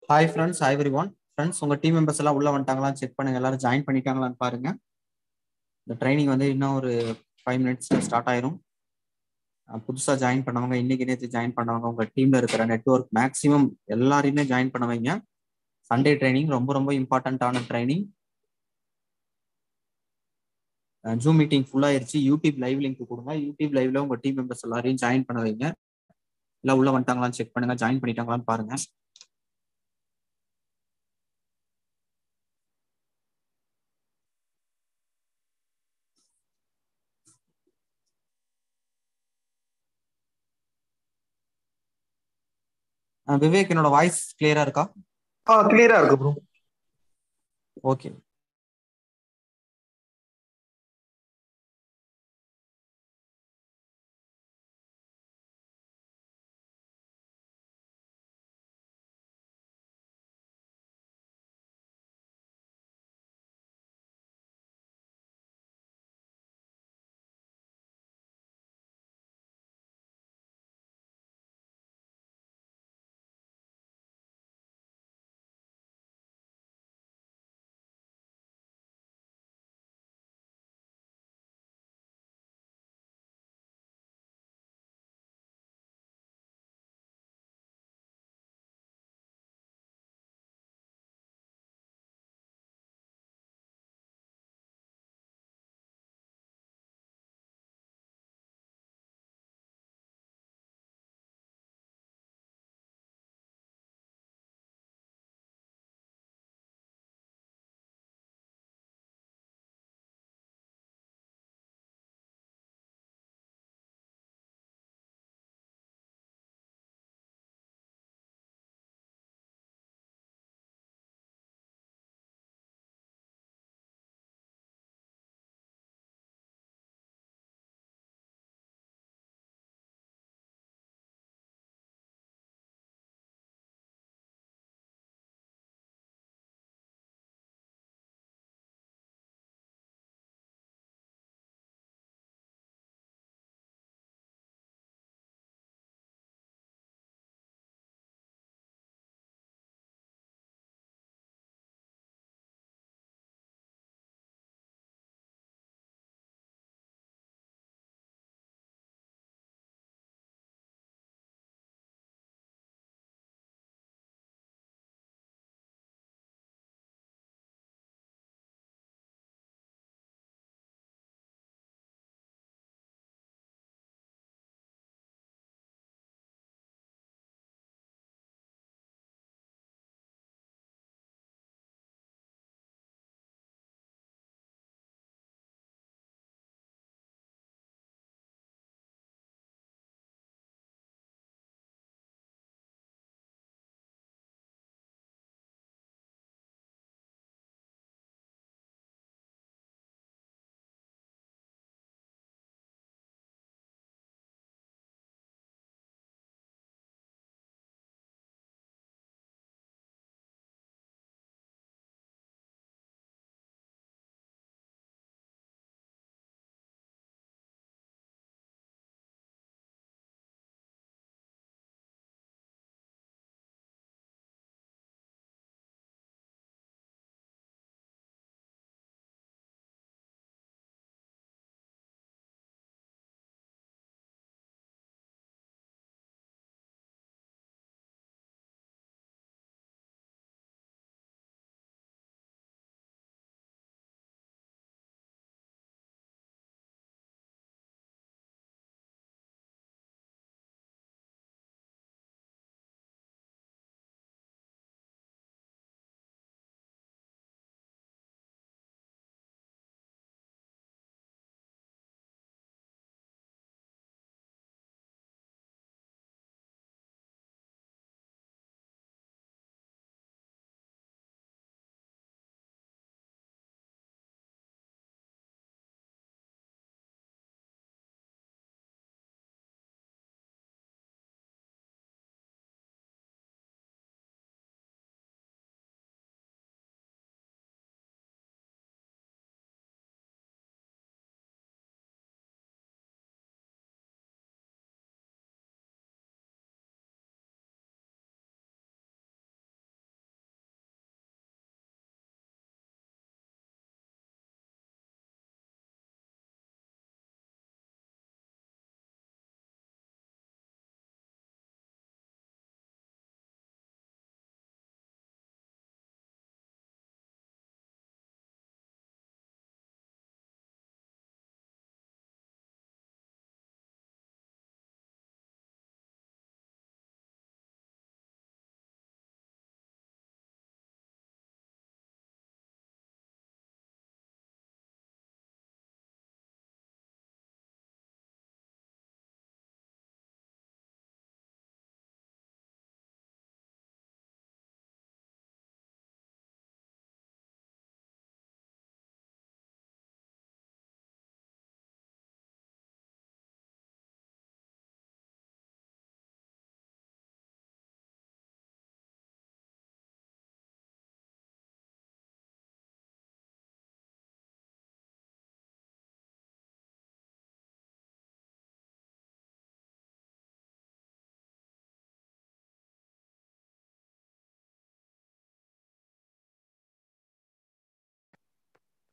Hi friends hi everyone friends உங்கள் team members எல்லாம் உள்ள வந்துட்டாங்களான்னு செக் பண்ணுங்க எல்லாரும் ஜாயின் பண்ணிட்டாங்களான்னு பாருங்க இந்த ட்ரைனிங் வந்து இன்னும் ஒரு ஃபைவ் மினிட்ஸ்ல ஸ்டார்ட் ஆயிரும் புதுசாக ஜாயின் பண்ணவங்க இன்னைக்கு நேற்று ஜாயின் பண்ணவங்க உங்கள் டீம்ல இருக்கிற நெட்ஒர்க் மேக்ஸிமம் எல்லாரையுமே ஜாயின் பண்ண வைங்க சண்டே ட்ரைனிங் ரொம்ப ரொம்ப இம்பார்ட்டண்ட்டான ட்ரைனிங் ஜூம் மீட்டிங் ஃபுல் ஆயிருச்சு யூடியூப் லைவ் லிங்க் கொடுங்க யூடியூப் லைவ்ல உங்க டீம் மெம்பர்ஸ் எல்லாரையும் ஜாயின் பண்ண வைங்க எல்லாம் உள்ள வந்துட்டாங்களான்னு செக் பண்ணுங்க ஜாயின் பண்ணிட்டாங்களான்னு பாருங்க அஹ் விவேக் என்னோட வாய்ஸ் கிளியரா இருக்கா ஆ கிளியரா இருக்கு ப்ரோ ஓகே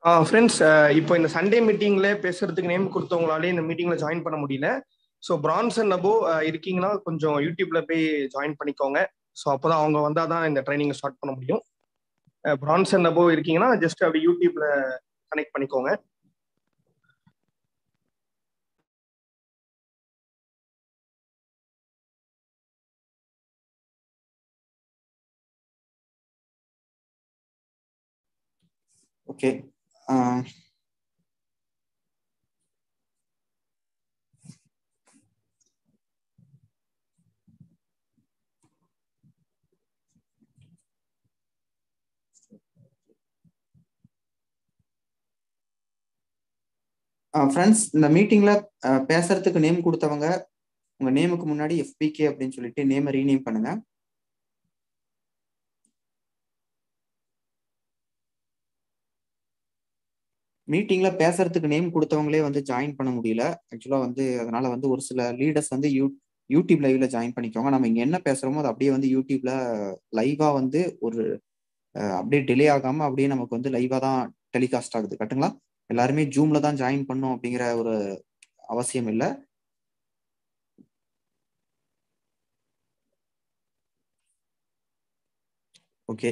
ஃப்ரெண்ட்ஸ் இப்போ இந்த சண்டே மீட்டிங்ல பேசுறதுக்கு நேம் கொடுத்தவங்களாலே இந்த மீட்டிங்ல ஜாயின் பண்ண முடியல ஸோ பிரான்ஸ் அண்ட் அபோ இருக்கீங்கன்னா கொஞ்சம் யூடியூப்ல போய் ஜாயின் பண்ணிக்கோங்க ஸோ அப்போதான் அவங்க வந்தால் தான் இந்த ட்ரைனிங் ஸ்டார்ட் பண்ண முடியும் பிரான்ஸ் அண்ட் அபோ இருக்கீங்கன்னா ஜஸ்ட் அப்படி யூடியூப்ல கனெக்ட் பண்ணிக்கோங்க ஓகே ஃப்ரெண்ட்ஸ் இந்த மீட்டிங்ல பேசுறதுக்கு நேம் கொடுத்தவங்க உங்க நேமுக்கு முன்னாடி எஃபிகே அப்படின்னு சொல்லிட்டு நேமை ரீநேம் பண்ணுங்க மீட்டிங்ல பேசுறதுக்கு நேம் கொடுத்தவங்களே வந்து ஜாயின் பண்ண முடியல ஆக்சுவலா வந்து அதனால வந்து ஒரு சில லீடர்ஸ் வந்து யூ யூடியூப் லைவ்ல ஜாயின் பண்ணிக்கோங்க நம்ம இங்க என்ன பேசுறோமோ அது அப்படியே வந்து யூடியூப்ல லைவா வந்து ஒரு அப்படியே டிலே ஆகாம அப்படியே நமக்கு வந்து லைவா தான் டெலிகாஸ்ட் ஆகுது கட்டுங்களா எல்லாருமே ஜூம்ல தான் ஜாயின் பண்ணும் அப்படிங்கிற ஒரு அவசியம் இல்லை ஓகே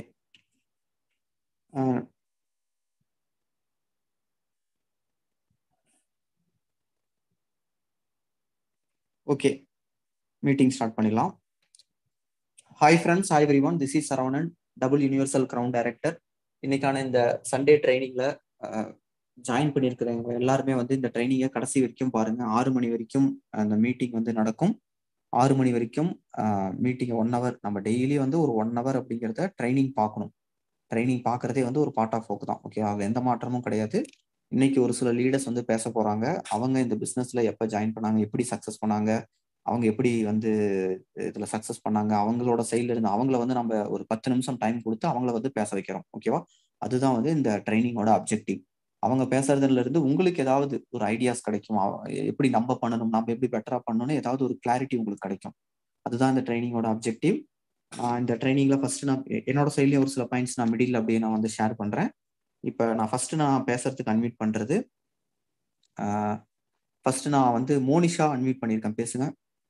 ஓகே மீட்டிங் ஸ்டார்ட் பண்ணிடலாம் hi friends hi everyone this is Saravanan double universal crown director இன்னைக்கான இந்த சண்டே ட்ரைனிங்ல ஜாயின் பண்ணியிருக்கிறவங்க எல்லாருமே வந்து இந்த ட்ரைனிங்கை கடைசி வரைக்கும் பாருங்க ஆறு மணி வரைக்கும் அந்த மீட்டிங் வந்து நடக்கும் ஆறு மணி வரைக்கும் மீட்டிங் ஒன் ஹவர் நம்ம டெய்லி வந்து ஒரு ஒன் ஹவர் அப்படிங்கிறத ட்ரைனிங் பார்க்கணும் ட்ரைனிங் பார்க்கறதே வந்து ஒரு பார்ட் ஆஃப் ஒர்க் தான் ஓகே அதில் எந்த மாற்றமும் கிடையாது இன்னைக்கு ஒரு சில லீடர்ஸ் வந்து பேச போறாங்க அவங்க இந்த பிஸ்னஸ்ல எப்போ ஜாயின் பண்ணாங்க எப்படி சக்ஸஸ் பண்ணாங்க அவங்க எப்படி வந்து இதுல சக்ஸஸ் பண்ணாங்க அவங்களோட சைட்ல இருந்து அவங்கள வந்து நம்ம ஒரு பத்து நிமிஷம் டைம் கொடுத்து அவங்கள வந்து பேச வைக்கிறோம் ஓகேவா அதுதான் வந்து இந்த ட்ரைனிங்கோட அப்ஜெக்டிவ் அவங்க பேசுறதுல இருந்து உங்களுக்கு ஏதாவது ஒரு ஐடியாஸ் கிடைக்கும் எப்படி நம்ம பண்ணணும் நம்ம எப்படி பெட்டரா பண்ணணும்னு ஏதாவது ஒரு கிளாரிட்டி உங்களுக்கு கிடைக்கும் அதுதான் இந்த ட்ரைனிங்கோட அப்ஜெக்டிவ் இந்த ட்ரைனிங்ல ஃபர்ஸ்ட் நான் என்னோட சைட்லயும் ஒரு சில பாயிண்ட்ஸ் நான் மிடில் அப்படியே நான் வந்து ஷேர் பண்றேன் இப்போ நான் ஃபர்ஸ்ட் நான் பேசுறதுக்கு அன்மியூட் பண்றது ஃபர்ஸ்ட் நான் வந்து மோனிஷா அன்மியூட் பண்ணியிருக்கேன் பேசுங்க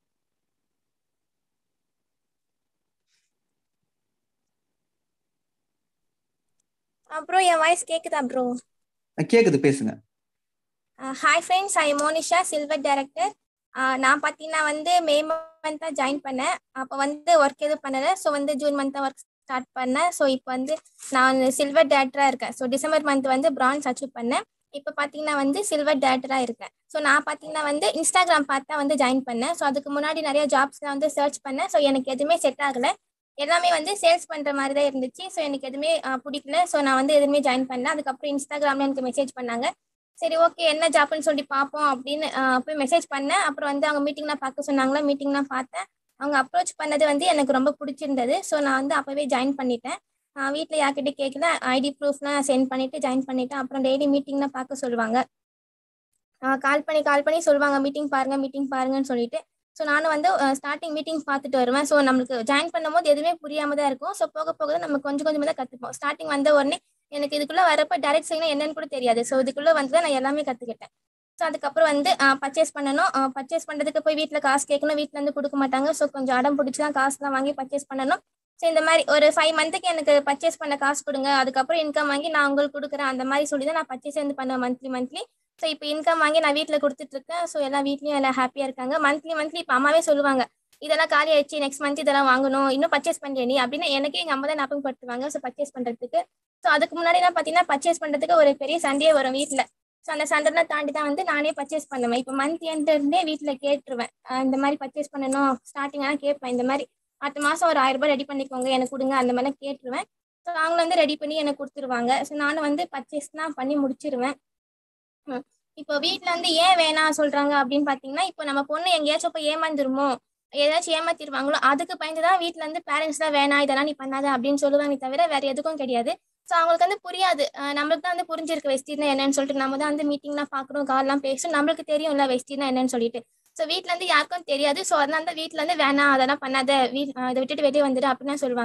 அப்புறம் என் வாய்ஸ் கேக்குதா ப்ரோ கேக்குது பேசுங்க hi friends I Monisha silver director நான் பார்த்தீங்கன்னா வந்து மே மந்த் தான் ஜாயின் பண்ணேன் அப்போ வந்து ஒர்க் எதுவும் பண்ணலை ஸோ வந்து ஜூன் மந்த் தான் ஒர்க் ஸ்டார்ட் பண்ணேன் ஸோ இப்போ வந்து நான் சில்வர் டேரக்டராக இருக்கேன் ஸோ டிசம்பர் மந்த் வந்து பிரான்ஸ் அச்சீவ் பண்ணேன் இப்போ பார்த்தீங்கன்னா வந்து சில்வர் டேரக்டராக இருக்கேன் ஸோ நான் பார்த்தீங்கன்னா வந்து இன்ஸ்டாகிராம் பார்த்தா வந்து ஜாயின் பண்ணேன் ஸோ அதுக்கு முன்னாடி நிறைய ஜாப்ஸ்லாம் வந்து சர்ச் பண்ணேன் ஸோ எனக்கு எதுவுமே செட் ஆகலை எல்லாமே வந்து சேல்ஸ் பண்ணுற மாதிரி தான் இருந்துச்சு ஸோ எனக்கு எதுவுமே பிடிக்கல ஸோ நான் வந்து எதுவுமே ஜாயின் பண்ணல அதுக்கப்புறம் இன்ஸ்டாகிராமில் எனக்கு மெசேஜ் பண்ணாங்க சரி ஓகே என்ன ஜாப்னு சொல்லி பார்ப்போம் அப்படின்னு போய் மெசேஜ் பண்ணேன் அப்புறம் வந்து அவங்க மீட்டிங்லாம் பார்க்க சொன்னாங்களா மீட்டிங்லாம் பார்த்தேன் அவங்க அப்ரோச் பண்ணது வந்து எனக்கு ரொம்ப பிடிச்சிருந்தது ஸோ நான் வந்து அப்போவே ஜாயின் பண்ணிட்டேன் வீட்டில் யார்கிட்ட கேட்கல ஐடி ப்ரூஃப்லாம் சென்ட் பண்ணிட்டு ஜாயின் பண்ணிட்டேன் அப்புறம் டெய்லி மீட்டிங்லாம் பார்க்க சொல்லுவாங்க கால் பண்ணி கால் பண்ணி சொல்லுவாங்க மீட்டிங் பாருங்க மீட்டிங் பாருங்கன்னு சொல்லிட்டு ஸோ நானும் வந்து ஸ்டார்டிங் மீட்டிங் பார்த்துட்டு வருவேன் ஸோ நம்மளுக்கு ஜாயின் பண்ணும்போது எதுவுமே புரியாம தான் இருக்கும் ஸோ போக போக தான் நம்ம கொஞ்சம் கொஞ்சமாக தான் கற்றுப்போம் ஸ்டார்டிங் வந்த உடனே எனக்கு இதுக்குள்ளே வரப்போ டேரக்ட் செய்யணும் என்னன்னு கூட தெரியாது ஸோ இதுக்குள்ளே வந்து தான் நான் எல்லாமே கற்றுக்கிட்டேன் ஸோ அதுக்கப்புறம் வந்து பர்ச்சேஸ் பண்ணணும் பர்ச்சேஸ் பண்ணுறதுக்கு போய் வீட்டில் காசு கேட்கணும் வீட்டில் இருந்து கொடுக்க மாட்டாங்க ஸோ கொஞ்சம் அடம் பிடிச்சி தான் காசுலாம் வாங்கி பர்ச்சேஸ் பண்ணணும் ஸோ இந்த மாதிரி ஒரு ஃபைவ் மந்த்துக்கு எனக்கு பர்ச்சேஸ் பண்ண காசு கொடுங்க அதுக்கப்புறம் இன்கம் வாங்கி நான் உங்களுக்கு கொடுக்குறேன் அந்த மாதிரி சொல்லி தான் நான் பர்ச்சேஸ் வந்து பண்ணுவேன் மந்த்லி மந்த்லி ஸோ இப்போ இன்கம் வாங்கி நான் வீட்டில் கொடுத்துட்டு இருக்கேன் ஸோ எல்லா வீட்லையும் எல்லாம் ஹாப்பியாக இருக்காங்க மந்த்லி மந்த்லி இப்போ அம்மாவே சொல்லுவாங்க இதெல்லாம் காலி ஆயிடுச்சு நெக்ஸ்ட் மந்த் இதெல்லாம் வாங்கணும் இன்னும் பர்ச்சேஸ் பண்ணுறியா நீ அப்படின்னு எனக்கே எங்கள் அம்மா தான் ஞாபகப்படுத்துவாங்க ஸோ பர்ச்சேஸ் பண்ணுறதுக்கு ஸோ அதுக்கு முன்னாடிலாம் பார்த்தீங்கன்னா பர்ச்சேஸ் பண்ணுறதுக்கு ஒரு பெரிய சண்டையே வரும் வீட்டில் ஸோ அந்த சண்டைலாம் தாண்டி தான் வந்து நானே பர்ச்சேஸ் பண்ணுவேன் இப்போ மந்த் எண்ட்லேருந்தே வீட்டில் கேட்டுருவேன் இந்த மாதிரி பர்ச்சேஸ் பண்ணணும் ஸ்டார்டிங்காக கேட்பேன் இந்த மாதிரி அடுத்த மாதம் ஒரு ஆயிரம் ரூபாய் ரெடி பண்ணிக்கோங்க எனக்கு கொடுங்க அந்த மாதிரிலாம் கேட்டுருவேன் ஸோ அவங்களும் வந்து ரெடி பண்ணி எனக்கு கொடுத்துருவாங்க ஸோ நானும் வந்து பர்ச்சேஸ்லாம் பண்ணி முடிச்சிருவேன் இப்போ வீட்டில் வந்து ஏன் வேணாம் சொல்கிறாங்க அப்படின்னு பார்த்தீங்கன்னா இப்போ நம்ம பொண்ணு எங்கேயாச்சும் போய் ஏமாந்துருமோ ஏதாச்சும் ஏமாத்திருவாங்களோ அதுக்கு பயந்து தான் வீட்டில் வந்து பேரண்ட்ஸ்லாம் வேணாம் இதெல்லாம் நீ பண்ணாத அப்படின்னு சொல்லுவாங்க தவிர வேற எதுக்கும் கிடையாது ஸோ அவங்களுக்கு வந்து புரியாது நம்மளுக்கு தான் வந்து புரிஞ்சிருக்கு வெஸ்டீர்னா என்னன்னு சொல்லிட்டு நம்ம தான் வந்து மீட்டிங்லாம் பார்க்குறோம் கால்லாம் பேசும் நம்மளுக்கு தெரியும் இல்லை வெஸ்டீர்னா என்னன்னு சொல்லிட்டு ஸோ வீட்டில் இருந்து யாருக்கும் தெரியாது ஸோ அதனால தான் வீட்டில் இருந்து வேணாம் அதெல்லாம் பண்ணாத வீ இதை விட்டுட்டு வெளியே வந்துடு அப்படின்னு சொல்லுவாங்க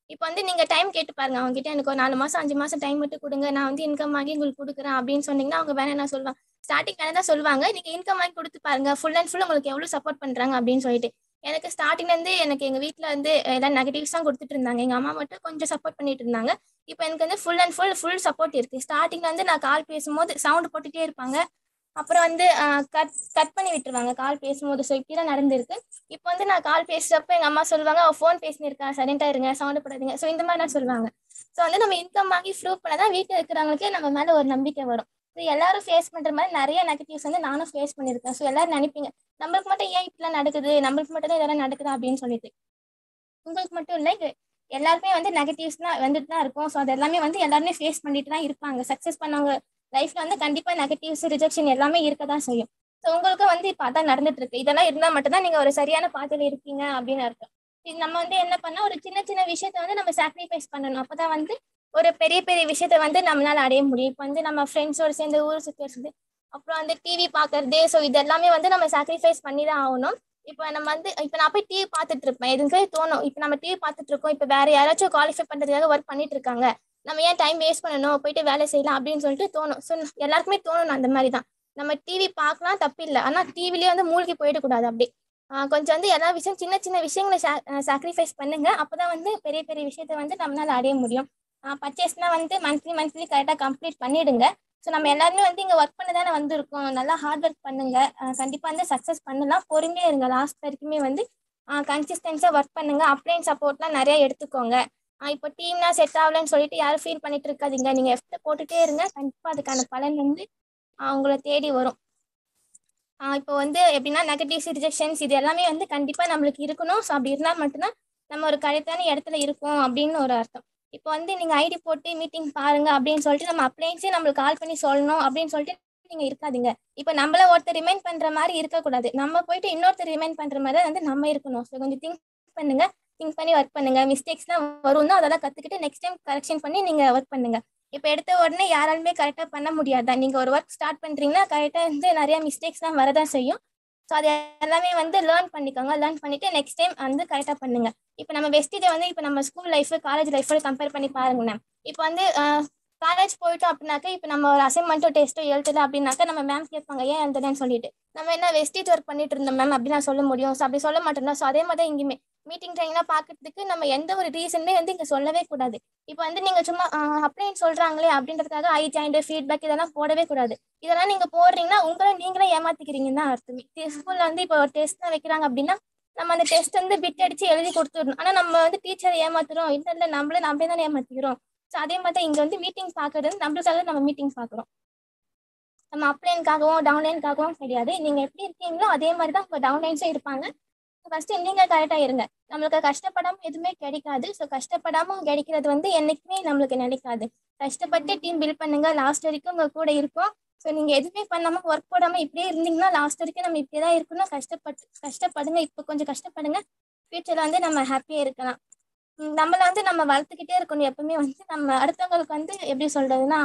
இப்போ வந்து நீங்க டைம் கேட்டு பாருங்க அவங்க கிட்ட எனக்கு ஒரு நாலு மாசம் அஞ்சு மாசம் டைம் மட்டும் கொடுங்க நான் வந்து இன்கம் ஆகி உங்களுக்கு கொடுக்குறேன் அப்படின்னு சொன்னீங்கன்னா அவங்க வேணா என்ன சொல்லுவாங்க ஸ்டார்டிங் வேணா தான் சொல்லுவாங்க நீங்க இன்கம் ஆகி கொடுத்து பாருங்க ஃபுல் அண்ட் ஃபுல் உங்களுக்கு எவ்வளவு சப்போர்ட் பண்றாங்க அப்படின்னு சொல்லிட்டு எனக்கு ஸ்டார்டிங்ல இருந்து எனக்கு எங்க வீட்ல வந்து எல்லாம் நெகட்டிவ்ஸ் தான் கொடுத்துட்டு இருந்தாங்க எங்க அம்மா மட்டும் கொஞ்சம் சப்போர்ட் பண்ணிட்டு இருந்தாங்க இப்போ எனக்கு வந்து full and full full support இருக்கு ஸ்டார்டிங்ல வந்து நான் கால் பேசும்போது சவுண்ட் போட்டுட்டே இருப்பாங்க அப்புறம் வந்து கட் கட் பண்ணி விட்டுருவாங்க கால் பேசும்போது ஸோ இப்படிலாம் நடந்திருக்கு இப்போ வந்து நான் கால் பேசுறப்ப எங்க அம்மா சொல்லுவாங்க அவ ஃபோன் பேசினிருக்கா சைலண்டா இருங்க சவுண்ட் போடாதீங்க ஸோ இந்த மாதிரிலாம் சொல்லுவாங்க ஸோ வந்து நம்ம இன்கம் வாங்கி ப்ரூவ் பண்ணாதான் வீட்டில் இருக்கிறவங்களுக்கு நம்ம மேல ஒரு நம்பிக்கை வரும் ஸோ எல்லாரும் ஃபேஸ் பண்ற மாதிரி நிறைய நெகட்டிவ்ஸ் வந்து நானும் ஃபேஸ் பண்ணியிருக்கேன் ஸோ எல்லாரும் நினைப்பீங்க நம்மளுக்கு மட்டும் ஏன் இப்படிலாம் நடக்குது நம்மளுக்கு மட்டும் தான் இதெல்லாம் நடக்குது அப்படின்னு சொல்லிட்டு உங்களுக்கு மட்டும் இல்லை இது எல்லாருமே வந்து நெகட்டிவ்ஸ் தான் வந்துட்டு தான் இருக்கும் ஸோ அது எல்லாமே வந்து எல்லாருமே ஃபேஸ் பண்ணிட்டு தான் இருப்பாங்க சக்ஸஸ் பண்ணவங்க லைஃப்ல வந்து கண்டிப்பா நெகட்டிவ்ஸ் ரிஜெக்ஷன் எல்லாமே இருக்க தான் செய்யும் ஸோ உங்களுக்கும் வந்து இப்போ அதான் நடந்துட்டு இருக்கு இதெல்லாம் இருந்தால் மட்டும்தான் நீங்க ஒரு சரியான பாதையில இருக்கீங்க அப்படின்னு அர்த்தம் இது நம்ம வந்து என்ன பண்ணா ஒரு சின்ன சின்ன விஷயத்த வந்து நம்ம சாக்ரிஃபைஸ் பண்ணணும் அப்பதான் வந்து ஒரு பெரிய பெரிய விஷயத்த வந்து நம்மளால அடைய முடியும் இப்போ வந்து நம்ம ஃப்ரெண்ட்ஸோட சேர்ந்து ஊர் சுற்றி வச்சுது அப்புறம் வந்து டிவி பார்க்கறது ஸோ இது எல்லாமே வந்து நம்ம சாக்ரிஃபைஸ் பண்ணி தான் ஆகணும் இப்போ நம்ம வந்து இப்போ நான் போய் டிவி பார்த்துட்டு இருப்பேன் எதுக்கு தோணும் இப்போ நம்ம டிவி பார்த்துட்டு இருக்கோம் இப்போ வேற யாராச்சும் குவாலிஃபை பண்றதுக்காக ஒர்க் பண்ணிட்டு இருக்காங்க நம்ம ஏன் டைம் வேஸ்ட் பண்ணணும் போயிட்டு வேலை செய்யலாம் அப்படின்னு சொல்லிட்டு தோணும் ஸோ எல்லாருக்குமே தோணும் அந்த மாதிரி தான் நம்ம டிவி பார்க்கலாம் தப்பு இல்லை ஆனால் டிவிலேயே வந்து மூழ்கி போயிடக்கூடாது அப்படி ஆஹ் கொஞ்சம் வந்து எல்லா விஷயம் சின்ன சின்ன விஷயங்களை சாக்ரிஃபைஸ் பண்ணுங்க அப்பதான் வந்து பெரிய பெரிய விஷயத்த வந்து நம்மளால அடைய முடியும் பர்ச்சேஸ்னா வந்து மந்த்லி மந்த்லி கரெக்டாக கம்ப்ளீட் பண்ணிடுங்க ஸோ நம்ம எல்லாருமே வந்து இங்கே ஒர்க் பண்ண தானே வந்திருக்கோம் நல்லா ஹார்ட் ஒர்க் பண்ணுங்க கண்டிப்பாக வந்து சக்ஸஸ் பண்ணலாம் பொறுமையாக இருங்க லாஸ்ட் வரைக்குமே வந்து கன்சிஸ்டன்ஸாக ஒர்க் பண்ணுங்க அப்ளைன் சப்போர்ட்லாம் நிறைய எடுத்துக்கோங்க இப்போ டீம்னா செட் ஆகலன்னு சொல்லிட்டு யாரும் ஃபீல் பண்ணிட்டு இருக்காதீங்க நீங்கள் எஃப்ட் போட்டுட்டே இருங்க கண்டிப்பாக அதுக்கான பலன் வந்து உங்களை தேடி வரும் இப்போ வந்து எப்படின்னா நெகட்டிவ்ஸ் ரிஜெக்ஷன்ஸ் இது எல்லாமே வந்து கண்டிப்பாக நம்மளுக்கு இருக்கணும் ஸோ அப்படி இருந்தால் மட்டும்தான் நம்ம ஒரு கரெக்டான இடத்துல இருக்கோம் அப்படின்னு ஒரு அர்த்தம் இப்போ வந்து நீங்கள் ஐடி போட்டு மீட்டிங் பாருங்க அப்படின்னு சொல்லிட்டு நம்ம அப்ளைன்ஸே நம்மளுக்கு கால் பண்ணி சொல்லணும் அப்படின்னு சொல்லிட்டு நீங்கள் இருக்காதீங்க இப்போ நம்மள ஒருத்தர் ரிமைண்ட் பண்ணுற மாதிரி இருக்கக்கூடாது நம்ம போயிட்டு இன்னொருத்தர் ரிமைண்ட் பண்ணுற மாதிரி தான் வந்து நம்ம இருக்கணும் ஸோ கொஞ்சம் திங்க் பண்ணுங்க திங்க் பண்ணி ஒர்க் பண்ணுங்க மிஸ்டேக்ஸ்லாம் வரும் தான் அதெல்லாம் கற்றுக்கிட்டு நெக்ஸ்ட் டைம் கரெக்ஷன் பண்ணி நீங்கள் ஒர்க் பண்ணுங்க இப்போ எடுத்த உடனே யாராலுமே கரெக்டாக பண்ண முடியாதா நீங்கள் ஒரு ஒர்க் ஸ்டார்ட் பண்ணுறீங்கன்னா கரெக்டாக வந்து நிறைய மிஸ்டேக்ஸ்லாம் வரதான் செய்யும் ஸோ அது எல்லாமே வந்து லேர்ன் பண்ணிக்கோங்க லேர்ன் பண்ணிட்டு நெக்ஸ்ட் டைம் வந்து கரெக்டாக பண்ணுங்க இப்போ நம்ம வெஸ்டேஜை வந்து இப்போ நம்ம ஸ்கூல் லைஃப் காலேஜ் லைஃபோட கம்பேர் பண்ணி பாருங்களேன் இப்போ வந்து காலேஜ் போயிட்டோம் அப்படின்னாக்கா இப்போ நம்ம ஒரு அசைன்மெண்ட்டோ டெஸ்ட்டோ எழுதல அப்படின்னாக்கா நம்ம மேம் கேட்பாங்க ஏன் எழுதுலன்னு சொல்லிட்டு நம்ம என்ன வெஸ்டேஜ் ஒர்க் பண்ணிட்டு இருந்தோம் மேம் அப்படி நான் சொல்ல முடியும் ஸோ அப்படி சொல்ல மாட்டோம்னா ஸோ அதே மாதிரி இங்கேயுமே மீட்டிங் ட்ரைனிங்லாம் பார்க்கறதுக்கு நம்ம எந்த ஒரு ரீசனுமே வந்து இங்கே சொல்லவே கூடாது இப்போ வந்து நீங்கள் சும்மா அப்படின்னு சொல்கிறாங்களே அப்படின்றதுக்காக ஐ ஜாயிண்ட் ஃபீட்பேக் இதெல்லாம் போடவே கூடாது இதெல்லாம் நீங்கள் போடுறீங்கன்னா உங்களை நீங்களே ஏமாத்திக்கிறீங்கன்னு தான் அர்த்தமே ஸ்கூலில் வந்து இப்போ ஒரு டெஸ்ட்லாம் வைக்கிறாங்க அப்படின்னா நம்ம அந்த டெஸ்ட் வந்து பிட் அடிச்சு எழுதி கொடுத்துடணும் ஆனால் நம்ம வந்து டீச்சரை ஏமாத்துறோம் இல்லை இல்லை நம்மளே நம்மளே தான் ஏமாத்திக்கிறோம் ஸோ அதே மாதிரி தான் இங்கே வந்து மீட்டிங் பார்க்கறது வந்து நம்மளுக்காக நம்ம மீட்டிங் பார்க்குறோம் நம்ம அப்ளைனுக்காகவும் டவுன்லைனுக்காகவும் கிடையாது நீங்கள் எப்படி இருக்கீங்களோ அதே மாதிரி தான் உங்கள் டவுன்லைன்ஸும் இருப்பாங்க ஃபர்ஸ்ட் நீங்க கரெக்டா இருங்க நம்மளுக்கு கஷ்டப்படாம எதுவுமே கிடைக்காது ஸோ கஷ்டப்படாம கிடைக்கிறது வந்து என்னைக்குமே நம்மளுக்கு நினைக்காது கஷ்டப்பட்டு டீம் பில்ட் பண்ணுங்க லாஸ்ட் வரைக்கும் உங்க கூட இருக்கும் ஸோ நீங்க எதுவுமே பண்ணாம ஒர்க் போடாம இப்படியே இருந்தீங்கன்னா லாஸ்ட் வரைக்கும் நம்ம இப்படியே தான் இருக்கணும் கஷ்டப்பட்டு கஷ்டப்படுங்க இப்போ கொஞ்சம் கஷ்டப்படுங்க ஃபியூச்சர்ல வந்து நம்ம ஹாப்பியா இருக்கலாம் நம்மள வந்து நம்ம வளர்த்துக்கிட்டே இருக்கணும் எப்பவுமே வந்து நம்ம அடுத்தவங்களுக்கு வந்து எப்படி சொல்றதுன்னா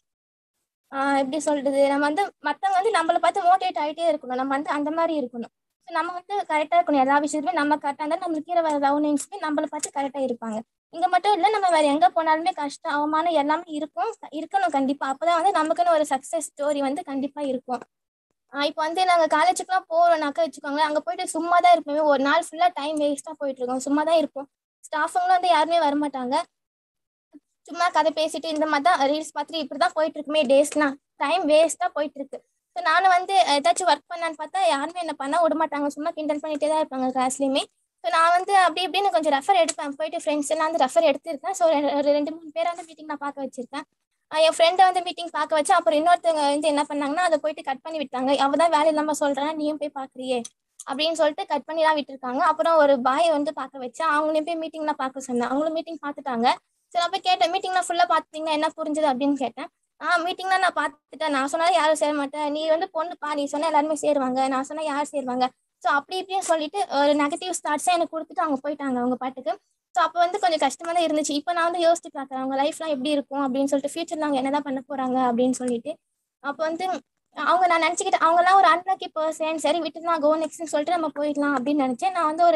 ஆஹ் எப்படி சொல்றது நம்ம வந்து மத்தவங்க வந்து நம்மளை பார்த்து மோட்டிவேட் ஆகிட்டே இருக்கணும் நம்ம வந்து அந்த மாதிரி இருக்கணும் ஸோ நம்ம வந்து கரெக்டாக இருக்கணும் எல்லா விஷயத்துலையும் நம்ம கரெக்டாக இருந்தால் நம்மளுக்கு கீழே வர லவ்னிங்ஸ்மே நம்மளை பார்த்து கரெக்டாக இருப்பாங்க இங்கே மட்டும் இல்லை நம்ம வேற எங்கே போனாலுமே கஷ்டம் அவமானம் எல்லாமே இருக்கும் இருக்கணும் கண்டிப்பாக அப்போதான் வந்து நமக்குன்னு ஒரு சக்ஸஸ் ஸ்டோரி வந்து கண்டிப்பாக இருக்கும் இப்போ வந்து நாங்கள் காலேஜுக்குலாம் போகிறோம்னாக்கா வச்சுக்கோங்களேன் அங்கே போயிட்டு சும்மா தான் இருப்போமே ஒரு நாள் ஃபுல்லாக டைம் வேஸ்ட்டாக போயிட்டு இருக்கோம் சும்மா தான் இருப்போம் ஸ்டாஃபுங்களும் வந்து யாருமே வரமாட்டாங்க சும்மா கதை பேசிட்டு இந்த மாதிரி தான் ரீல்ஸ் பார்த்துட்டு இப்படி தான் போயிட்டு இருக்குமே டேஸ்லாம் டைம் வேஸ்ட்டாக போயிட்டு இருக்கு ஸோ நானும் வந்து ஏதாச்சும் ஒர்க் பண்ணான்னு பார்த்தா யாருமே என்ன பண்ண விட மாட்டாங்க சும்மா கிண்டல் பண்ணிட்டே தான் இருப்பாங்க கிளாஸ்லேயுமே ஸோ நான் வந்து அப்படி இப்படின்னு கொஞ்சம் ரெஃபர் எடுப்பேன் போயிட்டு ஃப்ரெண்ட்ஸ் எல்லாம் வந்து ரெஃபர் எடுத்திருக்கேன் ஸோ ஒரு ரெண்டு மூணு பேரை வந்து மீட்டிங் நான் பார்க்க வச்சிருக்கேன் என் ஃப்ரெண்டை வந்து மீட்டிங் பார்க்க வச்சு அப்புறம் இன்னொருத்தவங்க வந்து என்ன பண்ணாங்கன்னா அதை போயிட்டு கட் பண்ணி விட்டாங்க அவ தான் வேலை இல்லாமல் சொல்கிறேன் நீயும் போய் பார்க்குறியே அப்படின்னு சொல்லிட்டு கட் பண்ணி தான் விட்டுருக்காங்க அப்புறம் ஒரு பாயை வந்து பார்க்க வச்சேன் அவங்களையும் போய் மீட்டிங்லாம் பார்க்க சொன்னேன் அவங்களும் மீட்டிங் பார்த்துட்டாங்க சரி நான் போய் கேட்டேன் மீட்டிங்லாம் ஃபுல்லாக பார்த்துட்டீங்கன்னா என்ன புரிஞ்சுது அப்படின்னு கேட்டேன் ஆ மீட்டிங்லாம் நான் பார்த்துட்டேன் நான் சொன்னாலும் யாரும் சேர மாட்டேன் நீ வந்து பொண்ணுப்பா நீ சொன்ன எல்லாருமே சேருவாங்க நான் சொன்னா யார் சேருவாங்க ஸோ அப்படி இப்படியும் சொல்லிட்டு ஒரு நெகட்டிவ் ஸ்டார்ட்ஸை எனக்கு கொடுத்துட்டு அவங்க போயிட்டாங்க அவங்க பாட்டுக்கு ஸோ அப்போ வந்து கொஞ்சம் கஷ்டமா தான் இருந்துச்சு இப்போ நான் வந்து யோசிச்சு பார்க்குறேன் அவங்க லைஃப்லாம் எப்படி இருக்கும் அப்படின்னு சொல்லிட்டு ஃபியூச்சர்ல அவங்க என்னதான் பண்ண போறாங்க அப்படின்னு சொல்லிட்டு அப்போ வந்து அவங்க நான் நினச்சிக்கிட்டேன் அவங்கலாம் ஒரு அன்லக்கி பர்சன் சரி விட்டுலாம் கோ நெக்ஸ்ட்னு சொல்லிட்டு நம்ம போயிடலாம் அப்படின்னு நினச்சேன் நான் வந்து ஒரு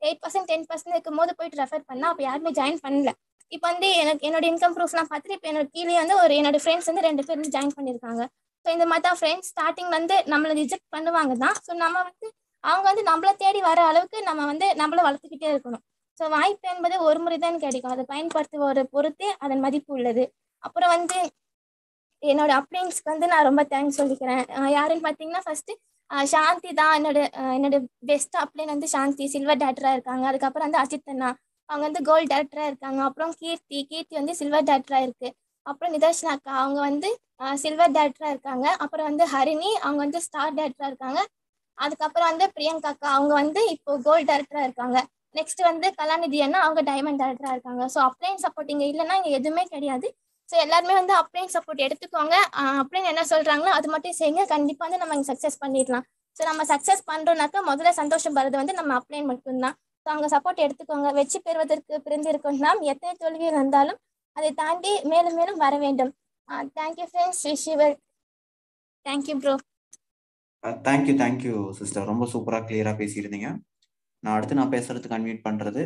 எயிட் பர்சன்ட் டென் பர்சன்ட் இருக்கும் போது போயிட்டு ரெஃபர் பண்ணா அப்போ யாருமே ஜாயின் பண்ணல இப்போ வந்து எனக்கு என்னோட இன்கம் ப்ரூஃப்லாம் பார்த்துட்டு இப்போ என்னோட கீழே வந்து ஒரு என்னோட ஃப்ரெண்ட்ஸ் வந்து ரெண்டு பேர் வந்து ஜாயின் பண்ணியிருக்காங்க ஸோ இந்த மாதிரி தான் ஃப்ரெண்ட்ஸ் ஸ்டார்டிங் வந்து நம்மளை ரிஜெக்ட் பண்ணுவாங்க தான் ஸோ நம்ம வந்து அவங்க வந்து நம்மளை தேடி வர அளவுக்கு நம்ம வந்து நம்மளை வளர்த்துக்கிட்டே இருக்கணும் ஸோ வாய்ப்பு என்பது ஒரு முறை தான் கிடைக்கும் அதை பயன்படுத்துவோரை பொறுத்தே அதன் மதிப்பு உள்ளது அப்புறம் வந்து என்னோட அப்ளைன்ஸ்க்கு வந்து நான் ரொம்ப தேங்க்ஸ் சொல்லிக்கிறேன் அஹ் யாருன்னு பார்த்தீங்கன்னா ஃபர்ஸ்ட் சாந்தி தான் என்னோட அஹ் என்னோட பெஸ்ட் அப்ளைன் வந்து சாந்தி சில்வர் டேரக்டரா இருக்காங்க அதுக்கப்புறம் வந்து அஜித் அண்ணா அவங்க வந்து கோல்டு டேரக்டரா இருக்காங்க அப்புறம் கீர்த்தி கீர்த்தி வந்து சில்வர் டேரக்டரா இருக்கு அப்புறம் நிதர்ஷனா அக்கா அவங்க வந்து சில்வர் டேரக்டரா இருக்காங்க அப்புறம் வந்து ஹரிணி அவங்க வந்து ஸ்டார் டேரக்டரா இருக்காங்க அதுக்கப்புறம் வந்து பிரியங்கா அக்கா அவங்க வந்து இப்போ கோல்டு டேரக்டரா இருக்காங்க நெக்ஸ்ட் வந்து கலாநிதி அண்ணா அவங்க டைமண்ட் டேரக்டரா இருக்காங்க ஸோ அப்ளைன் சப்போர்ட் இங்க இல்லைன்னா இங்க எதுவுமே கிடையாது ஸோ எல்லாருமே வந்து அப்ளைன் சப்போர்ட் எடுத்துக்கோங்க அப்ளைன் என்ன சொல்றாங்களோ அது மட்டும் செய்யுங்க கண்டிப்பா வந்து நம்ம இங்க சக்ஸஸ் பண்ணிடலாம் ஸோ நம்ம சக்ஸஸ் பண்றோம்னாக்கா முதல்ல சந்தோஷம் வர்றது வந்து நம்ம அப்ளைன் மட்டும்தான் ஸோ அவங்க சப்போர்ட் எடுத்துக்கோங்க வெற்றி பெறுவதற்கு பிறந்திருக்கும் நாம் எத்தனை தோல்விகள் வந்தாலும் அதை தாண்டி மேலும் மேலும் வர வேண்டும் thank you friends wish you well thank you bro thank you thank you sister ரொம்ப சூப்பரா கிளியரா பேசியிருந்தீங்க நான் அடுத்து நான் பேசுறதுக்கு அன்மியூட் பண்றது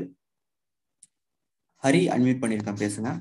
ஹரி அன்மியூட் பண்ணியிருக்கேன் பேசுங்க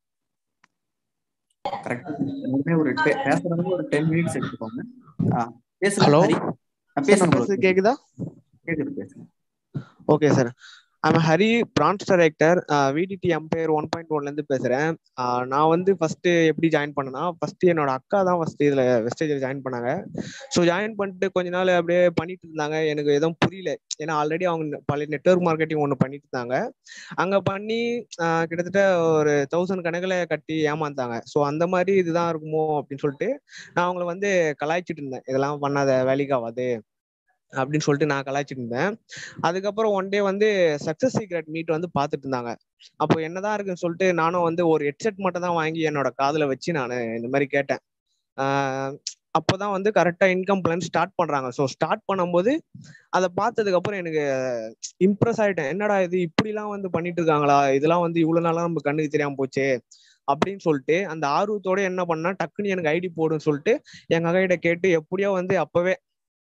கரெக்டா ஒரு பே- பேசுறதுக்கு ஒரு டென் மினிட்ஸ் எடுத்துக்கோங்க ஆ, பேசுங்க Hello? ஹரி ஆ, சார் பேசுங்க நான் bro. பேசுறது கேக்குதா கேக்குது பேசுங்க okay sir I'm Hari branch director விடிடி அம்பையர் ஒன் பாயிண்ட் ஒன்ல இருந்து பேசுறேன் ஆஹ் நான் வந்து ஃபர்ஸ்ட் எப்படி ஜாயின் பண்ணேன்னா ஃபர்ஸ்ட் என்னோட அக்கா தான் ஃபர்ஸ்ட் இதுல வெஸ்டேஜில் ஜாயின் பண்ணாங்க ஸோ ஜாயின் பண்ணிட்டு கொஞ்ச நாள் அப்படியே பண்ணிட்டு இருந்தாங்க எனக்கு எதுவும் புரியல ஏன்னா ஆல்ரெடி அவங்க பழைய நெட்வொர்க் மார்க்கெட்டிங் ஒன்று பண்ணிட்டு இருந்தாங்க அங்க பண்ணி ஆஹ் கிட்டத்தட்ட ஒரு தௌசண்ட் கணக்கில் கட்டி ஏமாந்தாங்க ஸோ அந்த மாதிரி இதுதான் இருக்குமோ அப்படின்னு சொல்லிட்டு நான் அவங்கள வந்து கலாய்ச்சிட்டு இருந்தேன் இதெல்லாம் பண்ணாத வேலைக்கு ஆகாது அப்படின்னு சொல்லிட்டு நான் கலாய்ச்சிட்டு இருந்தேன் அதுக்கப்புறம் ஒன் டே வந்து சக்சஸ் சீக்ரெட் மீட் வந்து பார்த்துட்டு இருந்தாங்க அப்போ என்னதான் இருக்குன்னு சொல்லிட்டு நானும் வந்து ஒரு ஹெட்செட் மட்டும் தான் வாங்கி என்னோட காதுல வச்சு நான் இந்த மாதிரி கேட்டேன் ஆஹ் அப்போதான் வந்து கரெக்டா இன்கம் பிளான் ஸ்டார்ட் பண்றாங்க ஸோ ஸ்டார்ட் பண்ணும்போது அதை பார்த்ததுக்கு அப்புறம் எனக்கு இம்ப்ரெஸ் ஆயிட்டேன் என்னடா இது இப்படிலாம் வந்து பண்ணிட்டு இருக்காங்களா இதெல்லாம் வந்து இவ்வளவு நாளா நம்ம கண்ணுக்கு தெரியாம போச்சே அப்படின்னு சொல்லிட்டு அந்த ஆர்வத்தோட என்ன பண்ணா டக்குன்னு எனக்கு ஐடி போடுன்னு சொல்லிட்டு எங்க அக்காகிட்ட கேட்டு எப்படியோ வந்து அப்பவே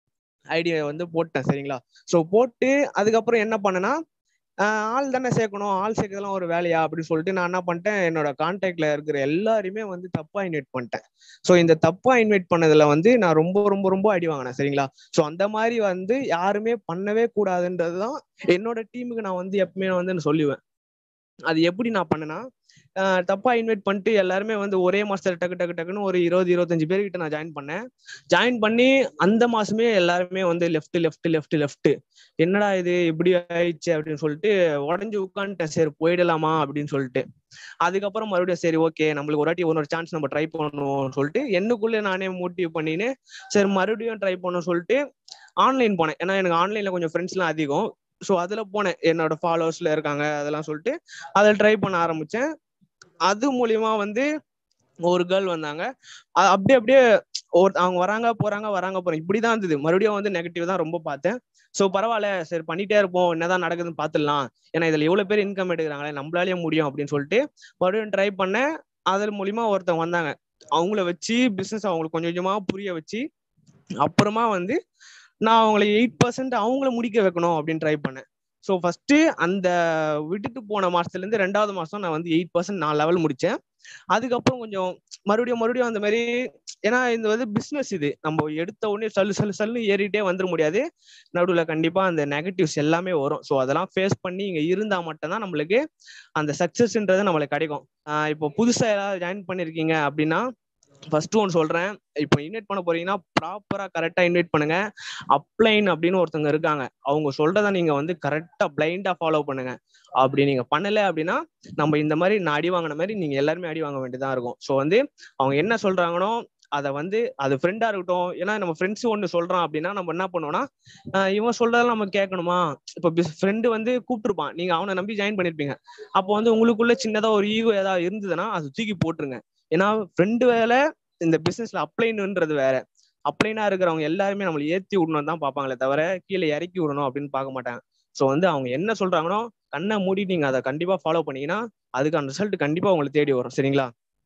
ஐடியா வந்து போட்டேன் சரிங்களா ஸோ போட்டு அதுக்கப்புறம் என்ன பண்ணேன்னா ஆஹ் ஆள் தானே சேர்க்கணும் ஆள் சேர்க்கறதுலாம் ஒரு வேலையா அப்படின்னு சொல்லிட்டு நான் என்ன பண்ணிட்டேன் என்னோட கான்டாக்ட்ல இருக்கிற எல்லாரையுமே வந்து தப்பா இன்வைட் பண்ணிட்டேன் ஸோ இந்த தப்பா இன்வைட் பண்ணதுல வந்து நான் ரொம்ப ரொம்ப ரொம்ப அடி வாங்கினேன் சரிங்களா ஸோ அந்த மாதிரி வந்து யாருமே பண்ணவே கூடாதுன்றதுதான் என்னோட டீமுக்கு நான் வந்து எப்பவுமே வந்து நான் சொல்லுவேன் அது எப்படி நான் பண்ணேன்னா ஆஹ் தப்பா இன்வைட் பண்ணிட்டு எல்லாருமே வந்து ஒரே மாசத்துல டக்கு டக்கு டக்குன்னு ஒரு இருபது இருபத்தஞ்சு பேர்கிட்ட நான் ஜாயின் பண்ணேன் ஜாயின் பண்ணி அந்த மாசமே எல்லாருமே வந்து லெஃப்ட் லெஃப்ட் லெஃப்ட் லெஃப்ட் என்னடா இது இப்படி ஆயிடுச்சு அப்படின்னு சொல்லிட்டு உடஞ்சு உட்காந்துட்டேன் சரி போயிடலாமா அப்படின்னு சொல்லிட்டு அதுக்கப்புறம் மறுபடியும் சரி ஓகே நம்மளுக்கு ஒரு வாட்டி ஒரு சான்ஸ் நம்ம ட்ரை பண்ணுவோம்னு சொல்லிட்டு என்னக்குள்ளே நானே மோட்டிவ் பண்ணின்னு சரி மறுபடியும் ட்ரை பண்ண சொல்லிட்டு ஆன்லைன் போனேன் ஏன்னா எனக்கு ஆன்லைன்ல கொஞ்சம் ஃப்ரெண்ட்ஸ்லாம் அதிகம் ஸோ அதுல போனேன் என்னோட ஃபாலோவர்ஸ்ல இருக்காங்க அதெல்லாம் சொல்லிட்டு அதில் ட்ரை பண்ண ஆரம்பிச்சேன் அது மூலியமா வந்து ஒரு கேர்ள் வந்தாங்க அ- அப்படியே அப்படியே ஒரு அவங்க வராங்க போறாங்க வராங்க போறாங்க இப்படிதான் இருந்தது மறுபடியும் வந்து நெகட்டிவ் தான் ரொம்ப பார்த்தேன் சோ பரவாயில்ல சரி பண்ணிட்டே இருப்போம் என்னதான் நடக்குதுன்னு பார்த்துடலாம் ஏன்னா இதுல எவ்வளவு பேர் இன்கம் எடுக்கிறாங்களே நம்மளாலேயே முடியும் அப்படின்னு சொல்லிட்டு மறுபடியும் ட்ரை பண்ணேன் அதன் மூலியமா ஒருத்தவங்க வந்தாங்க அவங்கள வச்சு பிசினஸ் அவங்களுக்கு கொஞ்சம் கொஞ்சமா புரிய வச்சு அப்புறமா வந்து நான் அவங்கள எயிட் பர்சன்ட் அவங்கள முடிக்க வைக்கணும் அப்படின்னு ட்ரை பண்ணேன் ஸோ ஃபர்ஸ்ட் அந்த விட்டுட்டு போன மாசத்துல இருந்து ரெண்டாவது மாசம் நான் வந்து எயிட் பர்சன்ட் நான் லெவல் முடிச்சேன் அதுக்கப்புறம் கொஞ்சம் மறுபடியும் மறுபடியும் அந்த மாதிரி ஏன்னா இந்த வந்து பிசினஸ் இது நம்ம எடுத்த உடனே சல்லு சல்லு சல்லு ஏறிட்டே வந்துட முடியாது நடுவில் கண்டிப்பா அந்த நெகட்டிவ்ஸ் எல்லாமே வரும் ஸோ அதெல்லாம் ஃபேஸ் பண்ணி இங்க இருந்தா மட்டும்தான் நம்மளுக்கு அந்த சக்சஸ்ன்றது நம்மளுக்கு கிடைக்கும் ஆஹ் இப்போ புதுசா யாராவது ஜாயின் பண்ணிருக்கீங்க அப்படின்னா ஃபர்ஸ்ட் ஒன்று சொல்றேன் இப்போ இன்வைட் பண்ண போறீங்கன்னா ப்ராப்பரா கரெக்டா இன்வைட் பண்ணுங்க அப்ளைன் அப்படின்னு ஒருத்தவங்க இருக்காங்க அவங்க சொல்றத நீங்க வந்து கரெக்டா பிளைண்டா ஃபாலோ பண்ணுங்க அப்படி நீங்க பண்ணல அப்படின்னா நம்ம இந்த மாதிரி நான் அடி வாங்கின மாதிரி நீங்க எல்லாருமே அடி வாங்க வேண்டியதா இருக்கும் ஸோ வந்து அவங்க என்ன சொல்றாங்களோ அதை வந்து அது ஃப்ரெண்டா இருக்கட்டும் ஏன்னா நம்ம ஃப்ரெண்ட்ஸ் ஒன்று சொல்றான் அப்படின்னா நம்ம என்ன பண்ணுவோம்னா ஆஹ் இவன் சொல்றதெல்லாம் நம்ம கேட்கணுமா இப்போ ஃப்ரெண்டு வந்து கூப்பிட்டுருப்பான் நீங்க அவனை நம்பி ஜாயின் பண்ணிருப்பீங்க அப்போ வந்து உங்களுக்குள்ள சின்னதா ஒரு ஈகோ ஏதாவது இருந்ததுன்னா அது தூக்கி போட்டுருங்க ஏன்னா ஃப்ரெண்டு வேலை இந்த பிசினஸ்ல அப்ளைன்ன்றது வேற அப்ளைனா இருக்கிறவங்க எல்லாருமே நம்மளை ஏத்தி விடணும் தான் பார்ப்பாங்களே தவிர கீழே இறக்கி விடணும் அப்படின்னு பார்க்க மாட்டாங்க ஸோ வந்து அவங்க என்ன சொல்றாங்களோ கண்ணை மூடி நீங்க அதை கண்டிப்பா ஃபாலோ பண்ணீங்கன்னா அதுக்கான ரிசல்ட் கண்டிப்பா உங்களை தேடி வரும் சரிங்களா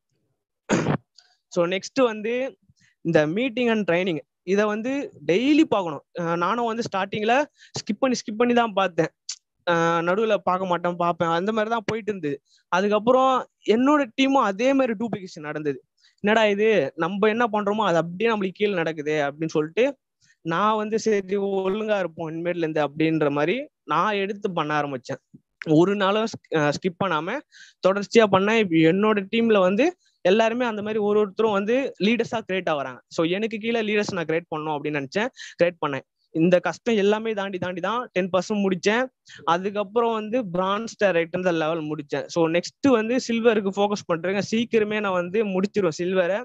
ஸோ நெக்ஸ்ட் வந்து இந்த மீட்டிங் அண்ட் ட்ரைனிங் இதை வந்து டெய்லி பார்க்கணும் அஹ் நானும் வந்து ஸ்டார்டிங்ல ஸ்கிப் பண்ணி ஸ்கிப் பண்ணி தான் பார்த்தேன் நடுவில் பார்க்க மாட்டேன் பார்ப்பேன் அந்த மாதிரி தான் போயிட்டு இருந்தது அதுக்கப்புறம் என்னோட டீமும் அதே மாதிரி டூப்ளிகேஷன் நடந்தது என்னடா இது நம்ம என்ன பண்றோமோ அது அப்படியே நம்மளுக்கு கீழே நடக்குது அப்படின்னு சொல்லிட்டு நான் வந்து சரி ஒழுங்கா இருப்போம் இனிமேட்ல இருந்து அப்படின்ற மாதிரி நான் எடுத்து பண்ண ஆரம்பிச்சேன் ஒரு நாளும் ஸ்கிப் பண்ணாம தொடர்ச்சியா பண்ணேன் இப்போ என்னோட டீம்ல வந்து எல்லாருமே அந்த மாதிரி ஒரு ஒருத்தரும் வந்து லீடர்ஸா கிரியேட் ஆகுறாங்க ஸோ எனக்கு கீழே லீடர்ஸ் நான் கிரியேட் பண்ணணும் அப்படின்னு நினைச்சேன் கிரியேட் பண்ணேன் இந்த கஷ்டம் எல்லாமே தாண்டி தாண்டி தான் டென் பர்சன்ட் முடிச்சேன் அதுக்கப்புறம் வந்து பிரான்ஸ் டைரக்டர் லெவல் முடிச்சேன் ஸோ நெக்ஸ்ட் வந்து சில்வருக்கு ஃபோக்கஸ் பண்றேங்க சீக்கிரமே நான் வந்து முடிச்சிருவேன் சில்வரை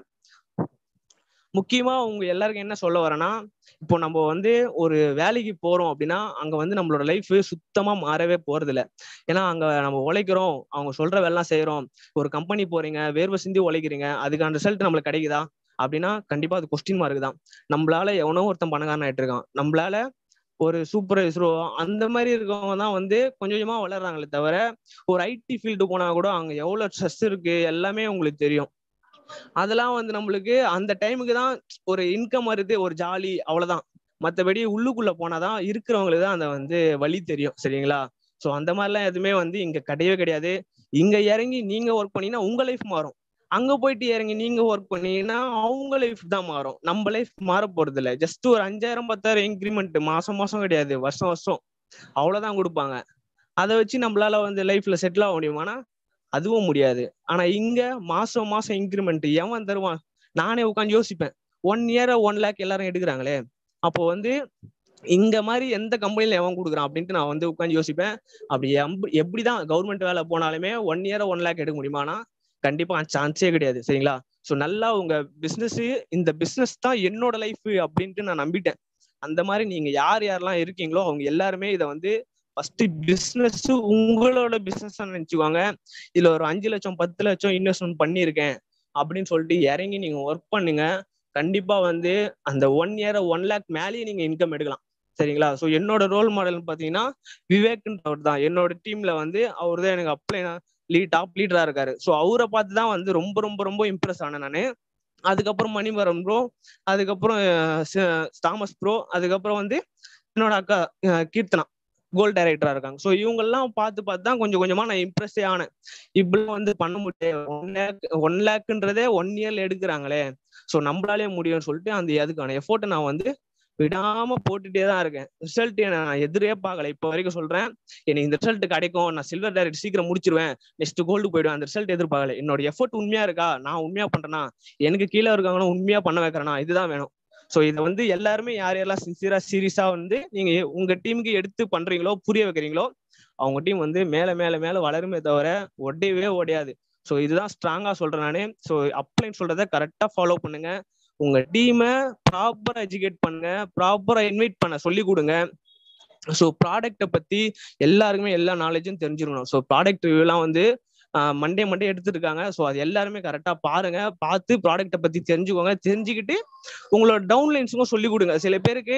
முக்கியமா உங்க எல்லாருக்கும் என்ன சொல்ல வரேன்னா இப்போ நம்ம வந்து ஒரு வேலைக்கு போறோம் அப்படின்னா அங்க வந்து நம்மளோட லைஃப் சுத்தமா மாறவே போறது இல்ல ஏன்னா அங்க நம்ம உழைக்கிறோம் அவங்க சொல்ற வேலை செய்யறோம் ஒரு கம்பெனி போறீங்க வேர்வை சிந்தி உழைக்கிறீங்க அதுக்கான ரிசல்ட் நம்மளுக்கு கிடைக்குதா அப்படின்னா கண்டிப்பா அது கொஸ்டின் மார்க் தான் நம்மளால எவனோ ஒருத்தன் பணக்காரன் ஆயிட்டு இருக்கான் நம்மளால ஒரு சூப்பர்வைசரோ அந்த மாதிரி இருக்கவங்க தான் வந்து கொஞ்சம் கொஞ்சமா வளர்றாங்களே தவிர ஒரு ஐடி ஃபீல்டு போனா கூட அங்க எவ்வளவு ஸ்ட்ரெஸ் இருக்கு எல்லாமே உங்களுக்கு தெரியும் அதெல்லாம் வந்து நம்மளுக்கு அந்த டைமுக்கு தான் ஒரு இன்கம் வருது ஒரு ஜாலி அவ்வளவுதான் மற்றபடி உள்ளுக்குள்ள போனாதான் இருக்கிறவங்களுக்கு தான் அந்த வந்து வழி தெரியும் சரிங்களா ஸோ அந்த மாதிரிலாம் எதுவுமே வந்து இங்க கிடையவே கிடையாது இங்க இறங்கி நீங்க ஒர்க் பண்ணீங்கன்னா உங்க லைஃப் மாறும் அங்க போயிட்டு இறங்கி நீங்க ஒர்க் பண்ணீங்கன்னா அவங்க லைஃப் தான் மாறும் நம்ம லைஃப் மாற போறது இல்ல ஜஸ்ட் ஒரு அஞ்சாயிரம் பத்தாயிரம் இன்க்ரிமெண்ட் மாசம் மாசம் கிடையாது வருஷம் வருஷம் அவ்வளவுதான் கொடுப்பாங்க அதை வச்சு நம்மளால வந்து லைஃப்ல செட்டில் ஆக முடியுமானா அதுவும் முடியாது ஆனா இங்க மாசம் மாசம் இன்க்ரிமெண்ட் எவன் தருவான் நானே உட்காந்து யோசிப்பேன் ஒன் இயர் ஒன் லேக் எல்லாரும் எடுக்கிறாங்களே அப்போ வந்து இங்க மாதிரி எந்த கம்பெனில எவன் கொடுக்குறான் அப்படின்ட்டு நான் வந்து உட்காந்து யோசிப்பேன் அப்படி எம்ப- எப்படிதான் கவர்மெண்ட் வேலை போனாலுமே ஒன் இயர் ஒன் லேக் எடுக்க முடியுமானா கண்டிப்பா சான்ஸே கிடையாது சரிங்களா ஸோ நல்லா உங்க பிசினஸ் இந்த பிசினஸ் தான் என்னோட லைஃப் அப்படின்ட்டு நான் நம்பிட்டேன் அந்த மாதிரி நீங்க யார் யாரெல்லாம் இருக்கீங்களோ அவங்க எல்லாருமே இதை வந்து ஃபர்ஸ்ட் பிசினஸ் உங்களோட பிசினஸ் நினைச்சுக்கோங்க இதுல ஒரு அஞ்சு லட்சம் பத்து லட்சம் இன்வெஸ்ட்மெண்ட் பண்ணியிருக்கேன் அப்படின்னு சொல்லிட்டு இறங்கி நீங்க ஒர்க் பண்ணுங்க கண்டிப்பா வந்து அந்த ஒன் இயர் ஒன் லேக் மேலேயே நீங்க இன்கம் எடுக்கலாம் சரிங்களா ஸோ என்னோட ரோல் மாடல்னு பார்த்தீங்கன்னா விவேக்ன்றவர் தான் என்னோட டீம்ல வந்து அவர் தான் எனக்கு அப்ளை லீட் டாப் லீடரா இருக்காரு ஸோ அவரை பார்த்து தான் வந்து ரொம்ப ரொம்ப ரொம்ப இம்ப்ரெஸ் ஆனேன் நான் அதுக்கப்புறம் மணிவரம் ப்ரோ அதுக்கப்புறம் அஹ், ச- தாமஸ் ப்ரோ அதுக்கப்புறம் வந்து என்னோட அக்கா அஹ், கீர்த்தனா கோல் டைரக்டரா இருக்காங்க ஸோ இவங்கெல்லாம் பார்த்து பார்த்து தான் கொஞ்சம் கொஞ்சமா நான் இம்ப்ரெஸ்ஸே ஆனேன் இப்படிலாம் வந்து பண்ண முடியாது ஒன் லேக் ஒன் லேக்ன்றதே ஒன் இயர்ல எடுக்கிறாங்களே ஸோ நம்மளாலே முடியும்னு சொல்லிட்டு அந்த அதுக்கான எஃபோர்ட்டை நான் வந்து விடாம போட்டுட்டே தான் இருக்கேன் ரிசல்ட் நான் எதிரே பார்க்கல இப்போ வரைக்கும் சொல்றேன் எனக்கு இந்த ரிசல்ட் கிடைக்கும் நான் சில்வர் டைரக்ட் சீக்கிரம் முடிச்சிருவேன் நெக்ஸ்ட் கோல்டு போயிடுவேன் அந்த ரிசல்ட் எதிர்பார்க்கல என்னோட எஃபோர்ட் உண்மையா இருக்கா நான் உண்மையா பண்றேனா எனக்கு கீழே இருக்காங்கன்னா உண்மையா பண்ண வைக்கிறேனா இதுதான் வேணும் ஸோ இதை வந்து எல்லாருமே யார் யாரெல்லாம் சின்சியரா சீரியஸா வந்து நீங்க உங்க டீமுக்கு எடுத்து பண்றீங்களோ புரிய வைக்கிறீங்களோ அவங்க டீம் வந்து மேல மேல மேல வளருமே தவிர ஒடையவே ஒடையாது ஸோ இதுதான் ஸ்ட்ராங்கா சொல்றேன் நானு ஸோ அப்ளைன் சொல்றத கரெக்டா ஃபாலோ பண்ணுங்க உங்க டீமை ப்ராப்பரா எஜுகேட் பண்ணுங்க ப்ராப்பரா இன்வைட் பண்ண சொல்லி கொடுங்க ஸோ ப்ராடக்ட்டை பத்தி எல்லாருக்குமே எல்லா நாலேஜும் தெரிஞ்சிருக்கணும் ஸோ ப்ராடக்ட் ரிவ்யூலாம் வந்து மண்டே மண்டே எடுத்துருக்காங்க ஸோ அது எல்லாருமே கரெக்டாக பாருங்க பார்த்து ப்ராடக்ட்டை பத்தி தெரிஞ்சுக்கோங்க தெரிஞ்சுக்கிட்டு உங்களோட டவுன்லைன்ஸுக்கும் சொல்லி கொடுங்க சில பேருக்கு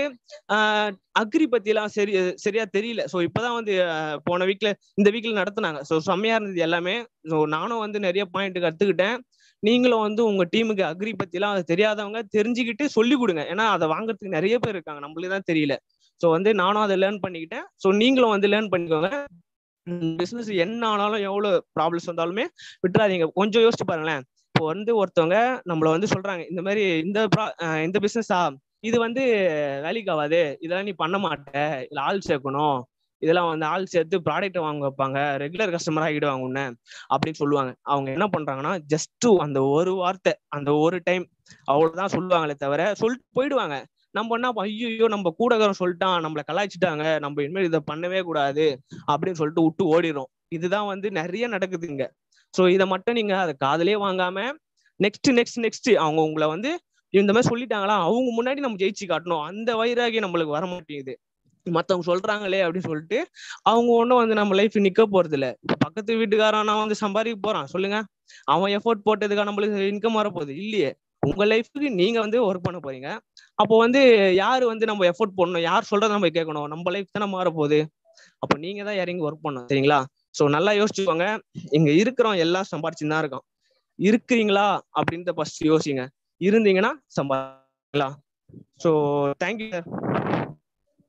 அக்ரி பத்திலாம் சரி சரியா தெரியல ஸோ இப்போதான் வந்து ஆஹ் போன வீக்ல இந்த வீக்ல நடத்துனாங்க ஸோ செம்மையா இருந்தது எல்லாமே ஸோ நானும் வந்து நிறைய பாயிண்ட் கத்துக்கிட்டேன் நீங்களும் வந்து உங்க டீமுக்கு அக்ரி பத்திலாம் அது தெரியாதவங்க தெரிஞ்சுக்கிட்டு சொல்லி கொடுங்க ஏன்னா அதை வாங்குறதுக்கு நிறைய பேர் இருக்காங்க நம்மளுக்கு தான் தெரியல ஸோ வந்து நானும் அதை லேர்ன் பண்ணிக்கிட்டேன் ஸோ நீங்களும் வந்து லேர்ன் பண்ணிக்கோங்க பிசினஸ் என்ன ஆனாலும் எவ்வளவு ப்ராப்ளம்ஸ் வந்தாலுமே விட்டுறாதீங்க கொஞ்சம் யோசிச்சு பாருங்களேன் இப்போ வந்து ஒருத்தவங்க நம்மள வந்து சொல்றாங்க இந்த மாதிரி இந்த pro- அஹ் இந்த பிசினஸா இது வந்து வேலைக்கு ஆகாது இதெல்லாம் நீ பண்ண மாட்ட இதுல ஆள் சேர்க்கணும் இதெல்லாம் வந்து ஆள் சேர்த்து ப்ராடக்ட் வாங்க வைப்பாங்க ரெகுலர் கஸ்டமர் ஆகிடுவாங்க உன்ன அப்படின்னு சொல்லுவாங்க அவங்க என்ன பண்றாங்கன்னா ஜஸ்ட் அந்த ஒரு வார்த்தை அந்த ஒரு டைம் அவ்வளவுதான் சொல்லுவாங்களே தவிர சொல்லிட்டு போயிடுவாங்க நம்ம என்ன ஐயோ நம்ம கூடக்காரன் சொல்லிட்டான் நம்மளை கலாய்ச்சிட்டாங்க நம்ம இனிமேல் இதை பண்ணவே கூடாது அப்படின்னு சொல்லிட்டு விட்டு ஓடிடும் இதுதான் வந்து நிறைய நடக்குது இங்க ஸோ இதை மட்டும் நீங்க அதை காதலே வாங்காம நெக்ஸ்ட் நெக்ஸ்ட் நெக்ஸ்ட் அவங்க உங்களை வந்து இந்த மாதிரி சொல்லிட்டாங்களா அவங்க முன்னாடி நம்ம ஜெயிச்சு காட்டணும் அந்த வைராகி நம்மளுக்கு வர மாட்டேங்குது மத்தவங்க சொல்றாங்களே அப்படின்னு சொல்லிட்டு அவங்க ஒண்ணும் வந்து நம்ம லைஃப் நிக்க போறது இல்ல இப்ப பக்கத்து வீட்டுக்காரன் நான் வந்து சம்பாதிக்க போறான் சொல்லுங்க அவன் எஃபோர்ட் போட்டதுக்காக நம்மளுக்கு இன்கம் வரப்போகுது இல்லையே உங்க லைஃபுக்கு நீங்க வந்து ஒர்க் பண்ண போறீங்க அப்போ வந்து யாரு வந்து நம்ம எஃபோர்ட் பண்ணணும் யார் சொல்றத நம்ம கேட்கணும் நம்ம லைஃப் தானே மாற போகுது அப்போ நீங்க தான் இறங்கி ஒர்க் பண்ணணும் சரிங்களா ஸோ நல்லா யோசிச்சுக்கோங்க இங்க இருக்கிறோம் எல்லாம் சம்பாரிச்சுன்னு தான் இருக்கோம் இருக்கிறீங்களா அப்படின்றத ஃபர்ஸ்ட் யோசிங்க இருந்தீங்கன்னா சம்பாதிக்கலாம் so thank you sir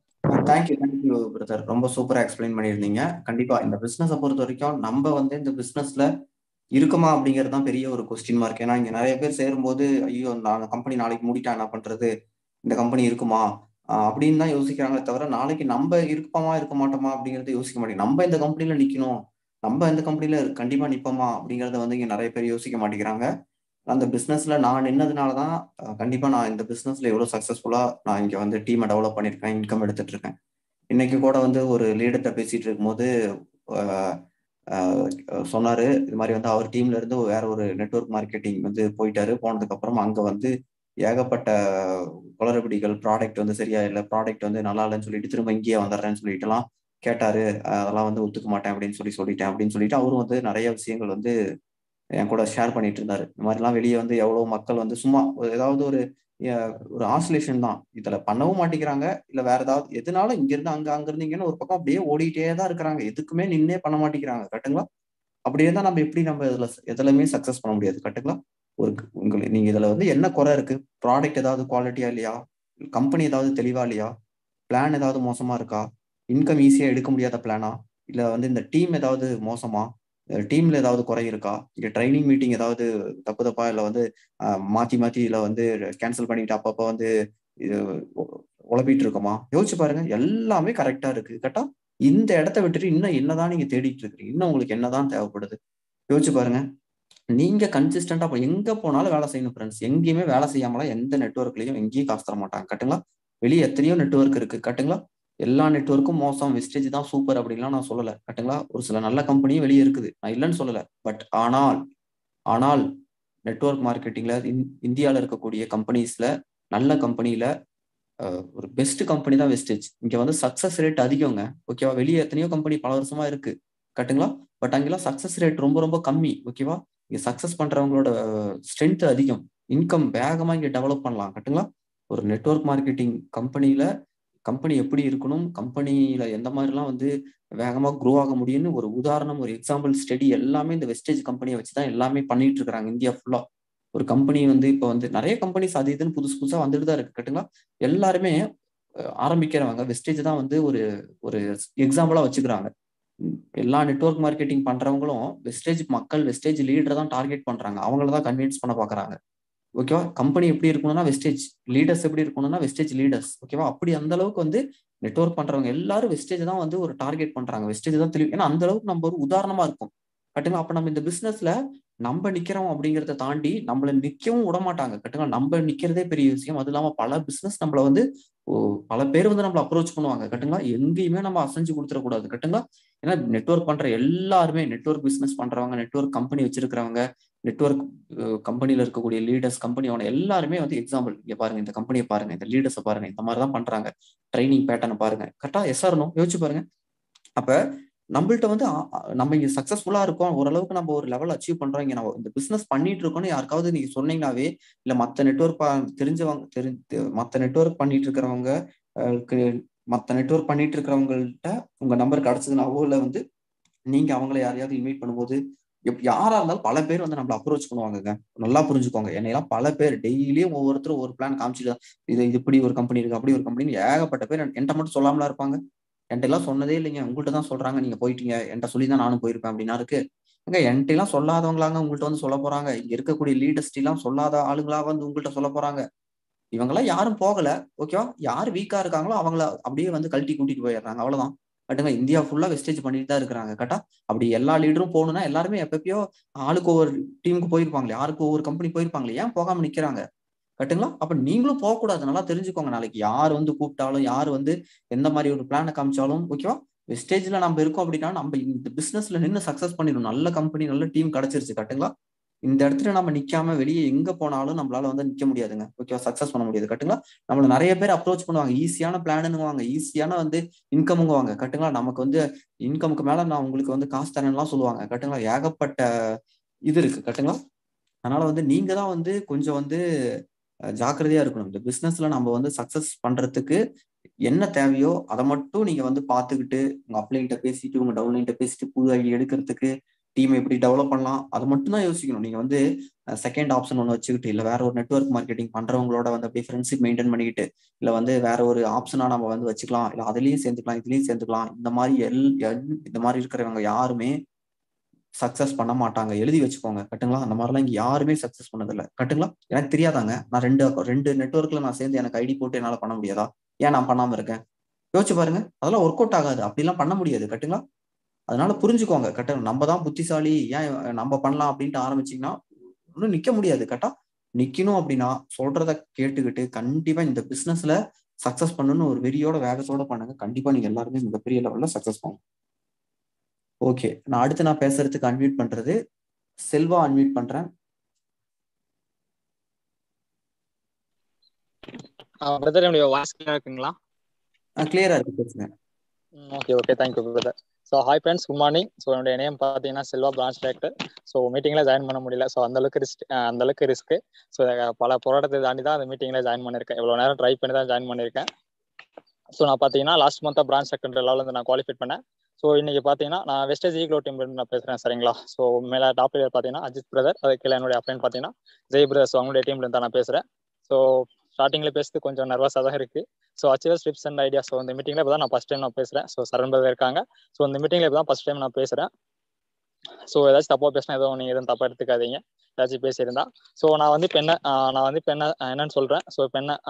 thank you thank you brother ரொம்ப சூப்பரா எக்ஸ்பிளைன் பண்ணியிருந்தீங்க கண்டிப்பா இந்த பிசினஸை பொறுத்த வரைக்கும் நம்ம வந்து இந்த பிசினஸ்ல இருக்குமா அப்படிங்கிறது தான் பெரிய ஒரு கொஸ்டின் மார்க் ஏன்னா இங்க நிறைய பேர் சேரும்போது ஐயோ அந்த கம்பெனி நாளைக்கு மூடிட்டா என்ன பண்றது இந்த கம்பெனி இருக்குமா ஆஹ் அப்படின்னு தான் யோசிக்கிறாங்களே தவிர நாளைக்கு நம்ம இருப்போமா இருக்க மாட்டோமா அப்படிங்கறத யோசிக்க மாட்டேங்க நம்ம இந்த கம்பெனில நிக்கணும் நம்ம இந்த கம்பெனில கண்டிப்பா நிப்போமா அப்படிங்கறத வந்து இங்க நிறைய பேர் யோசிக்க மாட்டேங்கிறாங்க அந்த பிசினஸ்ல நான் நின்னதுனால தான் அஹ் கண்டிப்பா நான் இந்த பிசினஸ்ல எவ்வளவு சக்சஸ்ஃபுல்லா நான் இங்க வந்து டீமை டெவலப் பண்ணிருக்கேன் இன்கம் எடுத்துட்டு இருக்கேன் இன்னைக்கு கூட வந்து ஒரு லீடர்கிட்ட பேசிட்டு இருக்கும்போது அஹ், அஹ், சொன்னாரு இது மாதிரி வந்து அவர் டீம்ல இருந்து வேற ஒரு நெட்வொர்க் மார்க்கெட்டிங் வந்து போயிட்டாரு போனதுக்கு அப்புறம் அங்க வந்து ஏகப்பட்ட குளறுபடிகள் ப்ராடக்ட் வந்து சரியா இல்லை ப்ராடக்ட் வந்து நல்லா இல்லைன்னு சொல்லிட்டு திரும்ப இங்கேயே வந்துடுறேன்னு சொல்லிட்டுலாம் கேட்டாரு அஹ் அதெல்லாம் வந்து ஒத்துக்க மாட்டேன் அப்படின்னு சொல்லி சொல்லிட்டேன் அப்படின்னு சொல்லிட்டு அவரும் வந்து நிறைய விஷயங்கள் வந்து என் கூட ஷேர் பண்ணிட்டு இருந்தாரு இந்த மாதிரிலாம் வெளியே வந்து எவ்வளவு மக்கள் வந்து சும்மா ஒரு ஏதாவது ஒரு அஹ், ஒரு ஆசிலேஷன் தான் இதுல பண்ணவும் மாட்டேங்கிறாங்க இல்ல வேற ஏதாவது எதுனாலும் இங்க இருந்து அங்க அங்க இருந்து இங்கன்னு ஒரு பக்கம் அப்படியே ஓடிட்டே தான் இருக்கிறாங்க எதுக்குமே நின்னே பண்ண மாட்டேங்கிறாங்க கட்டுங்களா அப்படியே தான் நம்ம எப்படி நம்ம இதுல எதுலையுமே சக்சஸ் பண்ண முடியாது கட்டுங்களா ஒரு உங்களுக்கு நீங்க இதுல வந்து என்ன குறை இருக்கு ப்ராடக்ட் ஏதாவது குவாலிட்டியா இல்லையா கம்பெனி ஏதாவது தெளிவா இல்லையா பிளான் ஏதாவது மோசமா இருக்கா இன்கம் ஈஸியா எடுக்க முடியாத பிளானா இல்ல வந்து இந்த டீம் ஏதாவது மோசமா டீம்ல ஏதாவது குறை இருக்கா இங்க ட்ரைனிங் மீட்டிங் ஏதாவது தப்பு தப்பா இல்ல வந்து ஆஹ், மாத்தி மாத்தி இல்ல வந்து கேன்சல் பண்ணிட்டு அப்பப்ப வந்து இது உ- உழப்பிட்டு இருக்கோமா யோசிச்சு பாருங்க எல்லாமே கரெக்டா இருக்கு கரெக்டா இந்த இடத்த விட்டுட்டு இன்னும் என்னதான் நீங்க தேடிட்டு இருக்கீங்க இன்னும் உங்களுக்கு என்னதான் தேவைப்படுது யோசிச்சு பாருங்க நீங்க கன்சிஸ்டண்டா எங்க போனாலும் வேலை செய்யணும் ஃப்ரெண்ட்ஸ் எங்கேயுமே வேலை செய்யாமலாம் எந்த நெட்ஒர்க்லயும் எங்கேயும் காசு தர மாட்டாங்க கட்டுங்களா வெளியே எத்தனையோ நெட்வொர்க் இருக்கு கட்டுங்களா எல்லா நெட்வொர்க்கும் மோசம் வெஸ்டேஜ் தான் சூப்பர் அப்படின்லாம் நான் சொல்லல கட்டுங்களா ஒரு சில நல்ல கம்பெனியும் வெளியே இருக்குது நான் இல்லைன்னு சொல்லல பட் ஆனால் ஆனால் நெட்வொர்க் மார்க்கெட்டிங்ல இந்தியாவில் இருக்கக்கூடிய கம்பெனிஸ்ல நல்ல கம்பெனியில ஒரு பெஸ்ட் கம்பெனி தான் வெஸ்டேஜ் இங்க வந்து சக்சஸ் ரேட் அதிகங்க ஓகேவா வெளியே எத்தனையோ கம்பெனி பல வருஷமா இருக்கு கட்டுங்களா பட் அங்கெல்லாம் சக்சஸ் ரேட் ரொம்ப ரொம்ப கம்மி ஓகேவா இங்க சக்சஸ் பண்றவங்களோட ஸ்ட்ரென்த் அதிகம் இன்கம் வேகமா இங்க டெவலப் பண்ணலாம் கட்டுங்களா ஒரு நெட்வொர்க் மார்க்கெட்டிங் கம்பெனியில கம்பெனி எப்படி இருக்கணும் கம்பெனியில எந்த மாதிரிலாம் வந்து வேகமா க்ரோ ஆக முடியும்னு ஒரு உதாரணம் ஒரு எக்ஸாம்பிள் ஸ்டடி எல்லாமே இந்த வெஸ்டேஜ் கம்பெனியை வச்சுதான் எல்லாமே பண்ணிட்டு இருக்காங்க இந்தியா ஃபுல்லா ஒரு கம்பெனி வந்து இப்போ வந்து நிறைய கம்பெனிஸ் அது இதுன்னு புதுசு புதுசா வந்துட்டு தான் இருக்கு கட்டுங்களா எல்லாருமே அஹ், ஆரம்பிக்கிறவங்க வெஸ்டேஜ் தான் வந்து ஒரு ஒரு எக்ஸாம்பிளா வச்சுக்கிறாங்க உம், எல்லா நெட்வொர்க் மார்க்கெட்டிங் பண்றவங்களும் வெஸ்டேஜ் மக்கள் வெஸ்டேஜ் லீடரை தான் டார்கெட் பண்றாங்க அவங்கள தான் கன்வின்ஸ் பண்ண பாக்குறாங்க ஓகேவா கம்பெனி எப்படி இருக்கணும்னா வெஸ்டேஜ் லீடர்ஸ் எப்படி இருக்கணும்னா வெஸ்டேஜ் லீடர்ஸ் ஓகேவா அப்படி அந்த அளவுக்கு வந்து நெட்வொர்க் பண்றவங்க எல்லாரும் வெஸ்டேஜ் தான் வந்து ஒரு டார்கெட் பண்றாங்க வெஸ்டேஜ் தான் தெளிவு ஏன்னா அந்த அளவுக்கு நம்ம ஒரு உதாரணமா இருக்கும் கட்டுங்க அப்ப நம்ம இந்த பிசினஸ்ல நம்ம நிக்கிறோம் அப்படிங்கறத தாண்டி நம்மள நிக்கவும் விட மாட்டாங்க கட்டுங்க நம்ம நிக்கிறதே பெரிய விஷயம் அது இல்லாம பல பிசினஸ் நம்மள வந்து ஓ, பல பேர் வந்து நம்மள அப்ரோச் பண்ணுவாங்க கட்டுங்களா எங்கேயுமே நம்ம அசைஞ்சு கொடுத்துடக்கூடாது கட்டுங்களா ஏன்னா நெட்வொர்க் பண்ற எல்லாருமே நெட்வொர்க் பிசினஸ் பண்றவங்க நெட்வொர்க் கம்பெனி வச்சிருக்கிறவங்க நெட்வொர்க் கம்பெனில இருக்கக்கூடிய லீடர்ஸ் கம்பெனியோட எல்லாருமே வந்து எக்ஸாம்பிள் இங்க பாருங்க இந்த கம்பெனியை பாருங்க இந்த லீடர்ஸை பாருங்க இந்த மாதிரி தான் பண்றாங்க ட்ரைனிங் பேட்டர்னை பாருங்க கரெக்டா எஸ்ஆர்னோ யோசிச்சு பாருங்க அப்ப நம்மள்ட்ட வந்து ஆ- ஆ- நம்ம இங்க சக்சஸ்ஃபுல்லா இருக்கோம் ஓரளவுக்கு நம்ம ஒரு லெவல் அச்சீவ் பண்றோம் இங்க நம்ம இந்த பிசினஸ் பண்ணிட்டு இருக்கோம்னு யாருக்காவது நீங்க சொன்னீங்கன்னாவே இல்ல மத்த நெட்வொர்க் தெரிஞ்சவங்க தெரிஞ்சு மத்த நெட்வொர்க் பண்ணிட்டு இருக்கிறவங்க அஹ், க்கு- மத்த நெட்வொர்க் பண்ணிட்டு இருக்கிறவங்கள்ட்ட உங்க நம்பர் கிடைச்சதுனாவோ இல்ல வந்து நீங்க அவங்கள யாரையாவது இன்வைட் பண்ணும்போது எப்- யாரா இருந்தாலும் பல பேர் வந்து நம்மள அப்ரோச் பண்ணுவாங்கங்க நல்லா புரிஞ்சுக்கோங்க என்னையெல்லாம் பல பேர் டெய்லியும் ஒவ்வொருத்தரும் ஒரு பிளான் காமிச்சிட்டு இது இது இப்படி ஒரு கம்பெனி இருக்கு அப்படி ஒரு கம்பெனி ஏகப்பட்ட பேர் என்கிட்ட மட்டும் சொல்லாமலா இருப்பாங்க என்கிட்ட எல்லாம் சொன்னதே இல்லைங்க உங்கள்கிட்ட தான் சொல்றாங்க நீங்க போயிட்டீங்க என்கிட்ட சொல்லி தான் நானும் போயிருப்பேன் அப்படின்னா இருக்கு எங்க என்கிட்ட எல்லாம் சொல்லாதவங்களாங்க உங்கள்கிட்ட வந்து சொல்ல போறாங்க இங்க இருக்கக்கூடிய லீடர்ஸ்டி எல்லாம் சொல்லாத ஆளுங்களா வந்து உங்கள்கிட்ட சொல்ல போறாங்க இவங்கெல்லாம் யாரும் போகல ஓகேவா யார் வீக்கா இருக்காங்களோ அவங்கள அப்படியே வந்து கழட்டி கூட்டிட்டு போயிடுறாங்க அவ்வளவுதான் கட்டுங்க இந்தியா ஃபுல்லா வெஸ்டேஜ் பண்ணிட்டு தான் இருக்கிறாங்க கரெக்டா அப்படி எல்லா லீடரும் போகணும்னா எல்லாருமே எப்பப்பயோ ஆளுக்கு ஒவ்வொரு டீமுக்கு போயிருப்பாங்களே யாருக்கு ஒவ்வொரு கம்பெனி போயிருப்பாங்களே ஏன் போகாம நிக்கிறாங்க கட்டுங்களா அப்ப நீங்களும் போகக்கூடாது நல்லா தெரிஞ்சுக்கோங்க நாளைக்கு யார் வந்து கூப்பிட்டாலும் யார் வந்து எந்த மாதிரி ஒரு பிளானை காமிச்சாலும் ஓகேவா வெஸ்டேஜ்ல நம்ம இருக்கோம் அப்படின்னா நம்ம இந்த பிசினஸ்ல நின்று சக்சஸ் பண்ணிடும் நல்ல கம்பெனி நல்ல டீம் கிடைச்சிருச்சு கட்டுங்களா இந்த இடத்துல நம்ம நிக்காம வெளியே எங்க போனாலும் நம்மளால வந்து நிக்க முடியாதுங்க ஓகேவா சக்சஸ் பண்ண முடியாது கட்டுங்களா நம்மள நிறைய பேர் அப்ரோச் பண்ணுவாங்க ஈஸியான பிளானுங்குவாங்க ஈஸியான வந்து இன்கமுங்குவாங்க கட்டுங்களா நமக்கு வந்து இன்கமுக்கு மேல நான் உங்களுக்கு வந்து காசு தரேன்லாம் சொல்லுவாங்க கட்டுங்களா ஏகப்பட்ட இது இருக்கு கட்டுங்களா அதனால வந்து நீங்க தான் வந்து கொஞ்சம் வந்து அஹ், ஜாக்கிரதையா இருக்கணும் இந்த பிசினஸ்ல நம்ம வந்து சக்சஸ் பண்றதுக்கு என்ன தேவையோ அதை மட்டும் நீங்க வந்து பாத்துக்கிட்டு உங்க அப்ளைன்ட்ட பேசிட்டு உங்க டவுன்லைன்ட்ட பேசிட்டு புது ஐடி எடுக்கிறதுக்கு டீம் எப்படி டெவலப் பண்ணலாம் அது மட்டும் தான் யோசிக்கணும் நீங்க வந்து செகண்ட் ஆப்ஷன் ஒன்று வச்சுக்கிட்டு இல்லை வேற ஒரு நெட்ஒர்க் மார்க்கெட்டிங் பண்றவங்களோட வந்து அப்படியே ஃப்ரெண்ட்ஷிப் மெயின்டைன் பண்ணிக்கிட்டு இல்லை வந்து வேற ஒரு ஆப்ஷனா நம்ம வந்து வச்சுக்கலாம் இல்லை அதுலயும் சேர்ந்துக்கலாம் இதுலயும் சேர்ந்துக்கலாம் இந்த மாதிரி எல் எல்- இந்த மாதிரி இருக்கிறவங்க யாருமே சக்சஸ் பண்ண மாட்டாங்க எழுதி வச்சுக்கோங்க கட்டுங்களா அந்த மாதிரிலாம் இங்க யாருமே சக்சஸ் பண்ணதில்ல கட்டுங்களா எனக்கு தெரியாதாங்க நான் ரெண்டு ரெண்டு நெட்ஒர்க்ல நான் சேர்ந்து எனக்கு ஐடி போட்டு என்னால பண்ண முடியாதா ஏன் நான் பண்ணாம இருக்கேன் யோசிச்சு பாருங்க அதெல்லாம் ஒர்க் அவுட் ஆகாது அப்படிலாம் பண்ண முடியாது கட்டுங்களா அதனால புரிஞ்சுக்கோங்க கட்ட நம்ம தான் புத்திசாலி ஏன் நம்ம பண்ணலாம் அப்படின்ட்டு ஆரம்பிச்சீங்கன்னா ஒன்றும் நிக்க முடியாது கட்டா நிக்கணும் அப்படின்னா சொல்றத கேட்டுக்கிட்டு கண்டிப்பா இந்த பிசினஸ்ல சக்சஸ் பண்ணணும்னு ஒரு வெறியோட வேகத்தோட பண்ணுங்க கண்டிப்பா நீங்க எல்லாருமே மிகப்பெரிய லெவல்ல சக்சஸ் பண்ணுங்க ஓகே நான் அடுத்து நான் பேசுறதுக்கு அன்மியூட் பண்றது செல்வா அன்மியூட் பண்றேன் பிரதர் என்னுடைய வாய்ஸ் கிளியரா இருக்குங்களா கிளியரா இருக்கு பேசுங்க okay okay thank you brother so hi friends good morning so என்னுடைய நேம் பார்த்தீங்கன்னா செல்வா பிரான்ச் டைரக்டர் ஸோ மீட்டிங்கில் ஜாயின் பண்ண முடியல ஸோ அந்த அளவுக்கு ரிஸ்க் அந்த அளவுக்கு ரிஸ்க் ஸோ பல போராட்டத்தை தாண்டி தான் அந்த மீட்டிங்கில் ஜாயின் பண்ணியிருக்கேன் இவ்வளோ நேரம் ட்ரை பண்ணி தான் ஜாயின் பண்ணியிருக்கேன் ஸோ நான் பார்த்தீங்கன்னா லாஸ்ட் மந்த்தாக பிரான்ச் செகண்டரி லெவலில் வந்து நான் குவாலிஃபை பண்ணேன் ஸோ இன்னைக்கு பார்த்தீங்கன்னா நான் வெஸ்டேஜ் ஈக்லோ டீம் நான் பேசுகிறேன் சரிங்களா ஸோ மேலே டாப் பிளேயர் பார்த்தீங்கன்னா அஜித் பிரதர் அது கீழே என்னுடைய அப்ளைன் பார்த்தீங்கன்னா ஜெய் பிரதர் ஸோ அவங்களுடைய டீம்ல தான் நான் பேசுகிறேன் ஸோ ஸ்டார்டிங்ல பேசுறது கொஞ்சம் நர்வஸாக தான் இருக்கு so achieve tips and idea so இந்த மீட்டிங்ல இப்போ தான் நான் ஃபஸ்ட் டைம் நான் பேசுறேன் ஸோ சரண் பிரதர் இருக்காங்க ஸோ இந்த மீட்டிங்ல இப்போ தான் ஃபஸ்ட் டைம் நான் பேசுறேன் ஸோ ஏதாச்சும் தப்பா பேசினா எதுவும் நீங்க எதுவும் தப்பா எடுத்துக்காதீங்க ஏதாச்சும் பேசியிருந்தா ஸோ நான் வந்து இப்போ என்ன ஆஹ் நான் வந்து இப்போ என்ன என்னன்னு சொல்றேன் ஸோ இப்போ என்ன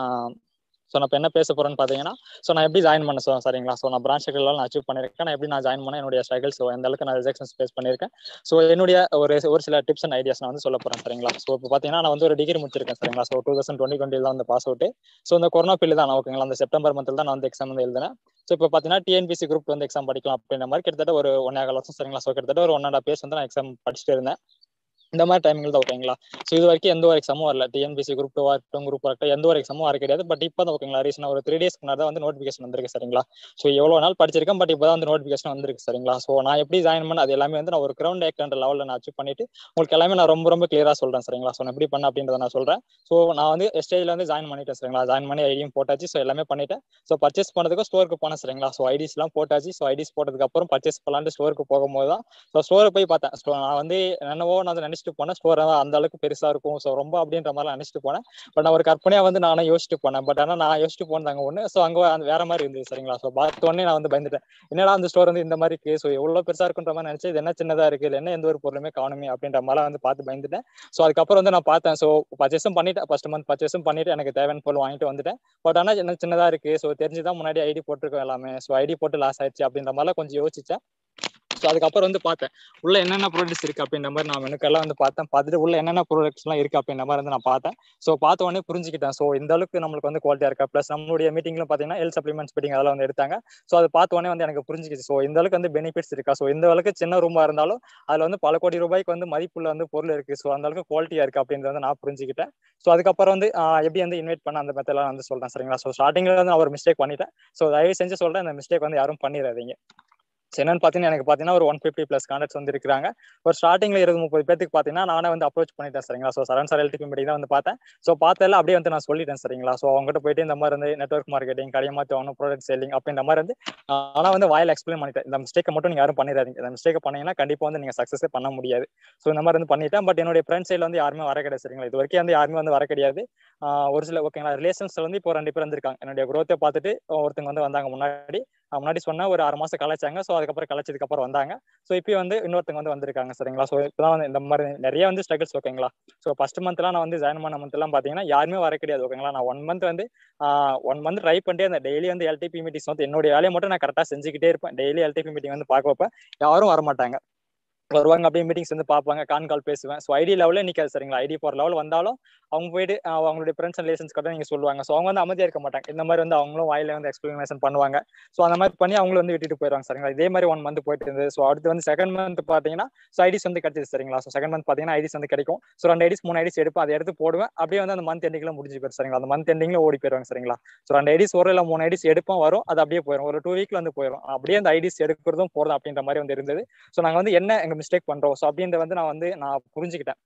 ஸோ நான் இப்போ என்ன பேச போறேன்னு பார்த்தீங்கன்னா ஸோ நான் எப்படி ஜாயின் பண்ண சொ- சரிங்களா ஸோ நான் பிரான்ச் செக்டர்லாம் நான் அச்சீவ் பண்ணியிருக்கேன் நான் எப்படி நான் ஜாயின் பண்ண என்னுடைய ஸ்ட்ரகிள் ஸோ எந்த அளவுக்கு நான் ரிஜெக்ஷன்ஸ் ஃபேஸ் பண்ணியிருக்கேன் ஸோ என்னுடைய ஒரு ஒரு சில டிப்ஸ் அண்ட் ஐடியாஸ் நான் வந்து சொல்ல போறேன் சரிங்களா ஸோ இப்போ பார்த்தீங்கன்னா நான் வந்து ஒரு டிகிரி முடிச்சிருக்கேன் சரிங்களா so two thousand twenty twenty தான் வந்து பாஸ் அவுட் ஸோ இந்த கொரோனா ஃபீல்டு தான் ஓகேங்களா அந்த செப்டம்பர் மந்த்தில் தான் நான் வந்து எக்ஸாம் வந்து எழுதினேன் ஸோ இப்போ பார்த்தீங்கன்னா டிஎன்பிசி குரூப் வந்து எக்ஸாம் படிக்கலாம் அப்படின்ற மாதிரி கிட்டத்தட்ட ஒரு ஒன் ஏகால் வருஷம் சரிங்களா ஸோ கிட்டத்தட்ட ஒரு ஒன் அண்ட் பேஸ் வந்து நான் எக்ஸாம் படிச்சுட்டு இருந்தேன் இந்த மாதிரி டைமிங் தான் ஓகேங்களா ஸோ இது வரைக்கும் எந்த ஒரு எக்ஸாமும் வரல டிஎன்பிசி குரூப் டூ இருக்கட்டும் குரூப் இருக்கட்டும் எந்த ஒரு எக்ஸாமும் வர கிடையாது பட் இப்போ தான் ஓகேங்களா ரீசன் ஒரு த்ரீ டேஸ்க்கு முன்னாடி தான் வந்து நோட்டிஃபிகேஷன் வந்திருக்கு சரிங்களா ஸோ எவ்வளோ நாள் படிச்சிருக்கேன் பட் இப்போ தான் வந்து நோட்டிஃபிகேஷன் வந்திருக்கு சரிங்களா ஸோ நான் எப்படி ஜாயின் பண்ண அது எல்லாமே வந்து நான் ஒரு கிரவுண்ட் ஏக்டர் லெவலில் நான் அச்சீவ் பண்ணிட்டு உங்களுக்கு எல்லாமே நான் ரொம்ப ரொம்ப கிளியராக சொல்றேன் சரிங்களா ஸோ நான் எப்படி பண்ண அப்படின்றத நான் சொல்றேன் ஸோ நான் வந்து ஸ்டேஜ்ல வந்து ஜாயின் பண்ணிட்டேன் சரிங்களா ஜாயின் பண்ணி ஐடியும் போட்டாச்சு ஸோ எல்லாமே பண்ணிட்டேன் ஸோ பர்ச்சேஸ் பண்ணதுக்கு ஸ்டோருக்கு போனேன் சரிங்களா ஸோ ஐடிஸ்லாம் போட்டாச்சு ஸோ ஐடிஸ் போட்டதுக்கு அப்புறம் பர்ச்சேஸ் பண்ணலான்ட்டு ஸ்டோருக்கு போகும்போது தான் ஸோ ஸ்டோருக்கு போய் பார்த்தேன் ஸோ நான் வந்து என்னவோ நான் வந்து நினைச்சிட்டு போனேன் ஸ்டோர் அந்த அளவுக்கு பெருசா இருக்கும் ஸோ ரொம்ப அப்படின்ற மாதிரிலாம் நினைச்சிட்டு போனேன் பட் நான் ஒரு கற்பனையா வந்து நானும் யோசிச்சுட்டு போனேன் பட் ஆனால் நான் யோசிச்சுட்டு போனது அங்கே ஒன்று ஸோ அங்கே அந்த வேற மாதிரி இருந்தது சரிங்களா ஸோ பார்த்த உடனே நான் வந்து பயந்துட்டேன் என்னடா அந்த ஸ்டோர் வந்து இந்த மாதிரி இருக்கு ஸோ எவ்வளோ பெருசா இருக்குன்ற மாதிரி நினைச்சு இது என்ன சின்னதா இருக்கு இல்லை என்ன எந்த ஒரு பொருளுமே காணுமே அப்படின்ற மாதிரிலாம் வந்து பார்த்து பயந்துட்டேன் ஸோ அதுக்கப்புறம் வந்து நான் பார்த்தேன் ஸோ பர்ச்சேஸும் பண்ணிட்டேன் ஃபர்ஸ்ட் மந்த் பர்ச்சேஸும் பண்ணிட்டு எனக்கு தேவையான பொருள் வாங்கிட்டு வந்துட்டேன் பட் ஆனால் என்ன சின்னதா இருக்கு ஸோ தெரிஞ்சுதான் முன்னாடி ஐடி போட்டிருக்கோம் எல்லாமே ஸோ ஐடி போட்டு லாஸ் ஆயிடுச்சு அப்படின்ற மாதிரிலாம் கொஞ்சம் யோசிச்சேன் ஸோ அதுக்கப்புறம் வந்து பார்த்தேன் உள்ள என்னென்ன ப்ராடக்ட்ஸ் இருக்கு அப்படின்ற மாதிரி நான் மெனுக்கெல்லாம் வந்து பார்த்தேன் பார்த்துட்டு உள்ள என்னென்ன ப்ராடக்ட்ஸ் எல்லாம் இருக்கு அப்படின்ற மாதிரி வந்து நான் பார்த்தேன் ஸோ பார்த்த உடனே புரிஞ்சுக்கிட்டேன் ஸோ இந்த அளவுக்கு நம்மளுக்கு வந்து குவாலிட்டியா இருக்கா ப்ளஸ் நம்மளுடைய மீட்டிங்ல பார்த்தீங்கன்னா ஹெல்த் சப்ளிமெண்ட்ஸ் மீட்டிங் அதெல்லாம் வந்து எடுத்தாங்க ஸோ அது பார்த்த உடனே வந்து எனக்கு புரிஞ்சுக்கிச்சு ஸோ இந்த அளவுக்கு வந்து பெனிஃபிட்ஸ் இருக்கா ஸோ இந்த அளவுக்கு சின்ன ரூமா இருந்தாலும் அதுல வந்து பல கோடி ரூபாய்க்கு வந்து மதிப்புள்ள வந்து பொருள் இருக்கு ஸோ அந்த அளவுக்கு குவாலிட்டியா இருக்கு அப்படின்றத வந்து நான் புரிஞ்சுக்கிட்டேன் ஸோ அதுக்கப்புறம் வந்து ஆஹ் எப்படி வந்து இன்வைட் பண்ண அந்த மெத்தட்லாம் வந்து சொல்றேன் சரிங்களா ஸோ ஸ்டார்டிங்ல வந்து நான் ஒரு மிஸ்டேக் பண்ணிட்டேன் ஸோ தயவு செஞ்சு சொல்றேன் இந்த மிஸ்டேக் வந்து யாரும் பண்ணிடாதீங்க So என்னன்னு பார்த்தீங்கன்னா எனக்கு பார்த்தீங்கன்னா ஒரு ஒன் ஃபிஃப்டி ப்ளஸ் கான்டாக்ட்ஸ் வந்து இருக்காங்க ஒரு ஸ்டார்டிங்ல இருபது முப்பது பேருக்கு பார்த்தீங்கன்னா நானே வந்து அப்ரோச் பண்ணிட்டேன் சரிங்களா ஸோ சரண் சார் எல்டிபி மீட்டிங் தான் வந்து பார்த்தேன் ஸோ பார்த்ததில்ல அப்படியே வந்து நான் சொல்லிட்டேன் சரிங்களா ஸோ அவங்ககிட்ட போயிட்டு இந்த மாதிரி வந்து நெட்ஒர்க் மார்க்கெட்டிங் கடையை மாற்றி வாங்கணும் ப்ராடக்ட் செல்லிங் அப்படின்ற மாதிரி வந்து ஆனால் வந்து வாயில் எக்ஸ்பிளைன் பண்ணிட்டேன் இந்த மிஸ்டேக்கை மட்டும் நீங்கள் யாரும் பண்ணிடாதீங்க இந்த மிஸ்டேக்கை பண்ணீங்கன்னா கண்டிப்பாக வந்து நீங்கள் சக்ஸஸே பண்ண முடியாது ஸோ இந்த மாதிரி வந்து பண்ணிட்டேன் பட் என்னுடைய ஃப்ரெண்ட் சைடில் வந்து யாருமே வர கிடையாது சரிங்களா இது வரைக்கும் வந்து யாருமே வந்து வர கிடையாது ஆஹ் ஒரு சில ஓகேங்களா ரிலேஷன்ஸ்ல வந்து இப்போ ரெண்டு பேர் வந்திருக்காங்க என்னுடைய growth-அ பார்த்துட்டு ஒருத்தங்க வந்து வந்தாங்க முன்னாடி நான் முன்னாடி சொன்ன ஒரு ஆறு மாசம் கலைச்சாங்க ஸோ அதுக்கப்புறம் கலைச்சதுக்கு அப்புறம் வந்தாங்க ஸோ இப்போ வந்து இன்னொருத்தங்க வந்து வந்திருக்காங்க சரிங்களா ஸோ இப்போதான் வந்து இந்த மாதிரி நிறைய வந்து ஸ்ட்ரகிள்ஸ் ஓகேங்களா ஸோ ஃபர்ஸ்ட் மந்த்லாம் நான் வந்து ஜாயின் பண்ண மந்த்லாம் பார்த்தீங்கன்னா யாருமே வர கிடையாது ஓகேங்களா நான் ஒன் மந்த் வந்து ஒன் மந்த் ட்ரை பண்ணிட்டே அந்த டெய்லி வந்து எல்டிபி மீட்டிங்ஸ் வந்து என்னுடைய வேலையை மட்டும் நான் கரெக்டாக செஞ்சுக்கிட்டே இருப்பேன் டெய்லி எல்டிபி மீட்டிங் வந்து பார்க்க வைப்பேன் யாரும் வர மாட்டாங்க வருவாங்க அப்படியே மீட்டிங்ஸ் வந்து பார்ப்பாங்க கான் கால் பேசுவேன் ஸோ ஐடி லெவலில் நிற்காது சரிங்களா ஐடி போகிற லெவல் வந்தாலும் அவங்க போயிட்டு அஹ் அவங்களுடைய ஃப்ரெண்ட்ஸ் அண்ட் ரிலேஷன்ஸ் கிட்ட நீங்க சொல்லுவாங்க ஸோ அவங்க வந்து அமைதியாக இருக்க மாட்டாங்க இந்த மாதிரி வந்து அவங்களும் வாயில வந்து எக்ஸ்பிளனேஷன் பண்ணுவாங்க ஸோ அந்த மாதிரி பண்ணி அவங்களும் வந்து விட்டுட்டு போயிடுவாங்க சரிங்களா இதே மாதிரி ஒன் மந்த் போயிட்டு இருந்தது ஸோ அடுத்து வந்து செகண்ட் மந்த் பார்த்தீங்கன்னா ஸோ ஐடிஸ் வந்து கிடைச்சது சரிங்களா ஸோ செகண்ட் மந்த் பார்த்தீங்கன்னா ஐடிஸ் வந்து கிடைக்கும் ஸோ ரெண்டு ஐடிஸ் மூணு ஐடிஸ் எடுப்பேன் அதை எடுத்து போடுவேன் அப்படியே வந்து அந்த மந்த் எண்டிங்கில் முடிஞ்சு போயிடும் சரிங்களா அந்த மந்த் எண்டிங்கில் ஓடி போயிடுவாங்க சரிங்களா ஸோ ரெண்டு ஐடிஸ் ஒரு இல்லை மூணு ஐடிஸ் எடுப்போம் வரும் அது அப்படியே போயிடும் ஒரு டூ வீக்ல வந்து போயிடும் அப்படியே அந்த ஐடிஸ் எடுக்கிறதும் போகிறதும் அப்படின்ற மாதிரி வந்து இருந்தது ஸோ நாங்கள் வந்து என்ன எங்க மிஸ்டேக் பண்றோம் ஸோ அப்படின்ற வந்து நான் வந்து நான் புரிஞ்சுக்கிட்டேன்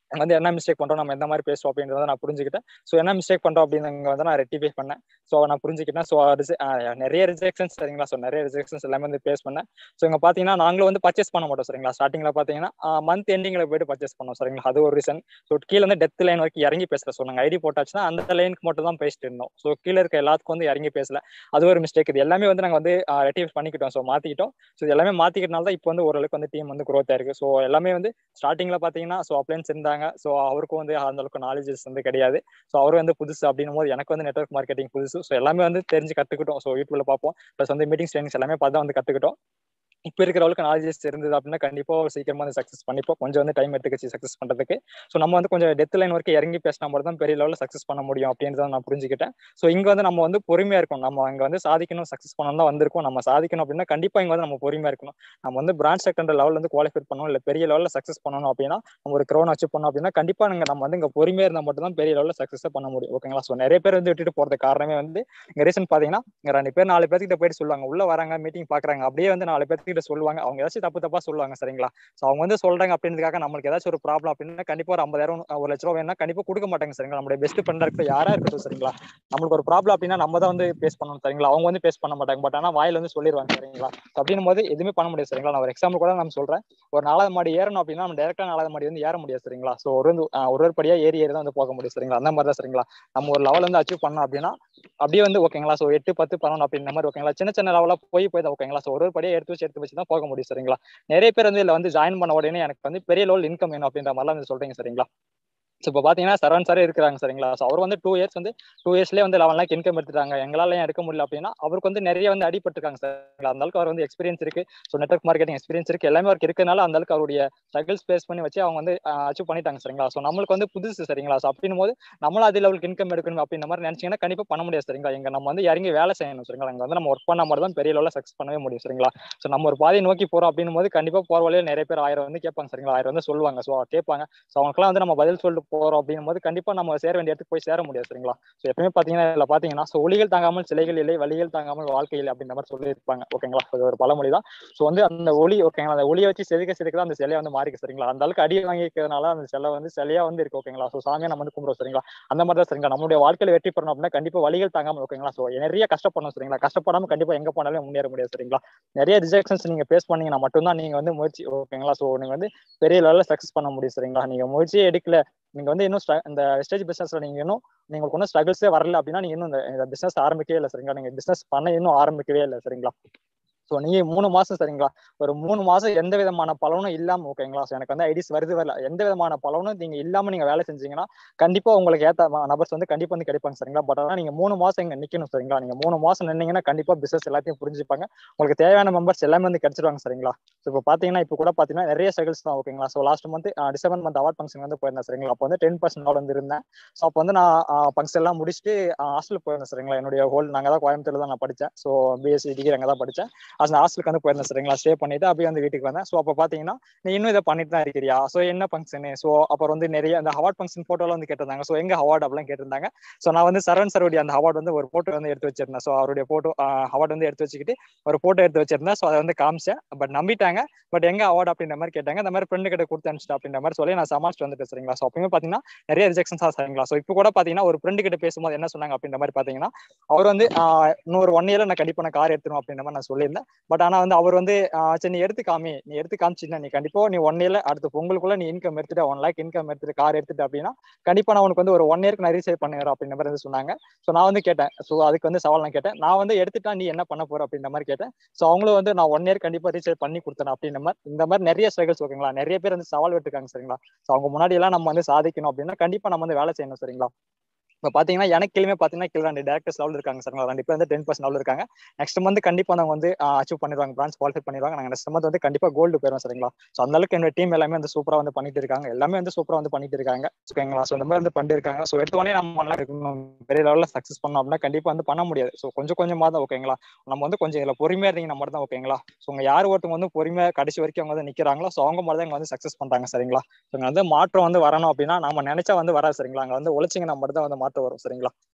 அங்க வந்து என்ன மிஸ்டேக் பண்றோம் நம்ம எந்த மாதிரி பேசுவோம் அப்படின்றத நான் புரிஞ்சுக்கிட்டேன் ஸோ என்ன மிஸ்டேக் பண்றோம் அப்படிங்க வந்து நான் ரெட்டிஃபை பண்ணேன் ஸோ நான் புரிஞ்சுக்கிட்டேன் ஸோ நிறைய ரிஜெக்ஷன்ஸ் சரிங்களா ஸோ நிறைய ரிஜெக்ஷன்ஸ் எல்லாமே வந்து பேஸ் பண்ணேன் ஸோ இங்க பாத்தீங்கன்னா நாங்களும் வந்து பர்ச்சேஸ் பண்ண மாட்டோம் சரிங்களா ஸ்டார்டிங்ல பாத்தீங்கன்னா மந்த் எண்டிங்ல போயிட்டு பர்ச்சேஸ் பண்ணோம் சரிங்களா அது ஒரு ரீசன் ஸோ கீழே வந்து டெத் லைன் வரைக்கும் இறங்கி பேசல ஸோ நாங்கள் ஐடி போட்டாச்சுன்னா அந்த லைனுக்கு மட்டும் தான் பேசிட்டு இருந்தோம் ஸோ கீழே இருக்க எல்லாத்துக்கும் வந்து இறங்கி பேசல அது ஒரு மிஸ்டேக் இது எல்லாமே வந்து நாங்கள் வந்து ரெட்டிஃபை பண்ணிக்கிட்டோம் ஸோ மாத்திக்கிட்டோம் ஸோ இது எல்லாமே மாத்திக்கிட்டனால தான் இப்போ வந்து ஓரளவுக்கு வந்து டீம் வந்து growth ஆயிருக்கு ஸோ எல்லாமே வந்து ஸ்டார்டிங்ல பாத்தீங்கன்னா ஸோ அப்ளைன்ஸ் இருந்தாங்க ஸோ அவருக்கும் வந்து அந்த அளவுக்கு நாலேஜஸ் வந்து கிடையாது ஸோ அவரும் வந்து புதுசு அப்படின்னும் போது எனக்கு வந்து நெட்ஒர்க் மார்க்கெட்டிங் புதுசு ஸோ எல்லாமே வந்து தெரிஞ்சு கத்துக்கிட்டோம் ஸோ யூடியூப்ல பார்ப்போம் ப்ளஸ் வந்து மீட்டிங்ஸ் ட்ரைனிங்ஸ் எல்லாமே பார்த்து வந்து கத்துக்கிட்டோம் இப்போ இருக்கிற அளவுக்கு நாலேஜஸ் இருந்தது அப்படின்னா கண்டிப்பா சீக்கிரமா வந்து சக்ஸஸ் பண்ணிப்போம் கொஞ்சம் வந்து டைம் எடுத்துக்கிச்சு சக்ஸஸ் பண்றதுக்கு ஸோ நம்ம வந்து கொஞ்சம் டெத் லைன் வரைக்கும் இறங்கி பேசினா மட்டும் தான் பெரிய லெவலில் சக்ஸஸ் பண்ண முடியும் அப்படின்றத நான் புரிஞ்சுக்கிட்டேன் ஸோ இங்க வந்து நம்ம வந்து பொறுமையா இருக்கணும் நம்ம அங்க வந்து சாதிக்கணும் சக்ஸஸ் பண்ணணும் தான் வந்திருக்கோம் நம்ம சாதிக்கணும் அப்படின்னா கண்டிப்பா இங்க வந்து நம்ம பொறுமையா இருக்கணும் நம்ம வந்து பிரான்ச் செக்டர் லெவல் வந்து குவாலிஃபை பண்ணணும் இல்லை பெரிய லெவலில் சக்ஸஸ் பண்ணணும் அப்படின்னா நம்ம ஒரு க்ரௌன் அச்சீவ் பண்ணோம் அப்படின்னா கண்டிப்பா நீங்க நம்ம வந்து இங்க பொறுமையா இருந்தால் மட்டும் தான் பெரிய லெவலில் சக்ஸஸ் பண்ண முடியும் ஓகேங்களா ஸோ நிறைய பேர் வந்து விட்டுட்டு போறது காரணமே வந்து இங்க ரீசன் பாத்தீங்கன்னா இங்க ரெண்டு பேர் நாலு பேர்கிட்ட போயிட்டு சொல்லுவாங்க உள்ள வராங்க மீட்டிங் பாக்குறாங்க அப்படியே வந்து நாலு பேர்கிட்ட சொல்லுவாங்க அவங்க ஏதாச்சும் தப்பு தப்பா சொல்லுவாங்க சரிங்களா ஸோ அவங்க வந்து சொல்றாங்க அப்படின்றதுக்காக நம்மளுக்கு ஏதாச்சும் ஒரு ப்ராப்ளம் அப்படின்னா கண்டிப்பா ஒரு ஐம்பதாயிரம் ஒரு லட்ச ரூபா வேணா கண்டிப்பா கொடுக்க மாட்டாங்க சரிங்களா நம்மளுடைய பெஸ்ட் ஃப்ரெண்டா இருக்கட்டும் யாரா இருக்கட்டும் சரிங்களா நம்மளுக்கு ஒரு ப்ராப்ளம் அப்படின்னா நம்ம தான் வந்து பேஸ் பண்ணணும் சரிங்களா அவங்க வந்து பேஸ் பண்ண மாட்டாங்க பட் ஆனா வாயில வந்து சொல்லிடுவாங்க சரிங்களா அப்படின்னும் போது எதுவுமே பண்ண முடியாது சரிங்களா நான் ஒரு எக்ஸாம்பிள் கூட நான் சொல்றேன் ஒரு நாலாவது மாடி ஏறணும் அப்படின்னா நம்ம டேரக்டா நாலாவது மாடி வந்து ஏற முடியாது சரிங்களா ஸோ ஒரு வந்து ஆஹ் ஒரு ஒரு படியா ஏறி ஏறி தான் வந்து போக முடியும் சரிங்களா அந்த மாதிரி தான் சரிங்களா நம்ம ஒரு லெவல் வந்து அச்சீவ் பண்ணோம் அப்படின்னா அப்படியே வந்து ஓகேங்களா ஸோ எட்டு பத்து பன்னெண்டு அப்படின்ற மாதிரி ஓகேங்களா சின்ன சின்ன லெவலா போய் போய் தான் ஓகேங்களா ஸோ ஒரு ஒரு படியா எடுத்து வச்சு எடுத்து வச்சு தான் போக முடியும் சரிங்களா நிறைய பேர் வந்து இதுல வந்து ஜாயின் பண்ண உடனே எனக்கு வந்து பெரிய லெவல் இன்கம் வேணும் அப்படின்ற மாதிரிலாம் வந்து சொல்றீங்க சரிங்களா ஸோ இப்போ பார்த்தீங்கன்னா சரவன் சாரே இருக்கிறாங்க சரிங்களா ஸோ அவர் வந்து டூ இயர்ஸ் வந்து டூ இயர்ஸ்லேயே வந்து லெவன் லேக் இன்கம் எடுத்துட்டாங்க எங்களால் ஏன் எடுக்க முடியல அப்படின்னா அவருக்கு வந்து நிறைய வந்து அடிபட்டிருக்காங்க சரிங்களா அந்த அளவுக்கு அவர் வந்து எக்ஸ்பீரியன்ஸ் இருக்கு ஸோ நெட்ஒர்க் மார்க்கெட்டிங் எக்ஸ்பீரியன்ஸ் இருக்கு எல்லாமே அவருக்கு இருக்கனால அந்த அளவுக்கு அவருடைய ஸ்ட்ரகிள்ஸ் பேஸ் பண்ணி வச்சு அவங்க வந்து அச்சீவ் பண்ணிட்டாங்க சரிங்களா ஸோ நம்மளுக்கு வந்து புதுசு சரிங்களா ஸோ அப்படின்னும் போது நம்மளும் அதே லெவலுக்கு இன்கம் எடுக்கணும் அப்படின்ற மாதிரி நினைச்சீங்கன்னா கண்டிப்பாக பண்ண முடியாது சரிங்களா எங்க நம்ம வந்து இறங்கி வேலை செய்யணும் சரிங்களா இங்க வந்து நம்ம ஒர்க் பண்ண மாதிரி தான் பெரிய லெவலில் சக்ஸஸ் பண்ணவே முடியும் சரிங்களா ஸோ நம்ம ஒரு பாதையை நோக்கி போறோம் அப்படின்னும் போது கண்டிப்பாக போற வழியில் நிறைய பேர் ஆயிரம் வந்து கேட்பாங்க சரிங்களா ஆயிரம் வந்து சொல்லுவாங்க ஸோ கேட்பாங்க ஸோ அவங்களுக்குலாம் வந்து நம்ம பதில் சொல்லிட்டு போறோம் அப்படின்னும் போது கண்டிப்பா நம்ம சேர வேண்டிய இடத்துக்கு போய் சேர முடியாது சரிங்களா ஸோ எப்பவுமே பாத்தீங்கன்னா இதுல பாத்தீங்கன்னா ஸோ ஒளிகள் தாங்காமல் சிலைகள் இல்லை வழிகள் தாங்காமல் வாழ்க்கை இல்லை அப்படின்ற மாதிரி சொல்லி இருப்பாங்க ஓகேங்களா அது ஒரு பழமொழி தான் ஸோ வந்து அந்த ஒளி ஓகேங்களா அந்த ஒளியை வச்சு செதுக்க செதுக்க தான் அந்த சிலையை வந்து மாறிக்கு சரிங்களா அந்த அளவுக்கு அடி வாங்கிக்கிறதுனால அந்த சிலை வந்து சிலையா வந்து இருக்கு ஓகேங்களா ஸோ சாமியா நம்ம வந்து கும்பிடுறோம் சரிங்களா அந்த மாதிரி தான் சரிங்களா நம்மளுடைய வாழ்க்கையில வெற்றி பெறணும் அப்படின்னா கண்டிப்பா வழிகள் தாங்காமல் ஓகேங்களா ஸோ நிறைய கஷ்டப்படணும் சரிங்களா கஷ்டப்படாம கண்டிப்பா எங்க போனாலும் முன்னேற முடியாது சரிங்களா நிறைய ரிஜெக்ஷன்ஸ் நீங்க பேஸ் பண்ணீங்கன்னா மட்டும்தான் நீங்க வந்து முயற்சி ஓகேங்களா ஸோ நீங்க வந்து பெரிய லெவலில் சக்ஸஸ் பண்ண முடியும் சரிங்களா நீங்க முயற்சியே எடுக்கல நீங்க வந்து இன்னும் இந்த ஸ்டேஜ் பிசினஸ்ல நீங்க இன்னும் உங்களுக்கு ஒன்றும் ஸ்ட்ரகிள்ஸே வரல அப்படின்னா நீங்க இன்னும் இந்த பிசினஸ் ஆரம்பிக்கவே இல்லை சரிங்களா நீங்க பிசினஸ் பண்ண இன்னும் ஆரம்பிக்கவே இல்லை சரிங்களா ஸோ நீங்க மூணு மாசம் சரிங்களா ஒரு மூணு மாசம் எந்த விதமான பலனும் இல்லாம ஓகேங்களா ஸோ எனக்கு வந்து ஐடிஸ் வருது வரல எந்த விதமான பலனும் நீங்க இல்லாம நீங்க வேலை செஞ்சீங்கன்னா கண்டிப்பா உங்களுக்கு ஏத்த நபர்ஸ் வந்து கண்டிப்பா வந்து கிடைப்பாங்க சரிங்களா பட் ஆனால் நீங்க மூணு மாசம் இங்க நிக்கணும் சரிங்களா நீங்க மூணு மாசம் நின்னீங்கன்னா கண்டிப்பா பிசினஸ் எல்லாத்தையும் புரிஞ்சுப்பாங்க உங்களுக்கு தேவையான மெம்பர்ஸ் எல்லாமே வந்து கிடைச்சிருவாங்க சரிங்களா ஸோ இப்போ பாத்தீங்கன்னா இப்போ கூட பாத்தீங்கன்னா நிறைய ஸ்ட்ரகிள்ஸ் தான் ஓகேங்களா so last month December month award function வந்து போயிருந்தேன் சரிங்களா அப்போ வந்து டென் பர்சன்ட் வந்து இருந்தேன் ஸோ அப்போ வந்து நான் ஃபங்க்ஷன் எல்லாம் முடிச்சுட்டு ஹாஸ்டல் போயிருந்தேன் சரிங்களா என்னுடைய ஹோல் நாங்கள் தான் கோயம்புத்தூர்ல தான் நான் படித்தேன் ஸோ பிஎஸ்சி டிகிரி அங்கே தான் படித்தேன் அந்த ஹாஸ்டலுக்கு வந்து போயிருந்தேன் சரிங்களா ஸ்டே பண்ணிட்டு அப்படியே வந்து வீட்டுக்கு வந்தேன் ஸோ அப்போ பார்த்தீங்கன்னா நீ இன்னும் இதை பண்ணிட்டு தான் இருக்கிறியா ஸோ என்ன ஃபங்க்ஷனு ஸோ அப்புறம் வந்து நிறைய அந்த அவார்ட் ஃபங்க்ஷன் ஃபோட்டோலாம் வந்து கேட்டிருந்தாங்க ஸோ எங்க அவார்டு அப்படிலாம் கேட்டிருந்தாங்க ஸோ நான் வந்து சரவன் சரோடைய அந்த அவார்டு வந்து ஒரு ஃபோட்டோ வந்து எடுத்து வச்சிருந்தேன் ஸோ அவருடைய ஃபோட்டோ அவார்டு வந்து எடுத்து வச்சுக்கிட்டு ஒரு ஃபோட்டோ எடுத்து வச்சிருந்தேன் ஸோ அதை வந்து காமிச்சேன் பட் நம்பிட்டாங்க பட் எங்க அவார்டு அப்படின்ற மாதிரி கேட்டாங்க இந்த மாதிரி ஃப்ரெண்டு கிட்ட கொடுத்து அனுப்பிச்சிட்டு அப்படின்ற மாதிரி சொல்லி நான் சமாளிச்சு வந்துட்டு சரிங்களா ஸோ அப்பயுமே பார்த்தீங்கன்னா நிறைய ரிஜெக்ஷன்ஸாக சரிங்களா ஸோ இப்போ கூட பார்த்தீங்கன்னா ஒரு ஃப்ரெண்டு கிட்ட பேசும்போது என்ன சொன்னாங்க அப்படின்ற மாதிரி பார்த்தீங்கன்னா அவர் வந்து இன்னொரு ஒன் இயர்ல நான் கண்டிப்பாக நான் கார் எடுத்துரும் அப்படின்ற மாதிரி நான் சொல்லியிருந்தேன் பட் ஆனால் வந்து அவர் வந்து சரி நீ எடுத்து காமி நீ எடுத்து காமிச்சின்னா நீ கண்டிப்பா நீ ஒன் இயர்ல அடுத்த பொங்கலுக்குள்ள நீ இன்கம் எடுத்துட்டு ஒன் லேக் இன்கம் எடுத்துட்டு கார் எடுத்துட்டு அப்படின்னா கண்டிப்பா நான் உனக்கு வந்து ஒரு ஒன் இயர்க்கு நான் ரீசேவ் பண்ணுறேன் அப்படின்ற மாதிரி வந்து சொன்னாங்க ஸோ நான் வந்து கேட்டேன் ஸோ அதுக்கு வந்து சவால் நான் கேட்டேன் நான் வந்து எடுத்துட்டா நீ என்ன பண்ண போற அப்படின்ற மாதிரி கேட்டேன் ஸோ அவங்களும் வந்து நான் ஒன் இயர் கண்டிப்பா ரீசேவ் பண்ணி கொடுத்தேன் அப்படின்ற மாதிரி இந்த மாதிரி நிறைய ஸ்ட்ரகிள்ஸ் ஓகேங்களா நிறைய பேர் வந்து சவால் விட்டுருக்காங்க சரிங்களா ஸோ அவங்க முன்னாடி எல்லாம் நம்ம வந்து சாதிக்கணும் அப்படின்னா கண்டிப்பா நம்ம வந்து வேலை செய்யணும் சரிங்களா இப்போ பார்த்தீங்கன்னா எனக்கு கீழே பார்த்தீங்கன்னா கீழே ரெண்டு டேரக்டர்ஸ் லெவல் இருக்காங்க சார் ரெண்டு பேர் வந்து டென் பர்சன்ட் லெவல் இருக்காங்க நெக்ஸ்ட் மந்த் கண்டிப்பாக நாங்கள் வந்து அச்சீவ் பண்ணிடுவாங்க பிரான்ச் குவாலிஃபை பண்ணிடுவாங்க நாங்கள் நெக்ஸ்ட் மந்த் வந்து கண்டிப்பாக கோல்டு போயிடும் சரிங்களா ஸோ அந்த அளவுக்கு என்னோட டீம் எல்லாமே வந்து சூப்பராக வந்து பண்ணிட்டு இருக்காங்க எல்லாமே வந்து சூப்பராக வந்து பண்ணிட்டு இருக்காங்க ஓகேங்களா ஸோ இந்த மாதிரி வந்து பண்ணிட்டு இருக்காங்க ஸோ எடுத்தோடனே நம்ம நல்லா இருக்கணும் பெரிய லெவலில் சக்ஸஸ் பண்ணோம் அப்படின்னா கண்டிப்பாக வந்து பண்ண முடியாது ஸோ கொஞ்சம் கொஞ்சமாக தான் ஓகேங்களா நம்ம வந்து கொஞ்சம் இதில் பொறுமையாக இருந்தீங்கன்னா மட்டும் தான் ஓகேங்களா ஸோ உங்க யார் ஒருத்தவங்க வந்து பொறுமையாக கடைசி வரைக்கும் அவங்க வந்து நிற்கிறாங்களோ ஸோ அவங்க மாதிரி தான் இங்கே வந்து சக்ஸஸ் பண்ணுறாங்க சரிங்களா ஸோ இங்கே வந்து மாற்றம் வந்து வரணும் அப்படின்னா நம்ம நினைச்சா வந்து வராது சரிங்களா அங்கே வந்து உழைச்சிங்கன்னா மட்டும் தான் வந்து மாற்றம் வரும் சரிங்களா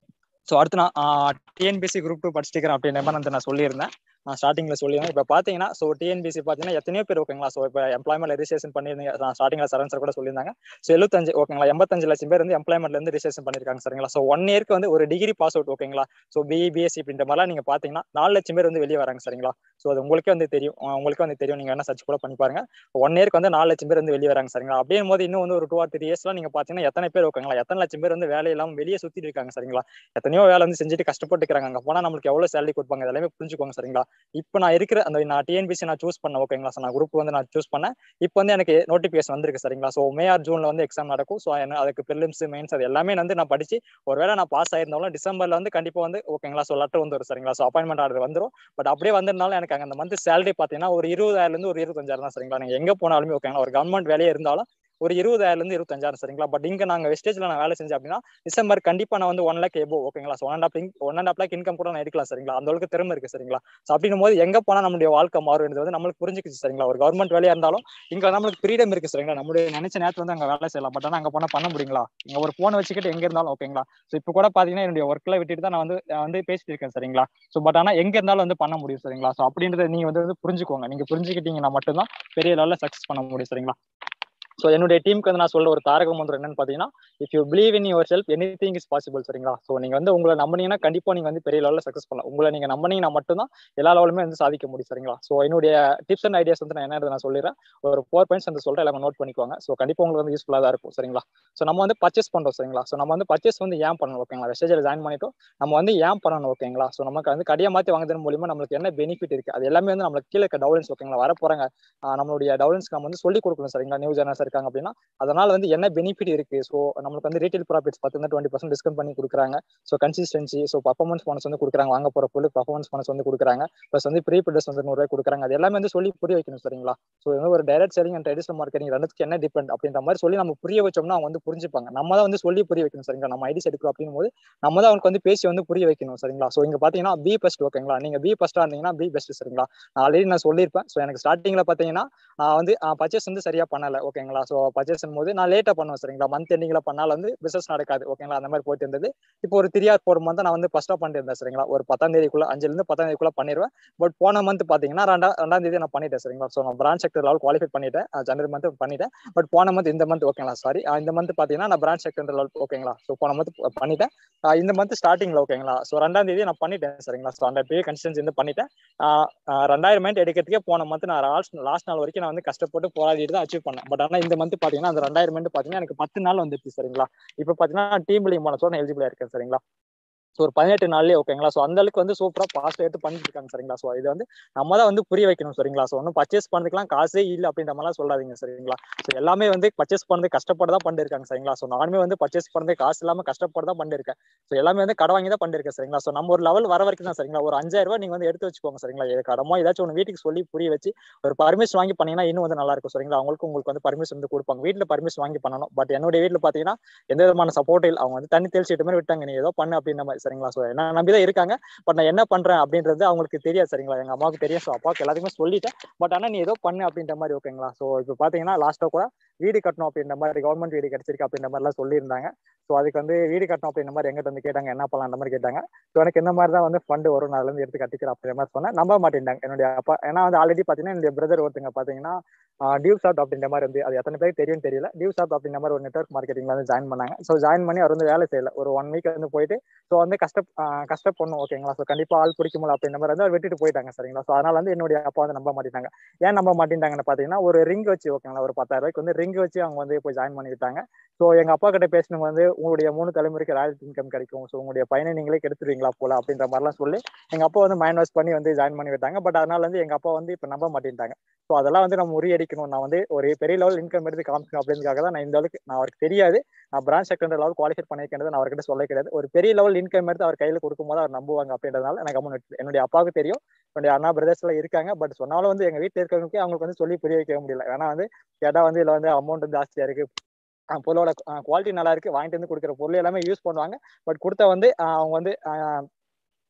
ஸோ அடுத்து நான் டிஎன்பிசி குரூப் டூ படிச்சிருக்கிறேன் அப்படின்ற மாதிரி வந்து நான் சொல்லியிருந்தேன் நான் ஸ்டார்டிங்ல சொல்லியிருந்தேன் இப்போ பார்த்தீங்கன்னா ஸோ டிஎன்பிசி பார்த்தீங்கன்னா எத்தனையோ பேர் ஓகேங்களா ஸோ இப்போ எம்ப்ளாய்மெண்ட் ரெஜிஸ்ட்ரேஷன் பண்ணியிருந்தீங்க நான் ஸ்டார்டிங்ல சரண் சார் கூட சொல்லியிருந்தாங்க ஸோ எழுபத்தஞ்சு ஓகேங்களா எண்பத்தஞ்சு லட்சம் பேர் வந்து எம்ப்ளாய்மெண்ட்ல இருந்து ரிஜிஸ்ட்ரேஷன் பண்ணியிருக்காங்க சரிங்களா ஸோ ஒன் இயர்க்கு வந்து ஒரு டிகிரி பாஸ் அவுட் ஓகேங்களா ஸோ பிஇ பிஎஸ்சி அப்படின்ற மாதிரிலாம் நீங்க பார்த்தீங்கன்னா நாலு லட்சம் பேர் வந்து வெளியே வராங்க சரிங்களா ஸோ அது உங்களுக்கே வந்து தெரியும் உங்களுக்கே வந்து தெரியும் நீங்க என்ன சர்ச் கூட பண்ணி பாருங்க ஒன் இயர்க்கு வந்து நாலு லட்சம் பேர் வந்து வெளியே வராங்க சரிங்களா அப்படியே போது இன்னும் வந்து ஒரு டூ ஆர் த்ரீ இயர்ஸ்லாம் நீங்க பாத்தீங்கன்னா எத்தனை பேர் ஓகேங்களா எத்தனை லட்சம் பேர் வந்து வேலை இல்லாம வெளியே சுத்திட்டு இருக்காங்க சரிங்களா எத்தனையோ வேலை வந்து செஞ்சுட்டு கஷ்டப்பட்டு இருக்காங்க அங்க போனா நம்மளுக்கு எவ்வளவு சேலரி கொடுப்பாங்க எல்லாமே புரிஞ்சுக்கோங்க சரிங்களா இப்போ நான் இருக்கிற அந்த நான் டிஎன்பிசி நான் சூஸ் பண்ண ஓகேங்களா சார் நான் குரூப் வந்து நான் சூஸ் பண்ணேன் இப்போ வந்து எனக்கு நோட்டிபிகேஷன் வந்திருக்கு சரிங்களா ஸோ மே ஆர் ஜூன்ல வந்து எக்ஸாம் நடக்கும் ஸோ அதுக்கு ப்ரிலிம்ஸ் மெயின்ஸ் அது எல்லாமே வந்து நான் படிச்சு ஒருவேளை நான் பாஸ் ஆயிருந்தாலும் டிசம்பர்ல வந்து கண்டிப்பா வந்து ஓகேங்களா ஸோ லெட்டர் வந்துடும் சரிங்களா ஸோ அப்பாயின்மெண்ட் ஆர்டர் வந்துடும் பட் அப்படியே வந்திருந்தாலும் எனக்கு அங்க அந்த மந்த் சேலரி பாத்தீங்கன்னா ஒரு இருபதாயிரம் இருந்து ஒரு இருபத்தஞ்சாயிரம் தான் சரிங்களா நீங்க எங்க போனாலுமே ஓகேங்களா ஒரு கவர்மெண்ட் வேலையே இருந்தாலும் ஒரு இருபதாயிரம் இருந்து இருபத்தஞ்சாயிரம் சரிங்களா பட் இங்க நாங்க வெஸ்டேஜ்ல நான் வேலை செஞ்சேன் அப்படின்னா டிசம்பர் கண்டிப்பா நான் வந்து ஒன் லேக் எபோ ஓகேங்களா so one and half one and half lakh income கூட நான் எடுக்கலாம் சரிங்களா அந்த அளவுக்கு திறமை இருக்கு சரிங்களா ஸோ அப்படின்னும் போது எங்க போனா நம்மளுடைய வாழ்க்கை மாறும் வந்து நம்மளுக்கு புரிஞ்சுக்குச்சு சரிங்களா ஒரு கவர்மெண்ட் வேலையா இருந்தாலும் இங்க நம்மளுக்கு ஃப்ரீடம் இருக்கு சரிங்களா நம்மளுடைய நினைச்ச நேரத்துல வந்து அங்க வேலை செய்யலாம் பட் ஆனா அங்க போனா பண்ண முடியுங்களா இங்க ஒரு போனை வச்சுக்கிட்டு எங்க இருந்தாலும் ஓகேங்களா ஸோ இப்போ கூட பாத்தீங்கன்னா என்னுடைய ஒர்க்ல விட்டுட்டு தான் நான் வந்து வந்து பேசிட்டு இருக்கேன் சரிங்களா ஸோ பட் ஆனா எங்க இருந்தாலும் வந்து பண்ண முடியும் சரிங்களா ஸோ அப்படின்றத நீங்க வந்து புரிஞ்சுக்கோங்க நீங்க புரிஞ்சுக்கிட்டீங்கன்னா மட்டும்தான் பெரிய லெவலில் சக்சஸ் பண்ண முடியும் சரிங்களா ஸோ என்னுடைய டீமுக்கு வந்து நான் சொல்ற ஒரு தாரக மந்திரம் என்னன்னு பார்த்தீங்கன்னா if you believe in yourself anything is possible சரிங்களா ஸோ நீங்க வந்து உங்களை நம்பினீங்கன்னா கண்டிப்பா நீங்க வந்து பெரிய லெவலில் சக்ஸஸ் பண்ணலாம் உங்களை நீங்க நம்பினீங்கன்னா மட்டும்தான் எல்லா லெவலுமே வந்து சாதிக்க முடியும் சரிங்களா ஸோ என்னுடைய டிப்ஸ் அண்ட் ஐடியாஸ் வந்து நான் என்ன நான் சொல்லிடுறேன் ஒரு ஃபோர் பாயிண்ட்ஸ் வந்து சொல்றேன் எல்லாமே நோட் பண்ணிக்கோங்க ஸோ கண்டிப்பா உங்களுக்கு வந்து யூஸ்ஃபுல்லாக தான் இருக்கும் சரிங்களா ஸோ நம்ம வந்து பர்ச்சேஸ் பண்றோம் சரிங்களா ஸோ நம்ம வந்து பர்ச்சேஸ் வந்து ஏன் பண்ணணும் ஓகேங்களா வெஸ்டேஜில் ஜாயின் பண்ணிட்டோம் நம்ம வந்து ஏன் பண்ணணும் ஓகேங்களா ஸோ நமக்கு வந்து கடையை மாற்றி வாங்குறது மூலியமா நம்மளுக்கு என்ன பெனிஃபிட் இருக்கு அது எல்லாமே வந்து நம்மளுக்கு கீழே டவுலன்ஸ் ஓகேங்களா வர போறாங்க நம்மளுடைய டவுலன்ஸ்க்கு நம்ம வந்து சொல்லி கொடுக்கணும் சரிங்களா நியூ ஜெனரேஷன் இருக்காங்க அப்படின்னா அதனால வந்து என்ன பெனிஃபிட் இருக்கு ஸோ நம்மளுக்கு வந்து ரீட்டைல் ப்ராஃபிட்ஸ் பார்த்தீங்கன்னா டுவெண்ட்டி பர்சன்ட் டிஸ்கவுண்ட் பண்ணி கொடுக்குறாங்க so consistency so performance bonus வந்து கொடுக்குறாங்க வாங்க போற பொருள் பர்ஃபார்மன்ஸ் போனஸ் வந்து கொடுக்குறாங்க ப்ளஸ் வந்து ப்ரீ ப்ரிடஸ் வந்து நூறுரூவா கொடுக்குறாங்க அது எல்லாமே வந்து சொல்லி புரிய வைக்கணும் சரிங்களா ஸோ வந்து ஒரு direct selling and traditional marketing ரெண்டுக்கு என்ன டிபெண்ட் அப்படின்ற மாதிரி சொல்லி நம்ம புரிய வச்சோம்னா அவங்க வந்து புரிஞ்சுப்பாங்க நம்ம தான் வந்து சொல்லி புரிய வைக்கணும் சரிங்களா நம்ம ஐடிஸ் எடுக்கிறோம் அப்படின் போது நம்ம தான் அவனுக்கு வந்து பேசி வந்து புரிய வைக்கணும் சரிங்களா ஸோ இங்க பாத்தீங்கன்னா பி பெஸ்ட் ஓகேங்களா நீங்க பி பெஸ்டா இருந்தீங்கன்னா பி பெஸ்ட் சரிங்களா நான் ஆல்ரெடி நான் சொல்லியிருப்பேன் ஸோ எனக்கு ஸ்டார்டிங்ல பாத்தீங்கன்னா நான் வந்து பர்ச்சேஸ் வந்து சரியா பண்ணல ஓகேங்களா ஸோ பர்ச்சேஸ் போது நான் லேட்டா பண்ணுவேன் சரிங்களா மந்த் எண்டிங்ல பண்ணாலும் வந்து பிசினஸ் நடக்காது ஓகேங்களா அந்த மாதிரி போயிட்டு இருந்தது இப்போ ஒரு த்ரீ ஆர் ஃபோர் மந்த் நான் வந்து ஃபர்ஸ்டா பண்ணிட்டு இருந்தேன் சரிங்களா ஒரு பத்தாம் தேதிக்குள்ள அஞ்சுல இருந்து பத்தாம் தேதிக்குள்ள பண்ணிடுவேன் பட் போன மந்த் பாத்தீங்கன்னா ரெண்டா ரெண்டாம் தேதி நான் பண்ணிட்டேன் சரிங்களா ஸோ நான் பிரான்ச் செக்டர் லெவல் குவாலிஃபை பண்ணிட்டேன் ஜனவரி மந்த் பண்ணிட்டேன் பட் போன மந்த் இந்த மந்த் ஓகேங்களா சாரி இந்த மந்த் பாத்தீங்கன்னா நான் பிரான்ச் செக்டர் லெவல் ஓகேங்களா ஸோ போன மந்த் பண்ணிட்டேன் இந்த மந்த் ஸ்டார்டிங்ல ஓகேங்களா ஸோ ரெண்டாம் தேதி நான் பண்ணிட்டேன் சரிங்களா ஸோ அந்த பெரிய கன்சிஸ்டன்சி வந்து பண்ணிட்டேன் ரெண்டாயிரம் மைண்ட் எடுக்கிறதுக்கே போன மந்த் நான் லாஸ்ட் லாஸ்ட் நாள் வரைக்கும் நான் வந்து கஷ்டப்பட்டு போராடிட்டு தான் அச்சீவ் பண்ணேன் பட் ஆனால் இந்த மந்த் பாத்தீங்கன்னா அந்த ரெண்டாயிரம் மைண்ட் பாத்தீங்கன்னா எனக்கு பத்து நாள் வந்துருச்சு சரிங்களா இப்போ பாத்தீங்கன்னா டீம் பில்டிங் பண்ண சொல்ல எலிஜிபிளா இருக்கேன் சரிங்களா ஸோ ஒரு பதினெட்டு நாள்லயே ஓகேங்களா ஸோ அந்த அளவுக்கு வந்து சூப்பரா பாஸ்ட் எடுத்து பண்ணிட்டு இருக்காங்க சரிங்களா ஸோ இது வந்து நம்ம தான் வந்து புரிய வைக்கணும் சரிங்களா ஸோ ஒன்றும் பர்ச்சேஸ் பண்ணதுக்குலாம் காசே இல்லை அப்படின்ற மாதிரிலாம் சொல்லாதீங்க சரிங்களா ஸோ எல்லாமே வந்து பர்ச்சேஸ் பண்ணது கஷ்டப்பட்டு தான் பண்ணிருக்காங்க சரிங்களா ஸோ நானுமே வந்து பர்ச்சேஸ் பண்ணது காசு இல்லாம கஷ்டப்பட்டு தான் பண்ணிருக்கேன் ஸோ எல்லாமே வந்து கடை வாங்கி தான் பண்ணிருக்கேன் சரிங்களா ஸோ நம்ம ஒரு லெவல் வர வரைக்கும் தான் சரிங்களா ஒரு அஞ்சாயிரம் ரூபாய் நீங்க வந்து எடுத்து வச்சுக்கோங்க சரிங்களா இது கடமோ ஏதாச்சும் ஒன்று வீட்டுக்கு சொல்லி புரிய வச்சு ஒரு பர்மிஷன் வாங்கி பண்ணீங்கன்னா இன்னும் வந்து நல்லா இருக்கும் சரிங்களா அவங்களுக்கு உங்களுக்கு வந்து பர்மிஷன் வந்து கொடுப்பாங்க வீட்டில் பர்மிஷன் வாங்கி பண்ணணும் பட் என்னுடைய வீட்டில் பார்த்தீங்கன்னா எந்த விதமான சப்போர்ட் இல்லை அவங்க வந்து தண்ணி தெளிச்சிட்டு மாதிரி விட்டாங்க நீ ஏதோ பண்ணு அப்படின்ற மாதிரி சரிங்களா ஸோ என்ன நம்பிதான் இருக்காங்க பட் நான் என்ன பண்றேன் அப்படின்றது அவங்களுக்கு தெரியாது சரிங்களா எங்க அம்மாவுக்கு தெரியும் ஸோ அப்பாவுக்கு எல்லாத்துக்குமே சொல்லிட்டேன் பட் ஆனா நீ ஏதோ பண்ணு அப்படின்ற மாதிரி ஓகேங்களா ஸோ இப்போ பாத்தீங்கன்னா லாஸ்ட்டா கூட வீடு கட்டணும் அப்படின்ற மாதிரி கவர்மெண்ட் வீடு கிடைச்சிருக்கு அப்படின்ற மாதிரிலாம் சொல்லியிருந்தாங்க ஸோ அதுக்கு வந்து வீடு கட்டணும் அப்படின்ற மாதிரி எங்கிட்ட வந்து கேட்டாங்க என்ன பண்ணலாம் அந்த மாதிரி கேட்டாங்க ஸோ எனக்கு இந்த மாதிரி தான் வந்து ஃபண்டு வரும் நான் அதுல இருந்து எடுத்து கட்டிக்கிறேன் அப்படின்ற மாதிரி சொன்னேன் நம்ப மாட்டேன்டாங்க என்னுடைய அப்பா ஏன்னா வந்து ஆல்ரெடி பாத்தீங்கன்னா என்னுடைய பிரதர் ஒருத்தங்க பாத்தீங்கன்னா டியூ சாப்ட் அப்படின்ற மாதிரி வந்து அது எத்தனை பேருக்கு தெரியும் தெரியல டியூ சாப்ட் அப்படின்ற மாதிரி ஒரு நெட்ஒர்க் மார்க்கெட்டிங்ல வந்து ஜாயின் பண்ணாங்க ஸோ ஜாயின் பண்ணி அவர் வந்து வேலை செய்யல ஒரு ஒன் வீக் வந்து போயிட்டு ஸோ வந்து கஷ்ட கஷ்டப்படணும் ஓகேங்களா ஸோ கண்டிப்பா ஆள் பிடிக்கும்ல அப்படின்ற மாதிரி வந்து அவர் விட்டுட்டு போயிட்டாங்க சரிங்களா ஸோ அதனால வந்து என்னுடைய அப்பா வந்து நம்ப மாட்டேங்காங்க ஏன் நம்ப மாட்டேங்கிறாங்கன்னு பாத்தீங்கன்னா ஒரு ரிங் வச்சு ஓகேங்களா ஒரு பத்தாயிரம் ரூபாய்க்கு வந்து ரிங் வச்சு அவங்க வந்து போய் ஜாயின் பண்ணிவிட்டாங்க ஸோ எங்க அப்பா கிட்ட பேசினவங்க வந்து உங்களுடைய மூணு தலைமுறைக்கு ராயல் இன்கம் கிடைக்கும் ஸோ உங்களுடைய பையனை நீங்களே கெடுத்துருவீங்களா போல அப்படின்ற மாதிரிலாம் சொல்லி எங்க அப்பா வந்து மைண்ட் வாஷ் பண்ணி வந்து ஜாயின் பண்ணி விட்டாங்க பட் அதனால வந்து எங்க அப்பா வந்து இப்ப நம்ப மாட்டேன்ட்டாங்க ஸோ அதெல்லாம் வந்து நம்ம முறியடிக்கணும் நான் வந்து ஒரு பெரிய லெவல் இன்கம் எடுத்து காமிக்கணும் அப்படின்றதுக்காக தான் நான் இந்த அளவுக்கு நான் அவருக்கு தெரியாது நான் பிரான்ச் செகண்டரி லெவல் குவாலிஃபை பண்ணியிருக்கிறது நான் அவர்கிட்ட சொல்ல கிடையாது ஒரு பெரிய லெவல் இன்கம் எடுத்து அவர் கையில கொடுக்கும்போது அவர் நம்புவாங்க அப்படின்றதுனால எனக்கு அம்மன் என்னுடைய அப்பாவுக்கு தெரியும் என்னுடைய அண்ணா பிரதர்ஸ் எல்லாம் இருக்காங்க பட் சொன்னாலும் வந்து எங்க வீட்டில் இருக்கிறவங்களுக்கு அவங்களுக்கு வந்து சொல்லி புரிய வைக்க முடியல ஏன்னா வந்து கேட்டா வந்து இதுல வந்து அமௌண்ட் ஜாஸ்தியா இருக்கு பொருளோட குவாலிட்டி நல்லா இருக்கு வாங்கிட்டு வந்து கொடுக்குற பொருள் எல்லாமே யூஸ் பண்ணுவாங்க பட் கொடுத்த வந்து அவங்க வந்து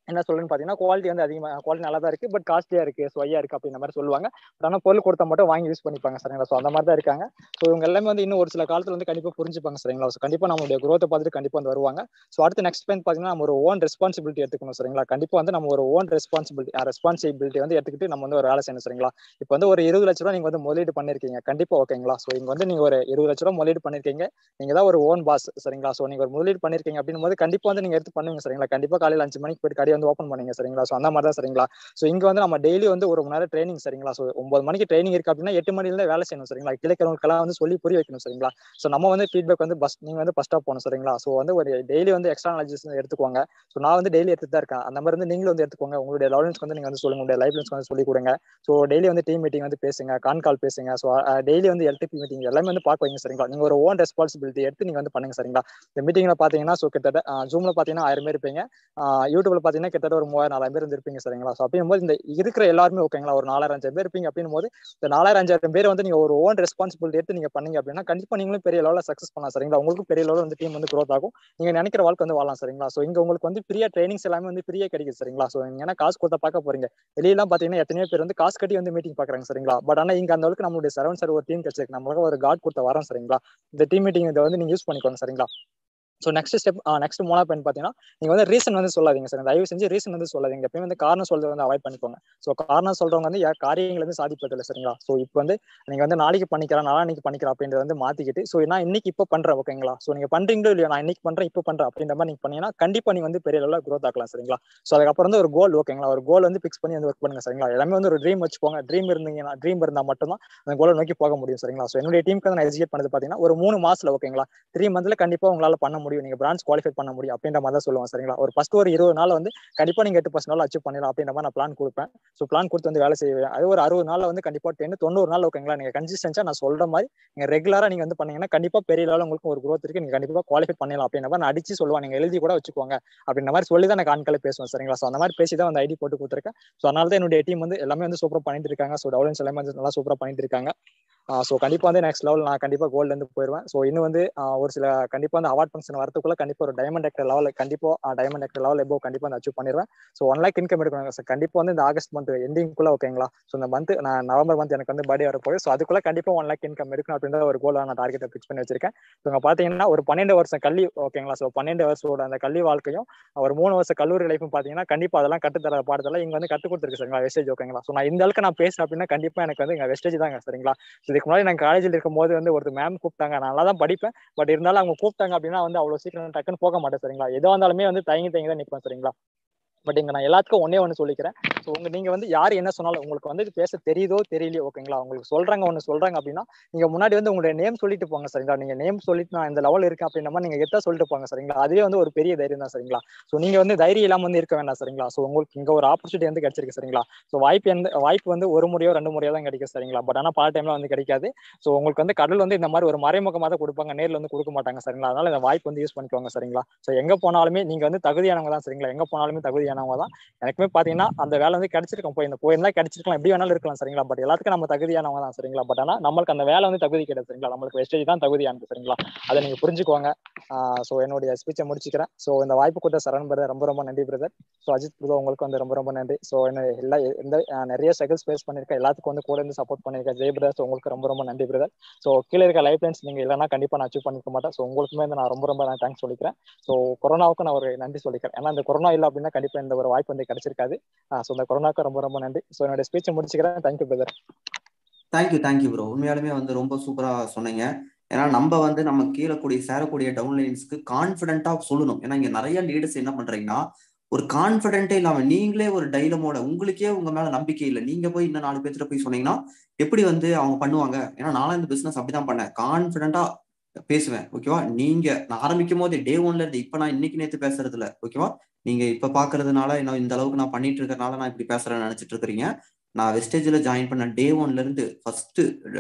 என்ன சொல்லுன்னு பாத்தீங்கன்னா குவாலிட்டி வந்து அதிகமா குவாலிட்டி நல்லா தான் இருக்கு பட் காஸ்ட்லியா இருக்கு ஸ்வையா இருக்கு அப்படின்ற மாதிரி சொல்லுவாங்க பட் ஆனால் பொருள் கொடுத்தா மட்டும் வாங்கி யூஸ் பண்ணிப்பாங்க சரிங்களா ஸோ அந்த மாதிரி தான் இருக்காங்க ஸோ இவங்க எல்லாமே வந்து இன்னும் ஒரு சில காலத்துல வந்து கண்டிப்பா புரிஞ்சுப்பாங்க சரிங்களா ஸோ கண்டிப்பா நம்மளுடைய growth பார்த்துட்டு கண்டிப்பா வந்து வருவாங்க ஸோ அடுத்து நெக்ஸ்ட் பாயிண்ட் பாத்தீங்கன்னா நம்ம ஒரு ஓன் ரெஸ்பான்சிபிலிட்டி எடுத்துக்கணும் சரிங்களா கண்டிப்பா வந்து நம்ம ஒரு ஓன் ரெஸ்பான்சிபிலிட்டி ரெஸ்பான்சிபிலிட்டி வந்து எடுத்துக்கிட்டு நம்ம வந்து ஒரு வேலை செய்யணும் சரிங்களா இப்போ வந்து ஒரு இருபது லட்ச ரூபா நீங்க வந்து முதலீடு பண்ணிருக்கீங்க கண்டிப்பா ஓகேங்களா ஸோ இங்க வந்து நீங்க ஒரு இருபது லட்ச ரூபா முதலீடு பண்ணிருக்கீங்க நீங்க தான் ஒரு ஓன் பாஸ் சரிங்களா ஸோ நீங்க ஒரு முதலீடு பண்ணிருக்கீங்க அப்படின்னும் போது கண்டிப்பா வந்து நீங்க எடுத்து பண்ணுவீங்க சரிங்களா கண்டிப்பா காலையில அஞ்சு மணிக்கு போயிட்டு கடையை வந்து ஓப்பன் பண்ணீங்க சரிங்களா ஸோ அந்த மாதிரி தான் சரிங்களா ஸோ இங்க வந்து நம்ம டெய்லி வந்து ஒரு மணி நேரம் ட்ரைனிங் சரிங்களா ஸோ ஒன்பது மணிக்கு ட்ரைனிங் இருக்கு அப்படின்னா எட்டு மணில இருந்து வேலை செய்யணும் சரிங்களா கிளைக்கிறவங்களுக்கெல்லாம் வந்து சொல்லி புரிய வைக்கணும் சரிங்களா ஸோ நம்ம வந்து ஃபீட்பேக் வந்து பஸ் நீங்க வந்து ஃபர்ஸ்ட் போகணும் சரிங்களா ஸோ வந்து ஒரு டெய்லி வந்து எக்ஸ்ட்ரா நாலேஜஸ் எடுத்துக்கோங்க ஸோ நான் வந்து டெய்லி எடுத்துட்டு தான் இருக்கேன் அந்த மாதிரி வந்து நீங்களும் வந்து எடுத்துக்கோங்க உங்களுடைய லெவலன்ஸ்க்கு வந்து நீங்க வந்து சொல்லுங்க உங்களுடைய லைஃப்லன்ஸ்க்கு வந்து சொல்லி கொடுங்க ஸோ டெய்லி வந்து டீம் மீட்டிங் வந்து பேசுங்க கான் கால் பேசுங்க ஸோ டெய்லி வந்து எல்டிபி மீட்டிங் எல்லாமே வந்து பார்க்க வைங்க சரிங்களா நீங்க ஒரு ஓன் ரெஸ்பான்சிபிலிட்டி எடுத்து நீங்க வந்து பண்ணுங்க சரிங்களா இந்த மீட்டிங்ல பாத்தீங்கன்னா ஸோ கிட்டத்தட்ட ஜூம்ல பாத்தீங்கன்னா ஆயிரம் பேர் இருப்பீங்க ஆஹ் யூடியூப்ல பாத்தீங்கன்னா கிட்டத்தட்ட ஒரு மூவாயிரம் நாலாயிரம் பேர் இருந்திருப்பீங்க சரிங்களா ஸோ அப்படியும் போது இந்த இருக்கிற எல்லாருமே ஓகேங்களா ஒரு நாலாயிரம் அஞ்சாயிரம் பேர் இருப்பீங்க அப்படின்னும் போது இந்த நாலாயிரம் அஞ்சாயிரம் பேர் வந்து நீங்க ஒரு ஓன் ரெஸ்பான்சிபிலிட்டி எடுத்து நீங்க பண்ணீங்க அப்படின்னா கண்டிப்பா நீங்களும் பெரிய லெவலில் சக்ஸஸ் பண்ணலாம் சரிங்களா உங்களுக்கும் பெரிய லெவலில் வந்து டீம் வந்து க்ரோத் ஆகும் நீங்க நினைக்கிற வாழ்க்கை வந்து வாழலாம் சரிங்களா ஸோ இங்க உங்களுக்கு வந்து ஃப்ரீயா ட்ரைனிங்ஸ் எல்லாமே வந்து ஃப்ரீயா கிடைக்குது சரிங்களா ஸோ நீங்க ஏன்னா காசு கொடுத்தா பார்க்க போறீங்க வெளியெல்லாம் பாத்தீங்கன்னா எத்தனையோ பேர் வந்து காசு கட்டி வந்து மீட்டிங் பாக்குறாங்க சரிங்களா பட் ஆனா இங்க அந்த அளவுக்கு நம்மளுடைய சரவன் சார் ஒரு டீம் கிடைச்சிருக்கு நம்மளுக்கு ஒரு காட் கொடுத்த வரோம் சரிங்களா இந்த டீம் மீட்டிங் இதை வந்து நீங்க யூஸ் பண்ணிக்கோங்க சரிங்களா ஸோ நெக்ஸ்ட் ஸ்டெப் நெக்ஸ்ட் மூணா பாயிண்ட் பார்த்தீங்கன்னா நீங்க வந்து ரீசன் வந்து சொல்லாதீங்க சார் தயவு செஞ்சு ரீசன் வந்து சொல்லாதீங்க எப்பயும் வந்து காரணம் சொல்றது வந்து அவாய்ட் பண்ணிக்கோங்க ஸோ காரணம் சொல்றவங்க வந்து யா- காரியங்களை வந்து சாதிப்பது இல்லை சரிங்களா ஸோ இப்போ வந்து நீங்க வந்து நாளைக்கு பண்ணிக்கலாம் நாளைக்கு பண்ணிக்கலாம் அப்படின்றத வந்து மாத்திக்கிட்டு ஸோ நான் இன்னைக்கு இப்போ பண்றேன் ஓகேங்களா ஸோ நீங்க பண்றீங்களோ இல்லையா நான் இன்னைக்கு பண்றேன் இப்போ பண்றேன் அப்படின்ற மாதிரி நீங்க பண்ணீங்கன்னா கண்டிப்பா நீங்க வந்து பெரிய லெவலில் growth ஆக்கலாம் சரிங்களா ஸோ அதுக்கப்புறம் வந்து ஒரு கோல் ஓகேங்களா ஒரு கோல் வந்து ஃபிக்ஸ் பண்ணி வந்து ஒர்க் பண்ணுங்க சரிங்களா எல்லாமே வந்து ஒரு ட்ரீம் வச்சுக்கோங்க ட்ரீம் இருந்தீங்கன்னா ட்ரீம் இருந்தால் மட்டும்தான் அந்த கோலை நோக்கி போக முடியும் சரிங்களா ஸோ என்னுடைய டீமுக்கு வந்து நான் எஜுகேட் பண்ணது பார்த்தீங்கன்னா ஒரு மூணு மாசத்துல ஓகேங்களா த்ரீ மந்த்ல கண்டிப்பா உங்களால பண்ண முடியும் நீங்க பிரான்ச் குவாலிஃபை பண்ண முடியும் அப்படின்ற மாதிரி தான் சொல்லுவாங்க சரிங்களா ஒரு ஃபர்ஸ்ட் ஒரு இருபது நாள் வந்து கண்டிப்பா நீங்க எட்டு பர்சன்ட் நாள் அச்சீவ் பண்ணிடலாம் அப்படின்ற மாதிரி நான் பிளான் கொடுப்பேன் ஸோ பிளான் கொடுத்து வந்து வேலை செய்வேன் அது ஒரு அறுபது நாள்ல வந்து கண்டிப்பா டென் தொண்ணூறு நாள் ஓகேங்களா நீங்க கன்சிஸ்டன்ஸா நான் சொல்ற மாதிரி நீங்க ரெகுலரா நீங்க வந்து பண்ணீங்கன்னா கண்டிப்பா பெரிய லெவலில் உங்களுக்கு ஒரு growth இருக்கு நீங்க கண்டிப்பா குவாலிஃபை பண்ணலாம் அப்படின்ற மாதிரி நான் அடிச்சு சொல்லுவேன் நீங்க எழுதி கூட வச்சுக்கோங்க அப்படின்ற மாதிரி சொல்லி தான் நான் கான்கால பேசுவேன் சரிங்களா ஸோ அந்த மாதிரி பேசி தான் வந்து ஐடி போட்டு கொடுத்துருக்கேன் ஸோ அதனால தான் என்னுடைய டீம் வந்து எல்லாமே வந்து சூப்பரா பண்ணிட்டு இருக்காங்க ஸோ டவுலன்ஸ் எல்லாமே வந்து நல்லா சூப்பரா பண்ணிட்டு இருக்காங்க ஸோ கண்டிப்பா வந்து நெக்ஸ்ட் லெவல் நான் கண்டிப்பா கோல்டு வந்து போயிருவேன் ஸோ இன்னும் வந்து ஆஹ் ஒரு சில கண்டிப்பா வந்து அவார்ட் ஃபங்க்ஷன் வரதுக்குள்ள கண்டிப்பா ஒரு டைமண்ட் ஆக்டர் லெவல் கண்டிப்பா டைமண்ட் ஆக்டர் லெவல் எபோ கண்டிப்பா வந்து அச்சீவ் பண்ணிடுவேன் ஸோ ஒன் லேக் இன்கம் எடுக்கணும் சார் கண்டிப்பா வந்து இந்த ஆகஸ்ட் மந்த் எண்டிங்குள்ள ஓகேங்களா ஸோ இந்த மந்த் நான் நவம்பர் மந்த் எனக்கு வந்து பர்த்டே வரப்போகுது ஸோ அதுக்குள்ள கண்டிப்பா ஒன் லேக் இன்கம் எடுக்கணும் அப்படின்ற ஒரு கோலாக நான் டார்கெட்டை ஃபிக்ஸ் பண்ணி வச்சிருக்கேன் ஸோ இங்க பாத்தீங்கன்னா ஒரு பன்னெண்டு வருஷம் கல்வி ஓகேங்களா ஸோ பன்னெண்டு வருஷத்தோட அந்த கல்வி வாழ்க்கையும் ஒரு மூணு வருஷம் கல்லூரி லைஃப்பும் பாத்தீங்கன்னா கண்டிப்பா அதெல்லாம் கட்டுத்தர பாடத்தெல்லாம் இங்க வந்து கத்து கொடுத்துருக்கு சரிங்களா வெஸ்டேஜ் ஓகேங்களா ஸோ நான் இந்த அளவுக்கு நான் பேசுறேன் அப்படின்னா கண்டிப்பா எனக்கு வந்து இங்க வெஸ்டேஜ் தாங்க சரிங்களா So இதுக்கு முன்னாடி நான் காலேஜில் இருக்கும் போது வந்து ஒரு மேம் கூப்பிட்டாங்க நான் நல்லா தான் படிப்பேன் பட் இருந்தாலும் அவங்க கூப்பிட்டாங்க அப்படின்னா வந்து அவ்வளவு சீக்கிரம் டக்குன்னு போக மாட்டேன் சரிங்களா எதுவாக இருந்தாலுமே வந்து தயங்கி தயங்கி தான் நிற்பேன் சரிங்களா பட் இங்க நான் எல்லாத்துக்கும் ஒன்னே ஒன்று சொல்லிக்கிறேன் ஸோ உங்க நீங்க வந்து யார் என்ன சொன்னாலும் உங்களுக்கு வந்து இது பேச தெரியுதோ தெரியலையோ ஓகேங்களா உங்களுக்கு சொல்றாங்க ஒன்று சொல்றாங்க அப்படின்னா நீங்க முன்னாடி வந்து உங்களுடைய நேம் சொல்லிட்டு போங்க சரிங்களா நீங்க நேம் சொல்லிட்டு நான் இந்த லெவல் இருக்கேன் அப்படின்ற மாதிரி நீங்க எத்தா சொல்லிட்டு போங்க சரிங்களா அதுவே வந்து ஒரு பெரிய தைரியம் தான் சரிங்களா ஸோ நீங்க வந்து தைரியம் இல்லாம வந்து இருக்க வேண்டாம் சரிங்களா ஸோ உங்களுக்கு இங்க ஒரு ஆப்பர்ச்சுனிட்டி வந்து கிடைச்சிருக்கு சரிங்களா ஸோ வாய்ப்பு எந்த வாய்ப்பு வந்து ஒரு முறையோ ரெண்டு முறையோ தான் கிடைக்கும் சரிங்களா பட் ஆனால் பார்ட் டைம்ல வந்து கிடைக்காது ஸோ உங்களுக்கு வந்து கடல் வந்து இந்த மாதிரி ஒரு மறைமுகமாக தான் கொடுப்பாங்க நேர்ல வந்து கொடுக்க மாட்டாங்க சரிங்களா அதனால இந்த வாய்ப்பு வந்து யூஸ் பண்ணிக்கோங்க சரிங்களா ஸோ எங்க போனாலுமே நீங்க வந்து தகுதியானவங்க தான் சரிங்களா எங்க போனாலுமே தகுதியானவங்க தான் எனக்குமே பாத்தீங்கன்னா அந்த வேலை வந்து கிடைச்சிருக்கும் போய் இந்த போயிருந்தா கிடைச்சிருக்கலாம் எப்படி வேணாலும் இருக்கலாம் சரிங்களா பட் எல்லாத்துக்கும் நம்ம தகுதியானவங்க தான் சரிங்களா பட் ஆனா நம்மளுக்கு அந்த வேலை வந்து தகுதி கிடையாது சரிங்களா நம்மளுக்கு வெஸ்டேஜ் தான் தகுதியானது சரிங்களா அதை நீங்க புரிஞ்சுக்கோங்க ஸோ என்னுடைய ஸ்பீச்சை முடிச்சுக்கிறேன் ஸோ இந்த வாய்ப்பு கொடுத்த சரண் பிரதர் ரொம்ப ரொம்ப நன்றி பிரதர் ஸோ அஜித் பிரதர் உங்களுக்கு வந்து ரொம்ப ரொம்ப நன்றி ஸோ என்ன எல்லா எந்த ஆஹ் நிறைய ஸ்ட்ரகிள்ஸ் ஃபேஸ் பண்ணிருக்கேன் எல்லாத்துக்கும் வந்து கூட இருந்து சப்போர்ட் பண்ணிருக்கேன் ஜெய் பிரதர் உங்களுக்கு ரொம்ப ரொம்ப நன்றி பிரதர் ஸோ கீழே இருக்க லைஃப் லைன்ஸ் நீங்க இல்லைன்னா கண்டிப்பா நான் அச்சீவ் பண்ணிக்க மாட்டேன் ஸோ உங்களுக்குமே வந்து நான் ரொம்ப ரொம்ப நான் தேங்க்ஸ் சொல்லிக்கிறேன் ஸோ கொரோனாவுக்கு நான் ஒரு நன்றி சொல்லிக்கிறேன் ஏன்னா இந்த கொரோனா இல்லை அப்படின்னா கண்டிப்பா இந்த ஒரு வாய்ப்பு வந்து கிடைச்சிருக்காது ஸோ இந்த கொரோனாக்கு ரொம்ப ரொம்ப நன்றி ஸோ என்னோட ஸ்பீச்சை முடிச்சுக்கிறேன் thank you brother thank you thank you bro உண்மையாலுமே வந்து ரொம்ப சூப்பரா சொன்னீங்க ஏன்னா நம்ம வந்து நம்ம கீழே கூடிய சேரக்கூடிய டவுன்லைன்ஸ்க்கு கான்ஃபிடென்ட்டா சொல்லணும் ஏன்னா இங்க நிறைய லீடர்ஸ் என்ன பண்றீங்கன்னா ஒரு கான்ஃபிடென்ட்டே இல்லாம நீங்களே ஒரு டைலமோட உங்களுக்கே உங்க மேல நம்பிக்கை இல்லை நீங்க போய் இன்னும் நாலு பேர்த்துல போய் சொன்னீங்கன்னா எப்படி வந்து அவங்க பண்ணுவாங்க ஏன்னா நானும் இந்த பிசினஸ் அப்படிதான் பண்ணேன் கான்ஃபிடென்ட்டா பேசுவேன் ஓகேவா நீங்க நான் ஆரம்பிக்கும் போது டே ஒன்ல இருந்து இப்ப நான் இன்னைக்கு நேத்து பேசுறது இல்ல ஓகேவா நீங்க இப்ப பாக்குறதுனால என்ன இந்த அளவுக்கு நான் பண்ணிட்டு இருக்கறனால நான் இப்படி பேசுறேன்னு நினைச்சிட்டு இருக்கிறீங்க நான் வெஸ்டேஜ்ல ஜாயின் பண்ண டே ஒன்ல இருந்து ஃபர்ஸ்ட்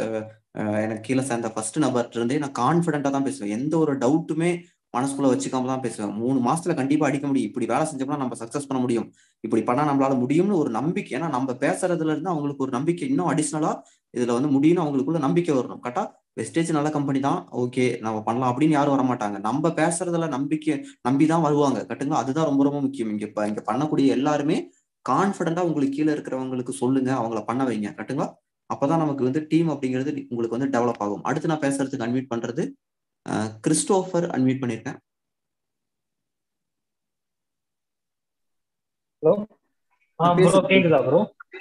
எனக்கு கீழே சேர்ந்த ஃபர்ஸ்ட் நபர்ல இருந்தே நான் கான்பிடண்டா தான் பேசுவேன் எந்த ஒரு டவுட்டுமே மனசுக்குள்ள வச்சுக்காம தான் பேசுவேன் மூணு மாசத்துல கண்டிப்பா அடிக்க முடியும் இப்படி வேலை செஞ்சோம்னா நம்ம சக்சஸ் பண்ண முடியும் இப்படி பண்ணா நம்மளால முடியும்னு ஒரு நம்பிக்கை ஏன்னா நம்ம பேசுறதுல இருந்து அவங்களுக்கு ஒரு நம்பிக்கை இன்னும் அடிஷ்னலா இதுல வந்து முடியும்னு அவங்களுக்குள்ள நம்பிக்கை வரணும் கரெக்டா வெஸ்டேஜ் நல்ல கம்பெனி தான் ஓகே நம்ம பண்ணலாம் அப்படின்னு யாரும் வர மாட்டாங்க நம்ம பேசுறதுல நம்பிக்கை நம்பி தான் வருவாங்க கட்டுங்களா அதுதான் ரொம்ப ரொம்ப முக்கியம் இங்க இப்ப இங்க பண்ணக்கூடிய எல்லாருமே கான்ஃபிடண்டா உங்களுக்கு கீழே இருக்கிறவங்களுக்கு சொல்லுங்க அவங்கள பண்ண வைங்க கட்டுங்களா அப்பதான் நமக்கு வந்து டீம் அப்படிங்கிறது உங்களுக்கு வந்து டெவலப் ஆகும் அடுத்து நான் பேசுறதுக்கு அன்மியூட் பண்றது அஹ், கிறிஸ்டோஃபர் அன்மியூட் பண்ணிருக்கேன் ஹலோ ஆ ப்ரோ பேசு. கேக்குதா ப்ரோ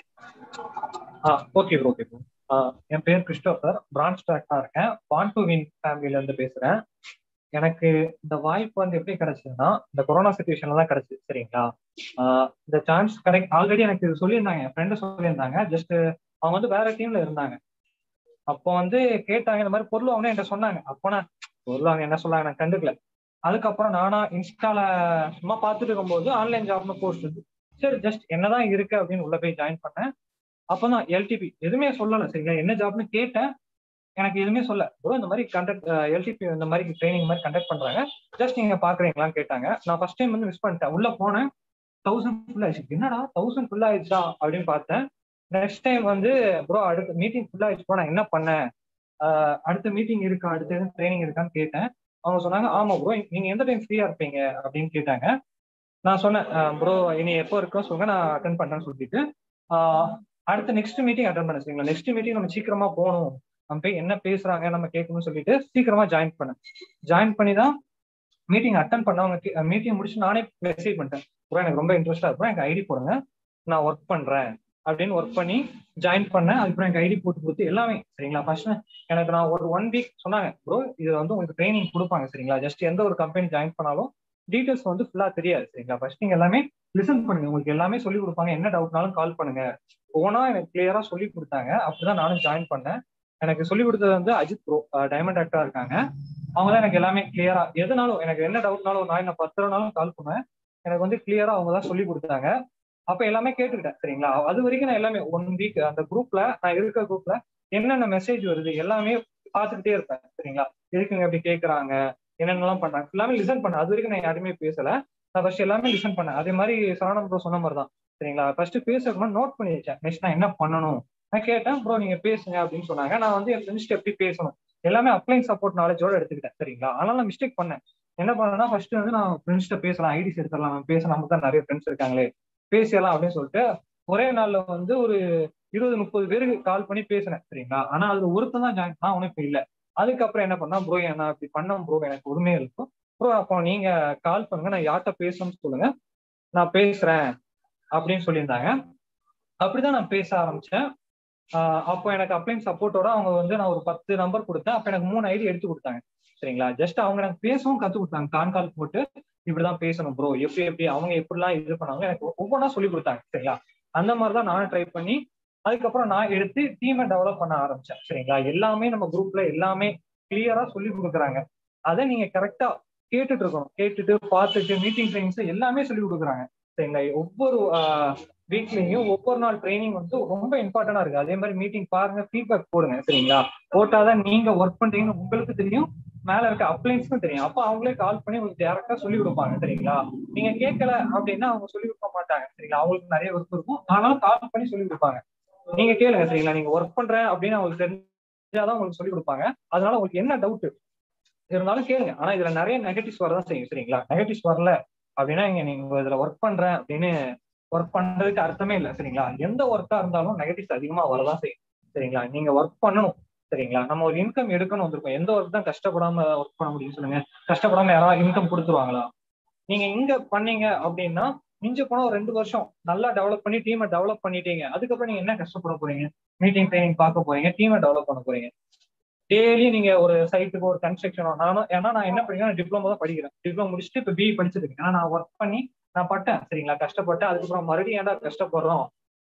ஆ ஓகே ப்ரோ ஓகே ப்ரோ என் பேர் கிறிஸ்டோபர் பிரான்ச் டாக்டா இருக்கேன் பான் டு வின் ஃபேமிலில இருந்து பேசுறேன் எனக்கு இந்த வாய்ப்பு வந்து எப்படி கிடைச்சதுன்னா இந்த கொரோனா சுச்சுவேஷன்ல தான் கிடைச்சது சரிங்களா ஆ, இந்த சான்ஸ் கிடைக் ஆல்ரெடி எனக்கு இது சொல்லியிருந்தாங்க என் ஃப்ரெண்டு சொல்லியிருந்தாங்க ஜஸ்ட் அவங்க வந்து வேற டீம்ல இருந்தாங்க அப்போ வந்து கேட்டாங்க இந்த மாதிரி பொருள் வாங்க என்கிட்ட சொன்னாங்க அப்போ நான் பொருள் வாங்க என்ன சொன்னாங்க நான் கண்டுக்கல அதுக்கப்புறம் நானா இன்ஸ்டால சும்மா பார்த்துட்டு இருக்கும்போது ஆன்லைன் ஜாப்னு போஸ்ட் இருக்கு சரி ஜஸ்ட் என்னதான் இருக்கு அப்படின்னு உள்ள போய் ஜாயின் பண்ணேன் அப்பதான் எல்டிபி எதுவுமே சொல்லல சரிங்களா என்ன ஜாப்னு கேட்டேன் எனக்கு எதுவுமே சொல்ல ப்ரோ இந்த மாதிரி கண்டக்ட் எல்டிபி இந்த மாதிரி ட்ரைனிங் மாதிரி கண்டக்ட் பண்றாங்க ஜஸ்ட் நீங்க பாக்குறீங்களான்னு கேட்டாங்க நான் ஃபர்ஸ்ட் டைம் வந்து மிஸ் பண்ணிட்டேன் உள்ள போனேன் தௌசண்ட் ஃபுல் ஆயிடுச்சு என்னடா தௌசண்ட் ஃபுல் ஆயிடுச்சா அப்படின்னு பார்த்தேன் நெக்ஸ்ட் டைம் வந்து ப்ரோ அடுத்த மீட்டிங் ஃபுல் ஆயிடுச்சு ப்ரோ நான் என்ன பண்ணேன் ஆஹ் அடுத்த மீட்டிங் இருக்கா அடுத்த எதுவும் ட்ரைனிங் இருக்கான்னு கேட்டேன் அவங்க சொன்னாங்க ஆமா ப்ரோ நீங்க எந்த டைம் ஃப்ரீயா இருப்பீங்க அப்படின்னு கேட்டாங்க நான் சொன்னேன் ப்ரோ இனி எப்போ இருக்கோ சொல்லுங்க நான் அட்டன் பண்றேன்னு சொல்லிட்டு ஆஹ் அடுத்த நெக்ஸ்ட் மீட்டிங் அட்டன் பண்ண சரிங்களா நெக்ஸ்ட் மீட்டிங் நம்ம சீக்கிரமா போகணும் நம்ம போய் என்ன பேசுறாங்க நம்ம கேட்கணும்னு சொல்லிட்டு சீக்கிரமா ஜாயின் பண்ணேன் ஜாயின் பண்ணி தான் மீட்டிங் அட்டன் பண்ணவங்க மீட்டிங் முடிச்சு நானே மெசேஜ் பண்ணிட்டேன் ப்ரோ எனக்கு ரொம்ப இன்ட்ரெஸ்டா இருக்கும் எனக்கு ஐடி போடுங்க நான் ஒர்க் பண்றேன் அப்படின்னு ஒர்க் பண்ணி ஜாயின் பண்ணேன் அதுக்கப்புறம் எனக்கு ஐடி போட்டு கொடுத்து எல்லாமே சரிங்களா ஃபர்ஸ்ட் எனக்கு நான் ஒரு ஒன் வீக் சொன்னாங்க ப்ரோ இது வந்து உங்களுக்கு ட்ரைனிங் கொடுப்பாங்க சரிங்களா ஜஸ்ட் எந்த ஒரு கம்பெனி ஜாயின் பண்ணாலும் டீடைல்ஸ் வந்து ஃபுல்லா தெரியாது சரிங்களா ஃபர்ஸ்ட் நீங்க எல்லாமே லிசன் பண்ணுங்க உங்களுக்கு எல்லாமே சொல்லி கொடுப்பாங்க என்ன டவுட்னாலும் கால் பண்ணுங்க ஓனா எனக்கு கிளியரா சொல்லி கொடுத்தாங்க அப்படிதான் நானும் ஜாயின் பண்ணேன் எனக்கு சொல்லி கொடுத்தது வந்து அஜித் ப்ரோ டைமண்ட் ஆக்டரா இருக்காங்க அவங்க தான் எனக்கு எல்லாமே கிளியரா எதுனாலும் எனக்கு என்ன டவுட்னாலும் நான் என்ன பத்து ரூபானாலும் கால் பண்ணுவேன் எனக்கு வந்து கிளியரா அவங்க தான் சொல்லி கொடுத்தாங்க அப்ப எல்லாமே கேட்டுக்கிட்டேன் சரிங்களா அது வரைக்கும் நான் எல்லாமே ஒன் வீக் அந்த குரூப்ல நான் இருக்க குரூப்ல என்னென்ன மெசேஜ் வருது எல்லாமே பார்த்துக்கிட்டே இருப்பேன் சரிங்களா எதுக்குங்க அப்படி கேட்கறாங்க என்னென்னலாம் பண்றாங்க எல்லாமே லிசன் பண்ணேன் அது வரைக்கும் நான் யாருமே பேசல நான் ஃபர்ஸ்ட் எல்லாமே லிசன் பண்ணேன் அதே மாதிரி சரவணன் ப்ரோ சொன்ன மாதிரி தான் சரிங்களா ஃபர்ஸ்ட் பேசுறதுக்கு நோட் பண்ணி வச்சேன் நெக்ஸ்ட் நான் என்ன பண்ணணும் நான் கேட்டேன் ப்ரோ நீங்க பேசுங்க அப்படின்னு சொன்னாங்க நான் வந்து என் ஃப்ரெண்ட்ஸ்ட்டு எப்படி பேசணும் எல்லாமே அப்ளைன் சப்போர்ட் நாலேஜோட எடுத்துக்கிட்டேன் சரிங்களா அதனால நான் மிஸ்டேக் பண்ணேன் என்ன பண்ணேன்னா ஃபர்ஸ்ட் வந்து நான் ஃப்ரெண்ட்ஸ்ட்ட பேசலாம் ஐடிஸ் எடுத்துடலாம் நம்ம பேசலாம் நமக்கு தான் நிறைய ஃப்ரெண்ட்ஸ் இருக்காங்களே பேசலாம் அப்படின்னு சொல்லிட்டு ஒரே நாள்ல வந்து ஒரு இருபது முப்பது பேருக்கு கால் பண்ணி பேசினேன் சரிங்களா ஆனா அதுல ஒருத்தன் தான் ஜாயின் பண்ணா உனக்கு இல்ல அதுக்கப்புறம் என்ன பண்ணா ப்ரோ நான் இப்படி பண்ணேன் ப்ரோ எனக்கு உரிமையா இருக்கும் ப்ரோ அப்போ நீங்க கால் பண்ணுங்க நான் யார்கிட்ட பேசணும்னு சொல்லுங்க நான் பேசுறேன் அப்படின்னு சொல்லியிருந்தாங்க அப்படிதான் நான் பேச ஆரம்பிச்சேன் ஆஹ் அப்போ எனக்கு அப்ளைன் சப்போர்ட்டோட அவங்க வந்து நான் ஒரு பத்து நம்பர் கொடுத்தேன் அப்ப எனக்கு மூணு ஐடி எடுத்து கொடுத்தாங்க சரிங்களா ஜஸ்ட் அவங்க எனக்கு பேசவும் கத்து கொடுத்தாங்க கான் கால் போட்டு இப்படிதான் பேசணும் ப்ரோ எப்படி எப்படி அவங்க எப்படிலாம் இது பண்ணாங்க எனக்கு ஒவ்வொன்றா சொல்லி கொடுத்தாங்க சரிங்களா அந்த மாதிரி தான் நானும் ட்ரை பண்ணி அதுக்கப்புறம் நான் எடுத்து டீமை டெவலப் பண்ண ஆரம்பிச்சேன் சரிங்களா எல்லாமே நம்ம குரூப்ல எல்லாமே கிளியரா சொல்லி கொடுக்குறாங்க அதை நீங்க கரெக்டா கேட்டுட்டு இருக்கணும் கேட்டுட்டு பார்த்துட்டு மீட்டிங் ட்ரைனிங்ஸ் எல்லாமே சொல்லி கொடுக்குறாங்க சரிங்களா ஒவ்வொரு வீக்லயும் ஒவ்வொரு நாள் ட்ரைனிங் வந்து ரொம்ப இம்பார்ட்டன்டா இருக்கு அதே மாதிரி மீட்டிங் பாருங்க ஃபீட்பேக் போடுங்க சரிங்களா போட்டாதான் நீங்க ஒர்க் பண்றீங்கன்னு உங்களுக்கு தெரியும் மேல இருக்க அப்ளைன்ஸ்க்கும் தெரியும் அப்ப அவங்களே கால் பண்ணி உங்களுக்கு டேரக்டா சொல்லி கொடுப்பாங்க சரிங்களா நீங்க கேட்கல அப்படின்னா அவங்க சொல்லி கொடுக்க மாட்டாங்க சரிங்களா அவங்களுக்கு நிறைய ஒர்க் இருக்கும் ஆனாலும் கால் பண்ணி சொல்லி கொடுப்பாங்க நீங்க கேளுங்க சரிங்களா நீங்க ஒர்க் பண்றேன் அப்படின்னு அவங்களுக்கு தெரிஞ்சாதான் உங்களுக்கு சொல்லி கொடுப்பாங்க அதனால உங்களுக்கு என்ன டவுட் இருந்தாலும் கேளுங்க ஆனா இதுல நிறைய நெகட்டிவ்ஸ் வரதான் செய்யும் சரிங்களா நெகட்டிவ்ஸ் வரல அப்படின்னா இங்க நீங்க இதுல ஒர்க் பண்றேன் அப்படின்னு ஒர்க் பண்றதுக்கு அர்த்தமே இல்லை சரிங்களா எந்த ஒர்க்கா இருந்தாலும் நெகட்டிவ்ஸ் அதிகமா வரதான் செய்யும் சரிங்களா நீங்க ஒர்க் பண்ணணும் சரிங்களா நம்ம ஒரு இன்கம் எடுக்கணும் வந்திருக்கோம் எந்த ஒர்க் தான் கஷ்டப்படாம ஒர்க் பண்ண முடியும் சொல்லுங்க கஷ்டப்படாம யாராவது இன்கம் கொடுத்துருவாங்களா நீங்க இங்க பண்ணீங்க அப்படின்னா மிஞ்ச போனா ஒரு ரெண்டு வருஷம் நல்லா டெவலப் பண்ணி டீமை டெவலப் பண்ணிட்டீங்க அதுக்கப்புறம் நீங்க என்ன கஷ்டப்பட போறீங்க மீட்டிங் ட்ரைனிங் பார்க்க போறீங்க டீமை டெவலப் பண்ண போறீங்க டெய்லி நீங்க ஒரு சைட்டுக்கு ஒரு கன்ஸ்ட்ரக்ஷன் நானும் ஏன்னா நான் என்ன படிக்கிறேன் டிப்ளமோ தான் படிக்கிறேன் டிப்ளமோ முடிச்சுட்டு இப்போ பிஇ படிச்சிருக்கேன் ஏன்னா நான் ஒர்க் பண்ணி நான் பட்டேன் சரிங்களா கஷ்டப்பட்டேன் அதுக்கப்புறம் மறுபடியும் ஏன்டா கஷ்டப்படுறோம்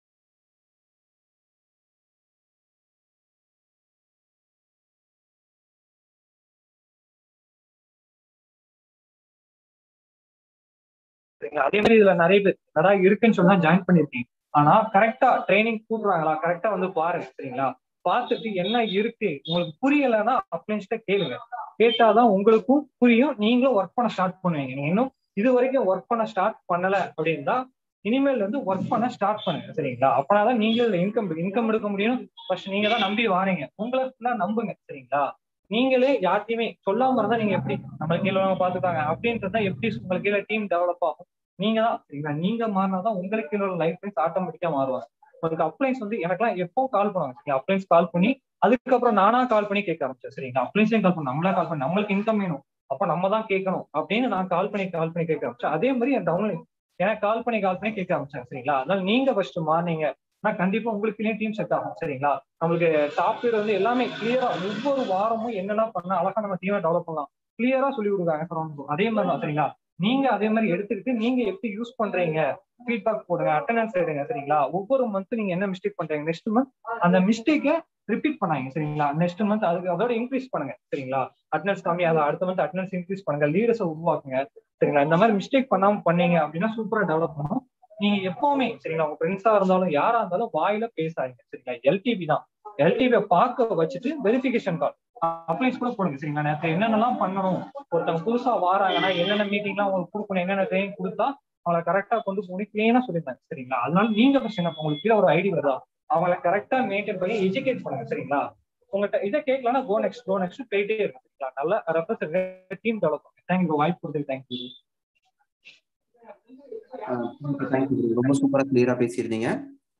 சரிங்களா அதே மாதிரி இதுல நிறைய பேர் நிறைய இருக்குன்னு சொல்லி தான் ஜாயின் பண்ணிருக்கீங்க ஆனா கரெக்டா ட்ரைனிங் கூடுறாங்களா கரெக்டா வந்து பாருங்க சரிங்களா பார்த்துட்டு என்ன இருக்கு உங்களுக்கு புரியலைன்னா அப்ளைன்ஸ்ட கேளுங்க கேட்டாதான் உங்களுக்கும் புரியும் நீங்களும் ஒர்க் பண்ண ஸ்டார்ட் பண்ணுவீங்க நீங்க இன்னும் இது வரைக்கும் ஒர்க் பண்ண ஸ்டார்ட் பண்ணல அப்படின்னா இனிமேல் வந்து ஒர்க் பண்ண ஸ்டார்ட் பண்ணுங்க சரிங்களா அப்பனாதான் நீங்க இன்கம் இன்கம் எடுக்க முடியும் ஃபர்ஸ்ட் நீங்க தான் நம்பி வாரீங்க உங்களை ஃபுல்லா நம்புங்க சரிங்களா நீங்களே யார்ட்டையுமே சொல்லாம இருந்தா நீங்க எப்படி நம்ம கீழே பாத்துக்காங்க அப்படின்றத எப்படி உங்களுக்கு கீழே டீம் டெவலப் ஆகும் நீங்க தான் சரிங்களா நீங்க மாறினாதான் உங்களுக்கு கீழே லைஃப் லைன்ஸ் ஆட்டோமேட்டிக்கா மாறுவாங்க உங்களுக்கு அப்ளைன்ஸ் வந்து எனக்குலாம் எப்போ கால் பண்ணுவாங்க சரிங்களா அப்ளைன்ஸ் கால் பண்ணி அதுக்கப்புறம் நானா கால் பண்ணி கேட்க ஆரம்பிச்சேன் சரிங்களா அப்ளைன்ஸையும் கால் பண்ணி நம்மளா கால் பண்ணி நம்மளுக்கு இன்கம் வேணும் அப்ப நம்ம தான் கேட்கணும் அப்படின்னு நான் கால் பண்ணி கால் பண்ணி கேட்க ஆரம்பிச்சேன் அதே மாதிரி என் டவுன்லைன் எனக்கு கால் பண்ணி கால் பண்ணி கேட்க ஆரம்பிச்சேன் சரிங்களா அதனால நீங்க ஃபர்ஸ்ட் மாறினீங்க ஆனா கண்டிப்பா உங்களுக்கு டீம் செட் ஆகும் சரிங்களா நம்மளுக்கு சாஃப்ட்வேர் வந்து எல்லாமே கிளியரா ஒவ்வொரு வாரமும் என்னெல்லாம் பண்ணா அழகா நம்ம டீமை டெவலப் பண்ணலாம் கிளியரா சொல்லி கொடுக்காங்க சார் அதே மாதிரி தான் சரிங்களா நீங்க அதே மாதிரி எடுத்துக்கிட்டு நீங்க எப்படி யூஸ் பண்றீங்க ஃபீட்பேக் போடுங்க அட்டண்டன்ஸ் எடுங்க சரிங்களா ஒவ்வொரு மந்த் நீங்க என்ன மிஸ்டேக் பண்றீங்க நெக்ஸ்ட் மந்த் அந்த மிஸ்டேக்கை ரிப்பீட் பண்ணாங்க சரிங்களா நெக்ஸ்ட் மந்த் அதுக்கு அதோட இன்க்ரீஸ் பண்ணுங்க சரிங்களா அட்டனன்ஸ் கம்மி அதை அடுத்த மந்த் அட்டனன்ஸ் இன்க்ரீஸ் பண்ணுங்க லீடர்ஸை உருவாக்குங்க சரிங்களா இந்த மாதிரி மிஸ்டேக் பண்ணாம பண்ணீங்க அப்படின்னா சூப்பரா டெவலப் பண்ணும் நீங்க எப்பவுமே சரிங்களா உங்க ஃப்ரெண்ட்ஸா இருந்தாலும் யாரா இருந்தாலும் வாயில பேசாதீங்க சரிங்களா எல்டிபி தான் எல்டிபியை பார்க்க வச்சுட்டு வெரிஃபிகேஷன் கால் அப்ளைஸ் கூட போடுங்க சரிங்களா நேரத்தை என்னென்னலாம் பண்ணணும் ஒருத்தவங்க புதுசா வாராங்கன்னா என்னென்ன மீட்டிங்லாம் அவங்களுக்கு கொடுக்கணும் என்னென்ன ட்ரெயின் கொடுத்தா அவங்களை கரெக்டா கொண்டு போய் கிளீனா சொல்லியிருந்தாங்க சரிங்களா அதனால நீங்க ஃபர்ஸ்ட் என்ன உங்களுக்கு கீழே ஒரு ஐடி வருதா அவங்கள கரெக்டா மெயின்டைன் பண்ணி எஜுகேட் பண்ணுங்க சரிங்களா உங்கள்கிட்ட இதை கேட்கலன்னா கோ நெக்ஸ்ட் கோ நெக்ஸ்ட் போயிட்டே இருக்கும் சரிங்களா நல்ல ரெப்ரசன்ட் டீம் டெவலப் பண்ணுங்க தேங்க்யூ வாய்ப்பு கொடுத்தது தேங்க்யூ ரொம்ப சூப்பரா கிளியரா பேசியிருந்தீங்க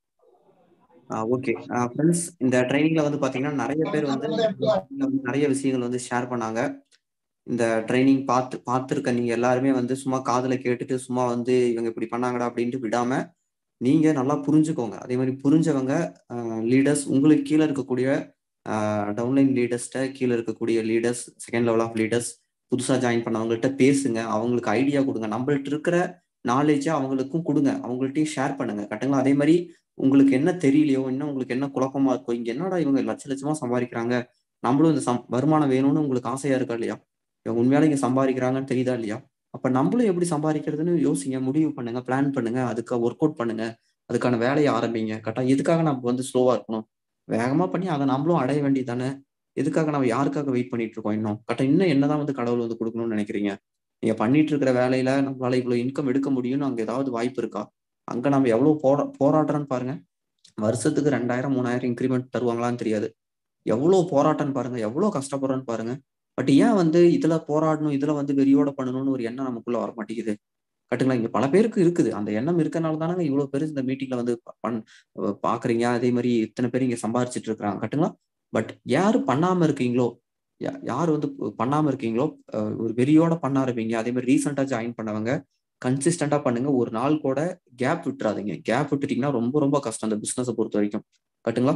ஓகே ஃப்ரெண்ட்ஸ் இந்த ட்ரைனிங்ல வந்து பாத்தீங்கன்னா நிறைய பேர் வந்து நிறைய விஷயங்கள் வந்து ஷேர் பண்ணாங்க இந்த ட்ரைனிங் பார்த்து பார்த்துருக்க நீங்க எல்லாருமே வந்து சும்மா காதுல கேட்டுட்டு சும்மா வந்து இவங்க இப்படி பண்ணாங்கடா அப்படின்ட்டு விடாம நீங்க நல்லா புரிஞ்சுக்கோங்க அதே மாதிரி புரிஞ்சவங்க லீடர்ஸ் உங்களுக்கு கீழே இருக்கக்கூடிய டவுன்லைன் லீடர்ஸ்ட கீழே இருக்கக்கூடிய leaders second level of leaders புதுசா ஜாயின் பண்ணவங்கள்ட்ட பேசுங்க அவங்களுக்கு ஐடியா கொடுங்க நம்மள்ட்ட இருக்கிற நாலேஜை அவங்களுக்கும் கொடுங்க அவங்கள்ட்டையும் ஷேர் பண்ணுங்க கட்டுங்களா அதே மாதிரி உங்களுக்கு என்ன தெரியலையோ இன்னும் உங்களுக்கு என்ன குழப்பமா இருக்கோ இங்க என்னடா இவங்க லட்ச லட்சமா சம்பாதிக்கிறாங்க நம்மளும் இந்த சம் வருமானம் வேணும்னு உங்களுக்கு ஆசையா இருக்கா இல்லையா இவங்க உண்மையால இங்க சம்பாதிக்கிறாங்கன்னு தெரியுதா இல்லையா அப்ப நம்மளும் எப்படி சம்பாதிக்கிறதுன்னு யோசிங்க முடிவு பண்ணுங்க பிளான் பண்ணுங்க அதுக்கு ஒர்க் அவுட் பண்ணுங்க அதுக்கான வேலையை ஆரம்பிங்க கரெக்டா எதுக்காக நம்ம வந்து ஸ்லோவா இருக்கணும் வேகமா பண்ணி அதை நம்மளும் அடைய வேண்டியது தானே எதுக்காக நம்ம யாருக்காக வெயிட் பண்ணிட்டு இருக்கோம் இன்னும் கரெக்டா இன்னும் என்னதான் வந்து கடவுள் வந்து கொடுக்கணும்னு நினைக்கிறீங்க நீங்க பண்ணிட்டு இருக்கிற வேலையில நம்மளால இவ்வளவு இன்கம் எடுக்க முடியும்னு அங்க ஏதாவது வாய்ப்பு இருக்கா அங்க நம்ம எவ்வளவு போரா போராடுறோன்னு பாருங்க வருஷத்துக்கு ரெண்டாயிரம் மூணாயிரம் இன்க்ரிமெண்ட் தருவாங்களான்னு தெரியாது எவ்வளவு போராட்டம்னு பாருங்க எவ்வளவு கஷ்டப்படுறோன்னு பாருங்க பட் ஏன் வந்து இதுல போராடணும் இதுல வந்து வெறியோட பண்ணணும்னு ஒரு எண்ணம் நமக்குள்ள வர மாட்டேங்குது கட்டுங்களா இங்க பல பேருக்கு இருக்குது அந்த எண்ணம் இருக்கனால தானங்க இவ்வளவு பேர் இந்த மீட்டிங்ல வந்து பண் பாக்குறீங்க அதே மாதிரி இத்தனை பேர் இங்க சம்பாரிச்சிட்டு இருக்கிறாங்க கட்டுங்களா பட் யாரு பண்ணாம இருக்கீங்களோ யார் வந்து பண்ணாம இருக்கீங்களோ ஒரு வெறியோட பண்ண ஆரம்பிங்க அதே மாதிரி ரீசெண்டா ஜாயின் பண்ணவங்க கன்சிஸ்டண்டா பண்ணுங்க ஒரு நாள் கூட கேப் விட்டுறாதீங்க கேப் விட்டுட்டீங்கன்னா ரொம்ப ரொம்ப கஷ்டம் அந்த பிசினஸை பொறுத்த வரைக்கும் கட்டுங்களா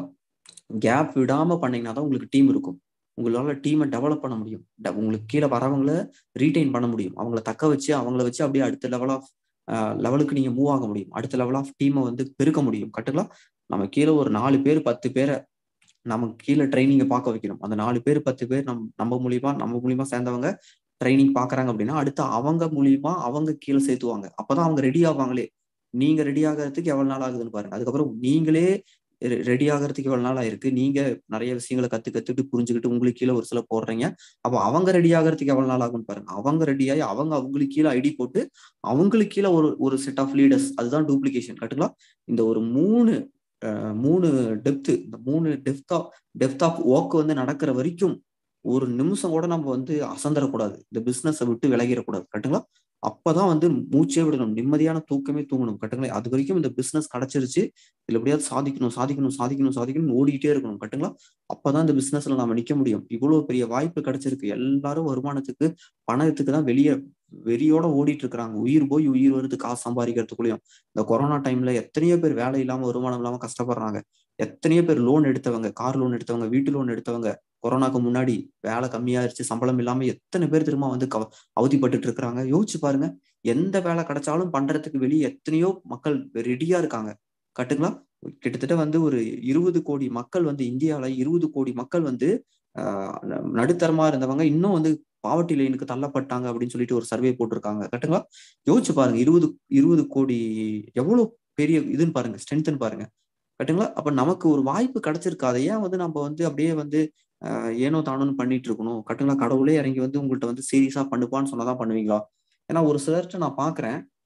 கேப் விடாம பண்ணீங்கன்னா தான் உங்களுக்கு டீம் இருக்கும் உங்களால டீமை டெவலப் பண்ண முடியும் உங்களுக்கு கீழே வரவங்கள ரீடைன் பண்ண முடியும் அவங்கள தக்க வச்சு அவங்கள வச்சு அப்படியே அடுத்த லெவல் ஆஃப் லெவலுக்கு நீங்க மூவ் ஆக முடியும் அடுத்த லெவல் ஆஃப் டீமை வந்து பெருக்க முடியும் கட்டுங்களா நம்ம கீழே ஒரு நாலு பேர் பத்து பேரை நமக்கு கீழே ட்ரைனிங்கை பார்க்க வைக்கணும் அந்த நாலு பேர் பத்து பேர் நம் நம்ம மூலியமா நம்ம மூலியமா சேர்ந்தவங்க ட்ரைனிங் பாக்குறாங்க அப்படின்னா அடுத்து அவங்க மூலியமா அவங்க கீழே சேர்த்துவாங்க அப்பதான் அவங்க ரெடி ஆவாங்களே நீங்க ரெடி ஆகிறதுக்கு எவ்வளவு நாள் ஆகுதுன்னு பாருங்க அதுக்கப்புறம் நீங்களே ரெடி ஆகிறதுக்கு எவ்வளவு நாள் ஆயிருக்கு நீங்க நிறைய விஷயங்களை கத்து கத்துட்டு புரிஞ்சுக்கிட்டு உங்களுக்கு கீழே ஒரு சில போடுறீங்க அப்போ அவங்க ரெடி ஆகிறதுக்கு எவ்வளவு நாள் ஆகும்னு பாருங்க அவங்க ரெடி ஆகி அவங்க அவங்களுக்கு கீழே ஐடி போட்டு அவங்களுக்கு கீழே ஒரு ஒரு செட் ஆஃப் லீடர்ஸ் அதுதான் டூப்ளிகேஷன் கட்டுங்களா இந்த ஒரு மூணு மூணு டெப்த் இந்த மூணு depth of depth of work வந்து நடக்கிற வரைக்கும் ஒரு நிமிஷம் கூட நம்ம வந்து அசந்தரக்கூடாது இந்த பிசினஸை விட்டு விலகிடக்கூடாது கட்டுங்களா அப்பதான் வந்து மூச்சே விடணும் நிம்மதியான தூக்கமே தூங்கணும் கட்டுங்களா அது வரைக்கும் இந்த பிசினஸ் கிடைச்சிருச்சு இதுல எப்படியாவது சாதிக்கணும் சாதிக்கணும் சாதிக்கணும் சாதிக்கணும் ஓடிக்கிட்டே இருக்கணும் கட்டுங்களா அப்பதான் இந்த பிசினஸ்ல நாம நிக்க முடியும் இவ்வளவு பெரிய வாய்ப்பு கிடைச்சிருக்கு எல்லாரும் வருமானத்துக்கு பணத்துக்கு தான் வெளியே வெறியோட ஓடிட்டு இருக்கிறாங்க உயிர் போய் உயிர் வருது காசு சம்பாதிக்கிறதுக்குள்ளயும் இந்த கொரோனா டைம்ல எத்தனையோ பேர் வேலை இல்லாம வருமானம் இல்லாம கஷ்டப்படுறாங்க எத்தனையோ பேர் லோன் எடுத்தவங்க கார் லோன் எடுத்தவங்க வீட்டு லோன் எடுத்தவங்க கொரோனாக்கு முன்னாடி வேலை கம்மியாயிருச்சு சம்பளம் இல்லாம எத்தனை பேர் திரும்ப வந்து அவதிப்பட்டு இருக்கிறாங்க யோசிச்சு பாருங்க எந்த வேலை கிடைச்சாலும் பண்றதுக்கு வெளியே எத்தனையோ மக்கள் ரெடியா இருக்காங்க கட்டுங்களா கிட்டத்தட்ட வந்து ஒரு இருபது கோடி மக்கள் வந்து இந்தியாவில இருபது கோடி மக்கள் வந்து ஆஹ் நடுத்தரமா இருந்தவங்க இன்னும் வந்து பாவர்ட்டி லைனுக்கு தள்ளப்பட்டாங்க அப்படின்னு சொல்லிட்டு ஒரு சர்வே போட்டிருக்காங்க கரெக்டுங்களா யோசிச்சு பாருங்க இருபது இருபது கோடி எவ்வளவு பெரிய இதுன்னு பாருங்க ஸ்ட்ரென்த்னு பாருங்க கரெக்டுங்களா அப்ப நமக்கு ஒரு வாய்ப்பு கிடைச்சிருக்கு அதை ஏன் வந்து நம்ம வந்து அப்படியே வந்து ஏனோ தானோன்னு பண்ணிட்டு இருக்கணும் கரெக்டுங்களா கடவுளே இறங்கி வந்து உங்கள்கிட்ட வந்து சீரியஸா பண்ணுப்பான்னு சொன்னதான் பண்ணுவீங்களா ஏன்னா ஒரு சிலர்கிட்ட நான் பாக்குறேன்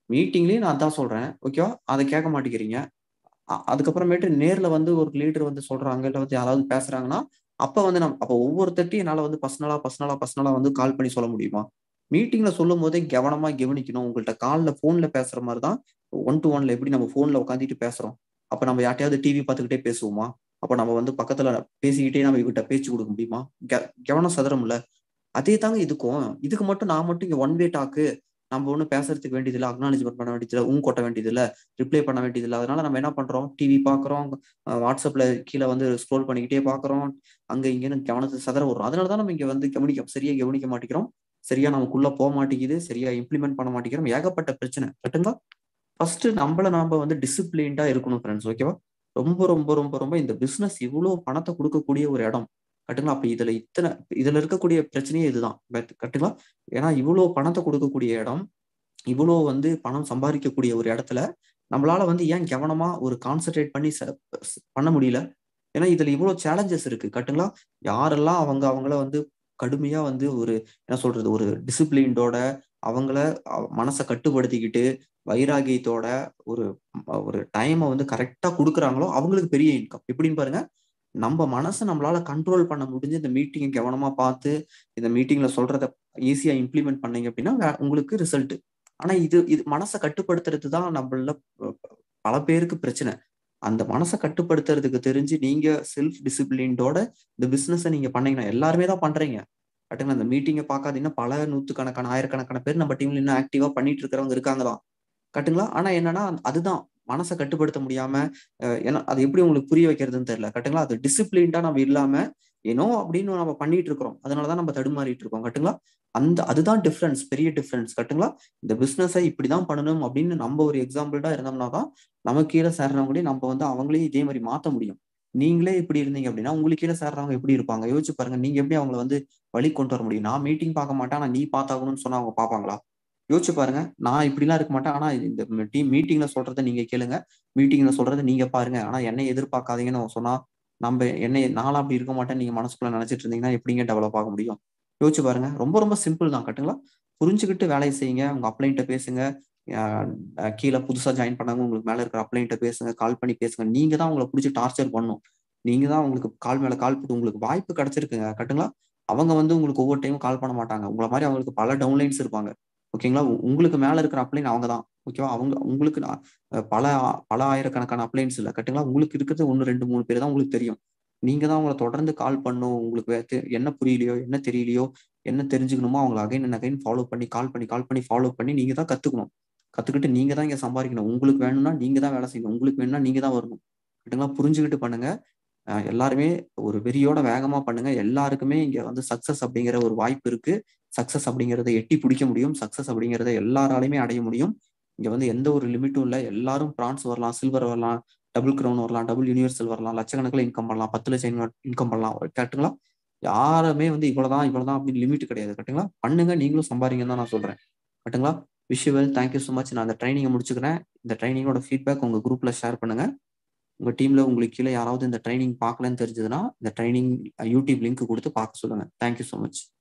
மீட்டிங்லயும் நான் அதான் சொல்றேன் ஓகேவா அதை கேட்க மாட்டேங்கிறீங்க அ- அதுக்கப்புறமேட்டு நேர்ல வந்து ஒரு லீடர் வந்து சொல்றாங்க இல்ல வந்து யாராவது பேசுறாங்கன்னா அப்ப வந்து நம்ம அப்ப ஒவ்வொருத்தட்டையும் என்னால வந்து பர்சனலா பர்சனலா பர்சனலா வந்து கால் பண்ணி சொல்ல முடியுமா மீட்டிங்ல சொல்லும் போதே கவனமா கவனிக்கணும் உங்கள்ட்ட கால்ல போன்ல பேசுற மாதிரி தான் ஒன் டு ஒன்ல எப்படி நம்ம போன்ல உட்காந்துட்டு பேசுறோம் அப்ப நம்ம யார்ட்டையாவது டிவி பார்த்துக்கிட்டே பேசுவோமா அப்ப நம்ம வந்து பக்கத்துல பேசிக்கிட்டே நம்ம இவகிட்ட பேச்சு கொடுக்க முடியுமா க- கவனம் சதுரம்ல அதே தாங்க இதுக்கும் இதுக்கு மட்டும் நான் மட்டும் இங்க ஒன் வே டாக்கு நம்ம ஒன்றும் பேசுறதுக்கு வேண்டியதில்லை அக்னாலஜ்மெண்ட் பண்ண வேண்டியதில்லை உங்க கொட்ட வேண்டியதில்லை ரிப்ளை பண்ண வேண்டியதில்லை அதனால நம்ம என்ன பண்றோம் டிவி பார்க்குறோம் வாட்ஸ்அப்ல கீழே வந்து ஸ்க்ரோல் பண்ணிக்கிட்டே பார்க்குறோம் அங்க இங்கன்னு கவனத்தை சதற விடுறோம் அதனால தான் நம்ம இங்க வந்து கவனிக்க சரியா கவனிக்க மாட்டேங்கிறோம் சரியா நமக்குள்ள போக மாட்டேங்குது சரியா இம்ப்ளிமெண்ட் பண்ண மாட்டேங்கிறோம் ஏகப்பட்ட பிரச்சனை கட்டுங்களா ஃபர்ஸ்ட் நம்மள நாம வந்து டிசிப்ளின்டா இருக்கணும் ஃப்ரெண்ட்ஸ் ஓகேவா ரொம்ப ரொம்ப ரொம்ப ரொம்ப இந்த பிசினஸ் இவ்வளவு பணத்தை கொடுக்கக்கூடிய ஒரு இடம் கட்டுங்களா அப்ப இதுல இத்தனை இதுல இருக்கக்கூடிய பிரச்சனையே இதுதான் பட் கட்டுங்களா ஏன்னா இவ்வளவு பணத்தை கொடுக்கக்கூடிய இடம் இவ்வளவு வந்து பணம் சம்பாதிக்கக்கூடிய ஒரு இடத்துல நம்மளால வந்து ஏன் கவனமா ஒரு கான்சென்ட்ரேட் பண்ணி ச- ஸ்- பண்ண முடியல ஏன்னா இதுல இவ்வளவு சேலஞ்சஸ் இருக்கு கட்டுங்களா யாரெல்லாம் அவங்க அவங்கள வந்து கடுமையா வந்து ஒரு என்ன சொல்றது ஒரு டிசிப்ளின்டோட அவங்கள அ- மனசை கட்டுப்படுத்திக்கிட்டு வைராகியத்தோட ஒரு ம- ஒரு டைமை வந்து கரெக்டா கொடுக்குறாங்களோ அவங்களுக்கு பெரிய இன்கம் எப்படின்னு பாருங்க நம்ம மனசை நம்மளால கண்ட்ரோல் பண்ண முடிஞ்சு இந்த மீட்டிங்கை கவனமா பார்த்து இந்த மீட்டிங்ல சொல்றத ஈஸியா இம்ப்ளிமெண்ட் பண்ணீங்க அப்படின்னா வே- உங்களுக்கு ரிசல்ட் ஆனா இது இது மனசை கட்டுப்படுத்துறது தான் நம்மள ப- பல பேருக்கு பிரச்சனை அந்த மனசை கட்டுப்படுத்துறதுக்கு தெரிஞ்சு நீங்க செல்ஃப் டிசிப்ளின்டோட இந்த பிசினஸை நீங்க பண்ணீங்கன்னா எல்லாருமே தான் பண்றீங்க கட்டுங்க அந்த மீட்டிங்கை பார்க்காதீங்கன்னா பல நூத்துக்கணக்கான ஆயிரக்கணக்கான பேர் நம்ம டீம்ல இன்னும் ஆக்டிவா பண்ணிட்டு இருக்கிறவங்க இருக்காங்க தான் கட்டுங்களா ஆனா என்னன்னா அதுதான் மனசை கட்டுப்படுத்த முடியாம அஹ் ஏன்னா அது எப்படி உங்களுக்கு புரிய வைக்கிறதுன்னு தெரியல கட்டுங்களா அது டிசிப்ளின்டா நம்ம இல்லாம ஏனோ அப்படின்னு நம்ம பண்ணிட்டு இருக்கிறோம் அதனாலதான் நம்ம தடுமாறிட்டு இருக்கோம் கட்டுங்களா அந்த அதுதான் டிஃபரன்ஸ் பெரிய டிஃபரன்ஸ் கட்டுங்களா இந்த பிசினஸை இப்படிதான் பண்ணணும் அப்படின்னு நம்ம ஒரு எக்ஸாம்பிள்டா இருந்தோம்னா தான் நமக்கு கீழே சேர்றவங்களையும் நம்ம வந்து அவங்களையும் இதே மாதிரி மாத்த முடியும் நீங்களே இப்படி இருந்தீங்க அப்படின்னா உங்களுக்கு கீழே சேர்றவங்க எப்படி இருப்பாங்க யோசிச்சு பாருங்க நீங்க எப்படி அவங்கள வந்து வழி கொண்டு வர முடியும் நான் மீட்டிங் பார்க்க மாட்டேன் ஆனா நீ பார்த்தாகணும்னு சொன்னா அவங்க பார்ப்பாங்களா யோசிச்சு பாருங்க நான் இப்படிலாம் இருக்க மாட்டேன் ஆனா இந்த டீம் மீட்டிங்ல சொல்றதை நீங்க கேளுங்க மீட்டிங்ல சொல்றதை நீங்க பாருங்க ஆனா என்னை எதிர்பார்க்காதீங்கன்னு அவங்க சொன்னா நம்ம என்னை நானும் அப்படி இருக்க மாட்டேன் நீங்க மனசுக்குள்ள நினைச்சிட்டு இருந்தீங்கன்னா எப்படிங்க டெவலப் ஆக முடியும் யோசிச்சு பாருங்க ரொம்ப ரொம்ப சிம்பிள் தான் கட்டுங்களா புரிஞ்சுக்கிட்டு வேலையை செய்யுங்க உங்க அப்ளைன்ட்ட பேசுங்க அஹ் அஹ் கீழே புதுசா ஜாயின் பண்ணாங்க உங்களுக்கு மேல இருக்கிற அப்ளைன்ட்ட பேசுங்க கால் பண்ணி பேசுங்க நீங்க தான் உங்களை பிடிச்சி டார்ச்சர் பண்ணும் நீங்க தான் உங்களுக்கு கால் மேல கால் போட்டு உங்களுக்கு வாய்ப்பு கிடைச்சிருக்குங்க கட்டுங்களா அவங்க வந்து உங்களுக்கு ஒவ்வொரு டைமும் கால் பண்ண மாட்டாங்க உங்களை மாதிரி அவங்களுக்கு பல டவுன்லைன்ஸ் இருப்பாங்க ஓகேங்களா உ- உங்களுக்கு மேல இருக்கிற அப்ளைன் அவங்க தான் ஓகேவா அவங்க உங்களுக்கு நான், அஹ், பல ஆ- பல ஆயிரக்கணக்கான அப்ளைன்ஸ் இல்லை கட்டுங்களா உங்களுக்கு இருக்கிறது ஒன்று ரெண்டு மூணு பேர் தான் உங்களுக்கு தெரியும் நீங்க தான் அவங்கள தொடர்ந்து கால் பண்ணும் உங்களுக்கு வே- தெ- என்ன புரியலையோ என்ன தெரியலையோ என்ன தெரிஞ்சுக்கணுமோ அவங்களை அகைன் அண்ட் அகைன் ஃபாலோ பண்ணி கால் பண்ணி கால் பண்ணி ஃபாலோ பண்ணி நீங்க தான் கத்துக்கணும் கத்துக்கிட்டு நீங்க தான் இங்க சம்பாதிக்கணும் உங்களுக்கு வேணும்னா நீங்க தான் வேலை செய்யணும் உங்களுக்கு வேணும்னா நீங்க தான் வரணும் கட்டுங்களா புரிஞ்சுக்கிட்டு பண்ணுங்க அஹ் எல்லாருமே ஒரு வெறியோட வேகமா பண்ணுங்க எல்லாருக்குமே இங்க வந்து சக்சஸ் அப்படிங்கிற ஒரு வாய்ப்பு இருக்கு சக்சஸ் அப்படிங்கறத எட்டி பிடிக்க முடியும் சக்சஸ் அப்படிங்கறத எல்லாராலையுமே அடைய முடியும் இங்க வந்து எந்த ஒரு லிமிட்டும் இல்லை எல்லாரும் பிரான்ஸ் வரலாம் சில்வர் வரலாம் டபுள் கிரவுன் வரலாம் டபுள் யூனிவர்சல் வரலாம் லட்சக்கணக்கில் இன்கம் பண்ணலாம் பத்து லட்சம் இன்கம் பண்ணலாம் கரெக்ட்டுங்களா யாருமே வந்து இவ்வளவுதான் இவ்வளவுதான் அப்படின்னு லிமிட் கிடையாது கரெக்ட்டுங்களா பண்ணுங்க நீங்களும் சம்பாதிங்கன்னு தான் நான் சொல்றேன் கரெக்ட்டுங்களா wish well thank you so much நான் அந்த ட்ரைனிங்கை முடிச்சுக்கிறேன் இந்த ட்ரைனிங்கோட ஃபீட்பேக் உங்க குரூப்ல ஷேர் பண்ணுங்க உங்க டீம்ல உங்களுக்கு கீழே யாராவது இந்த ட்ரைனிங் பார்க்கலன்னு தெரிஞ்சதுன்னா இந்த ட்ரைனிங் யூடியூப் லிங்க் கொடுத்து பார்க்க சொல்லுங்க தேங்க்யூ ஸோ மச்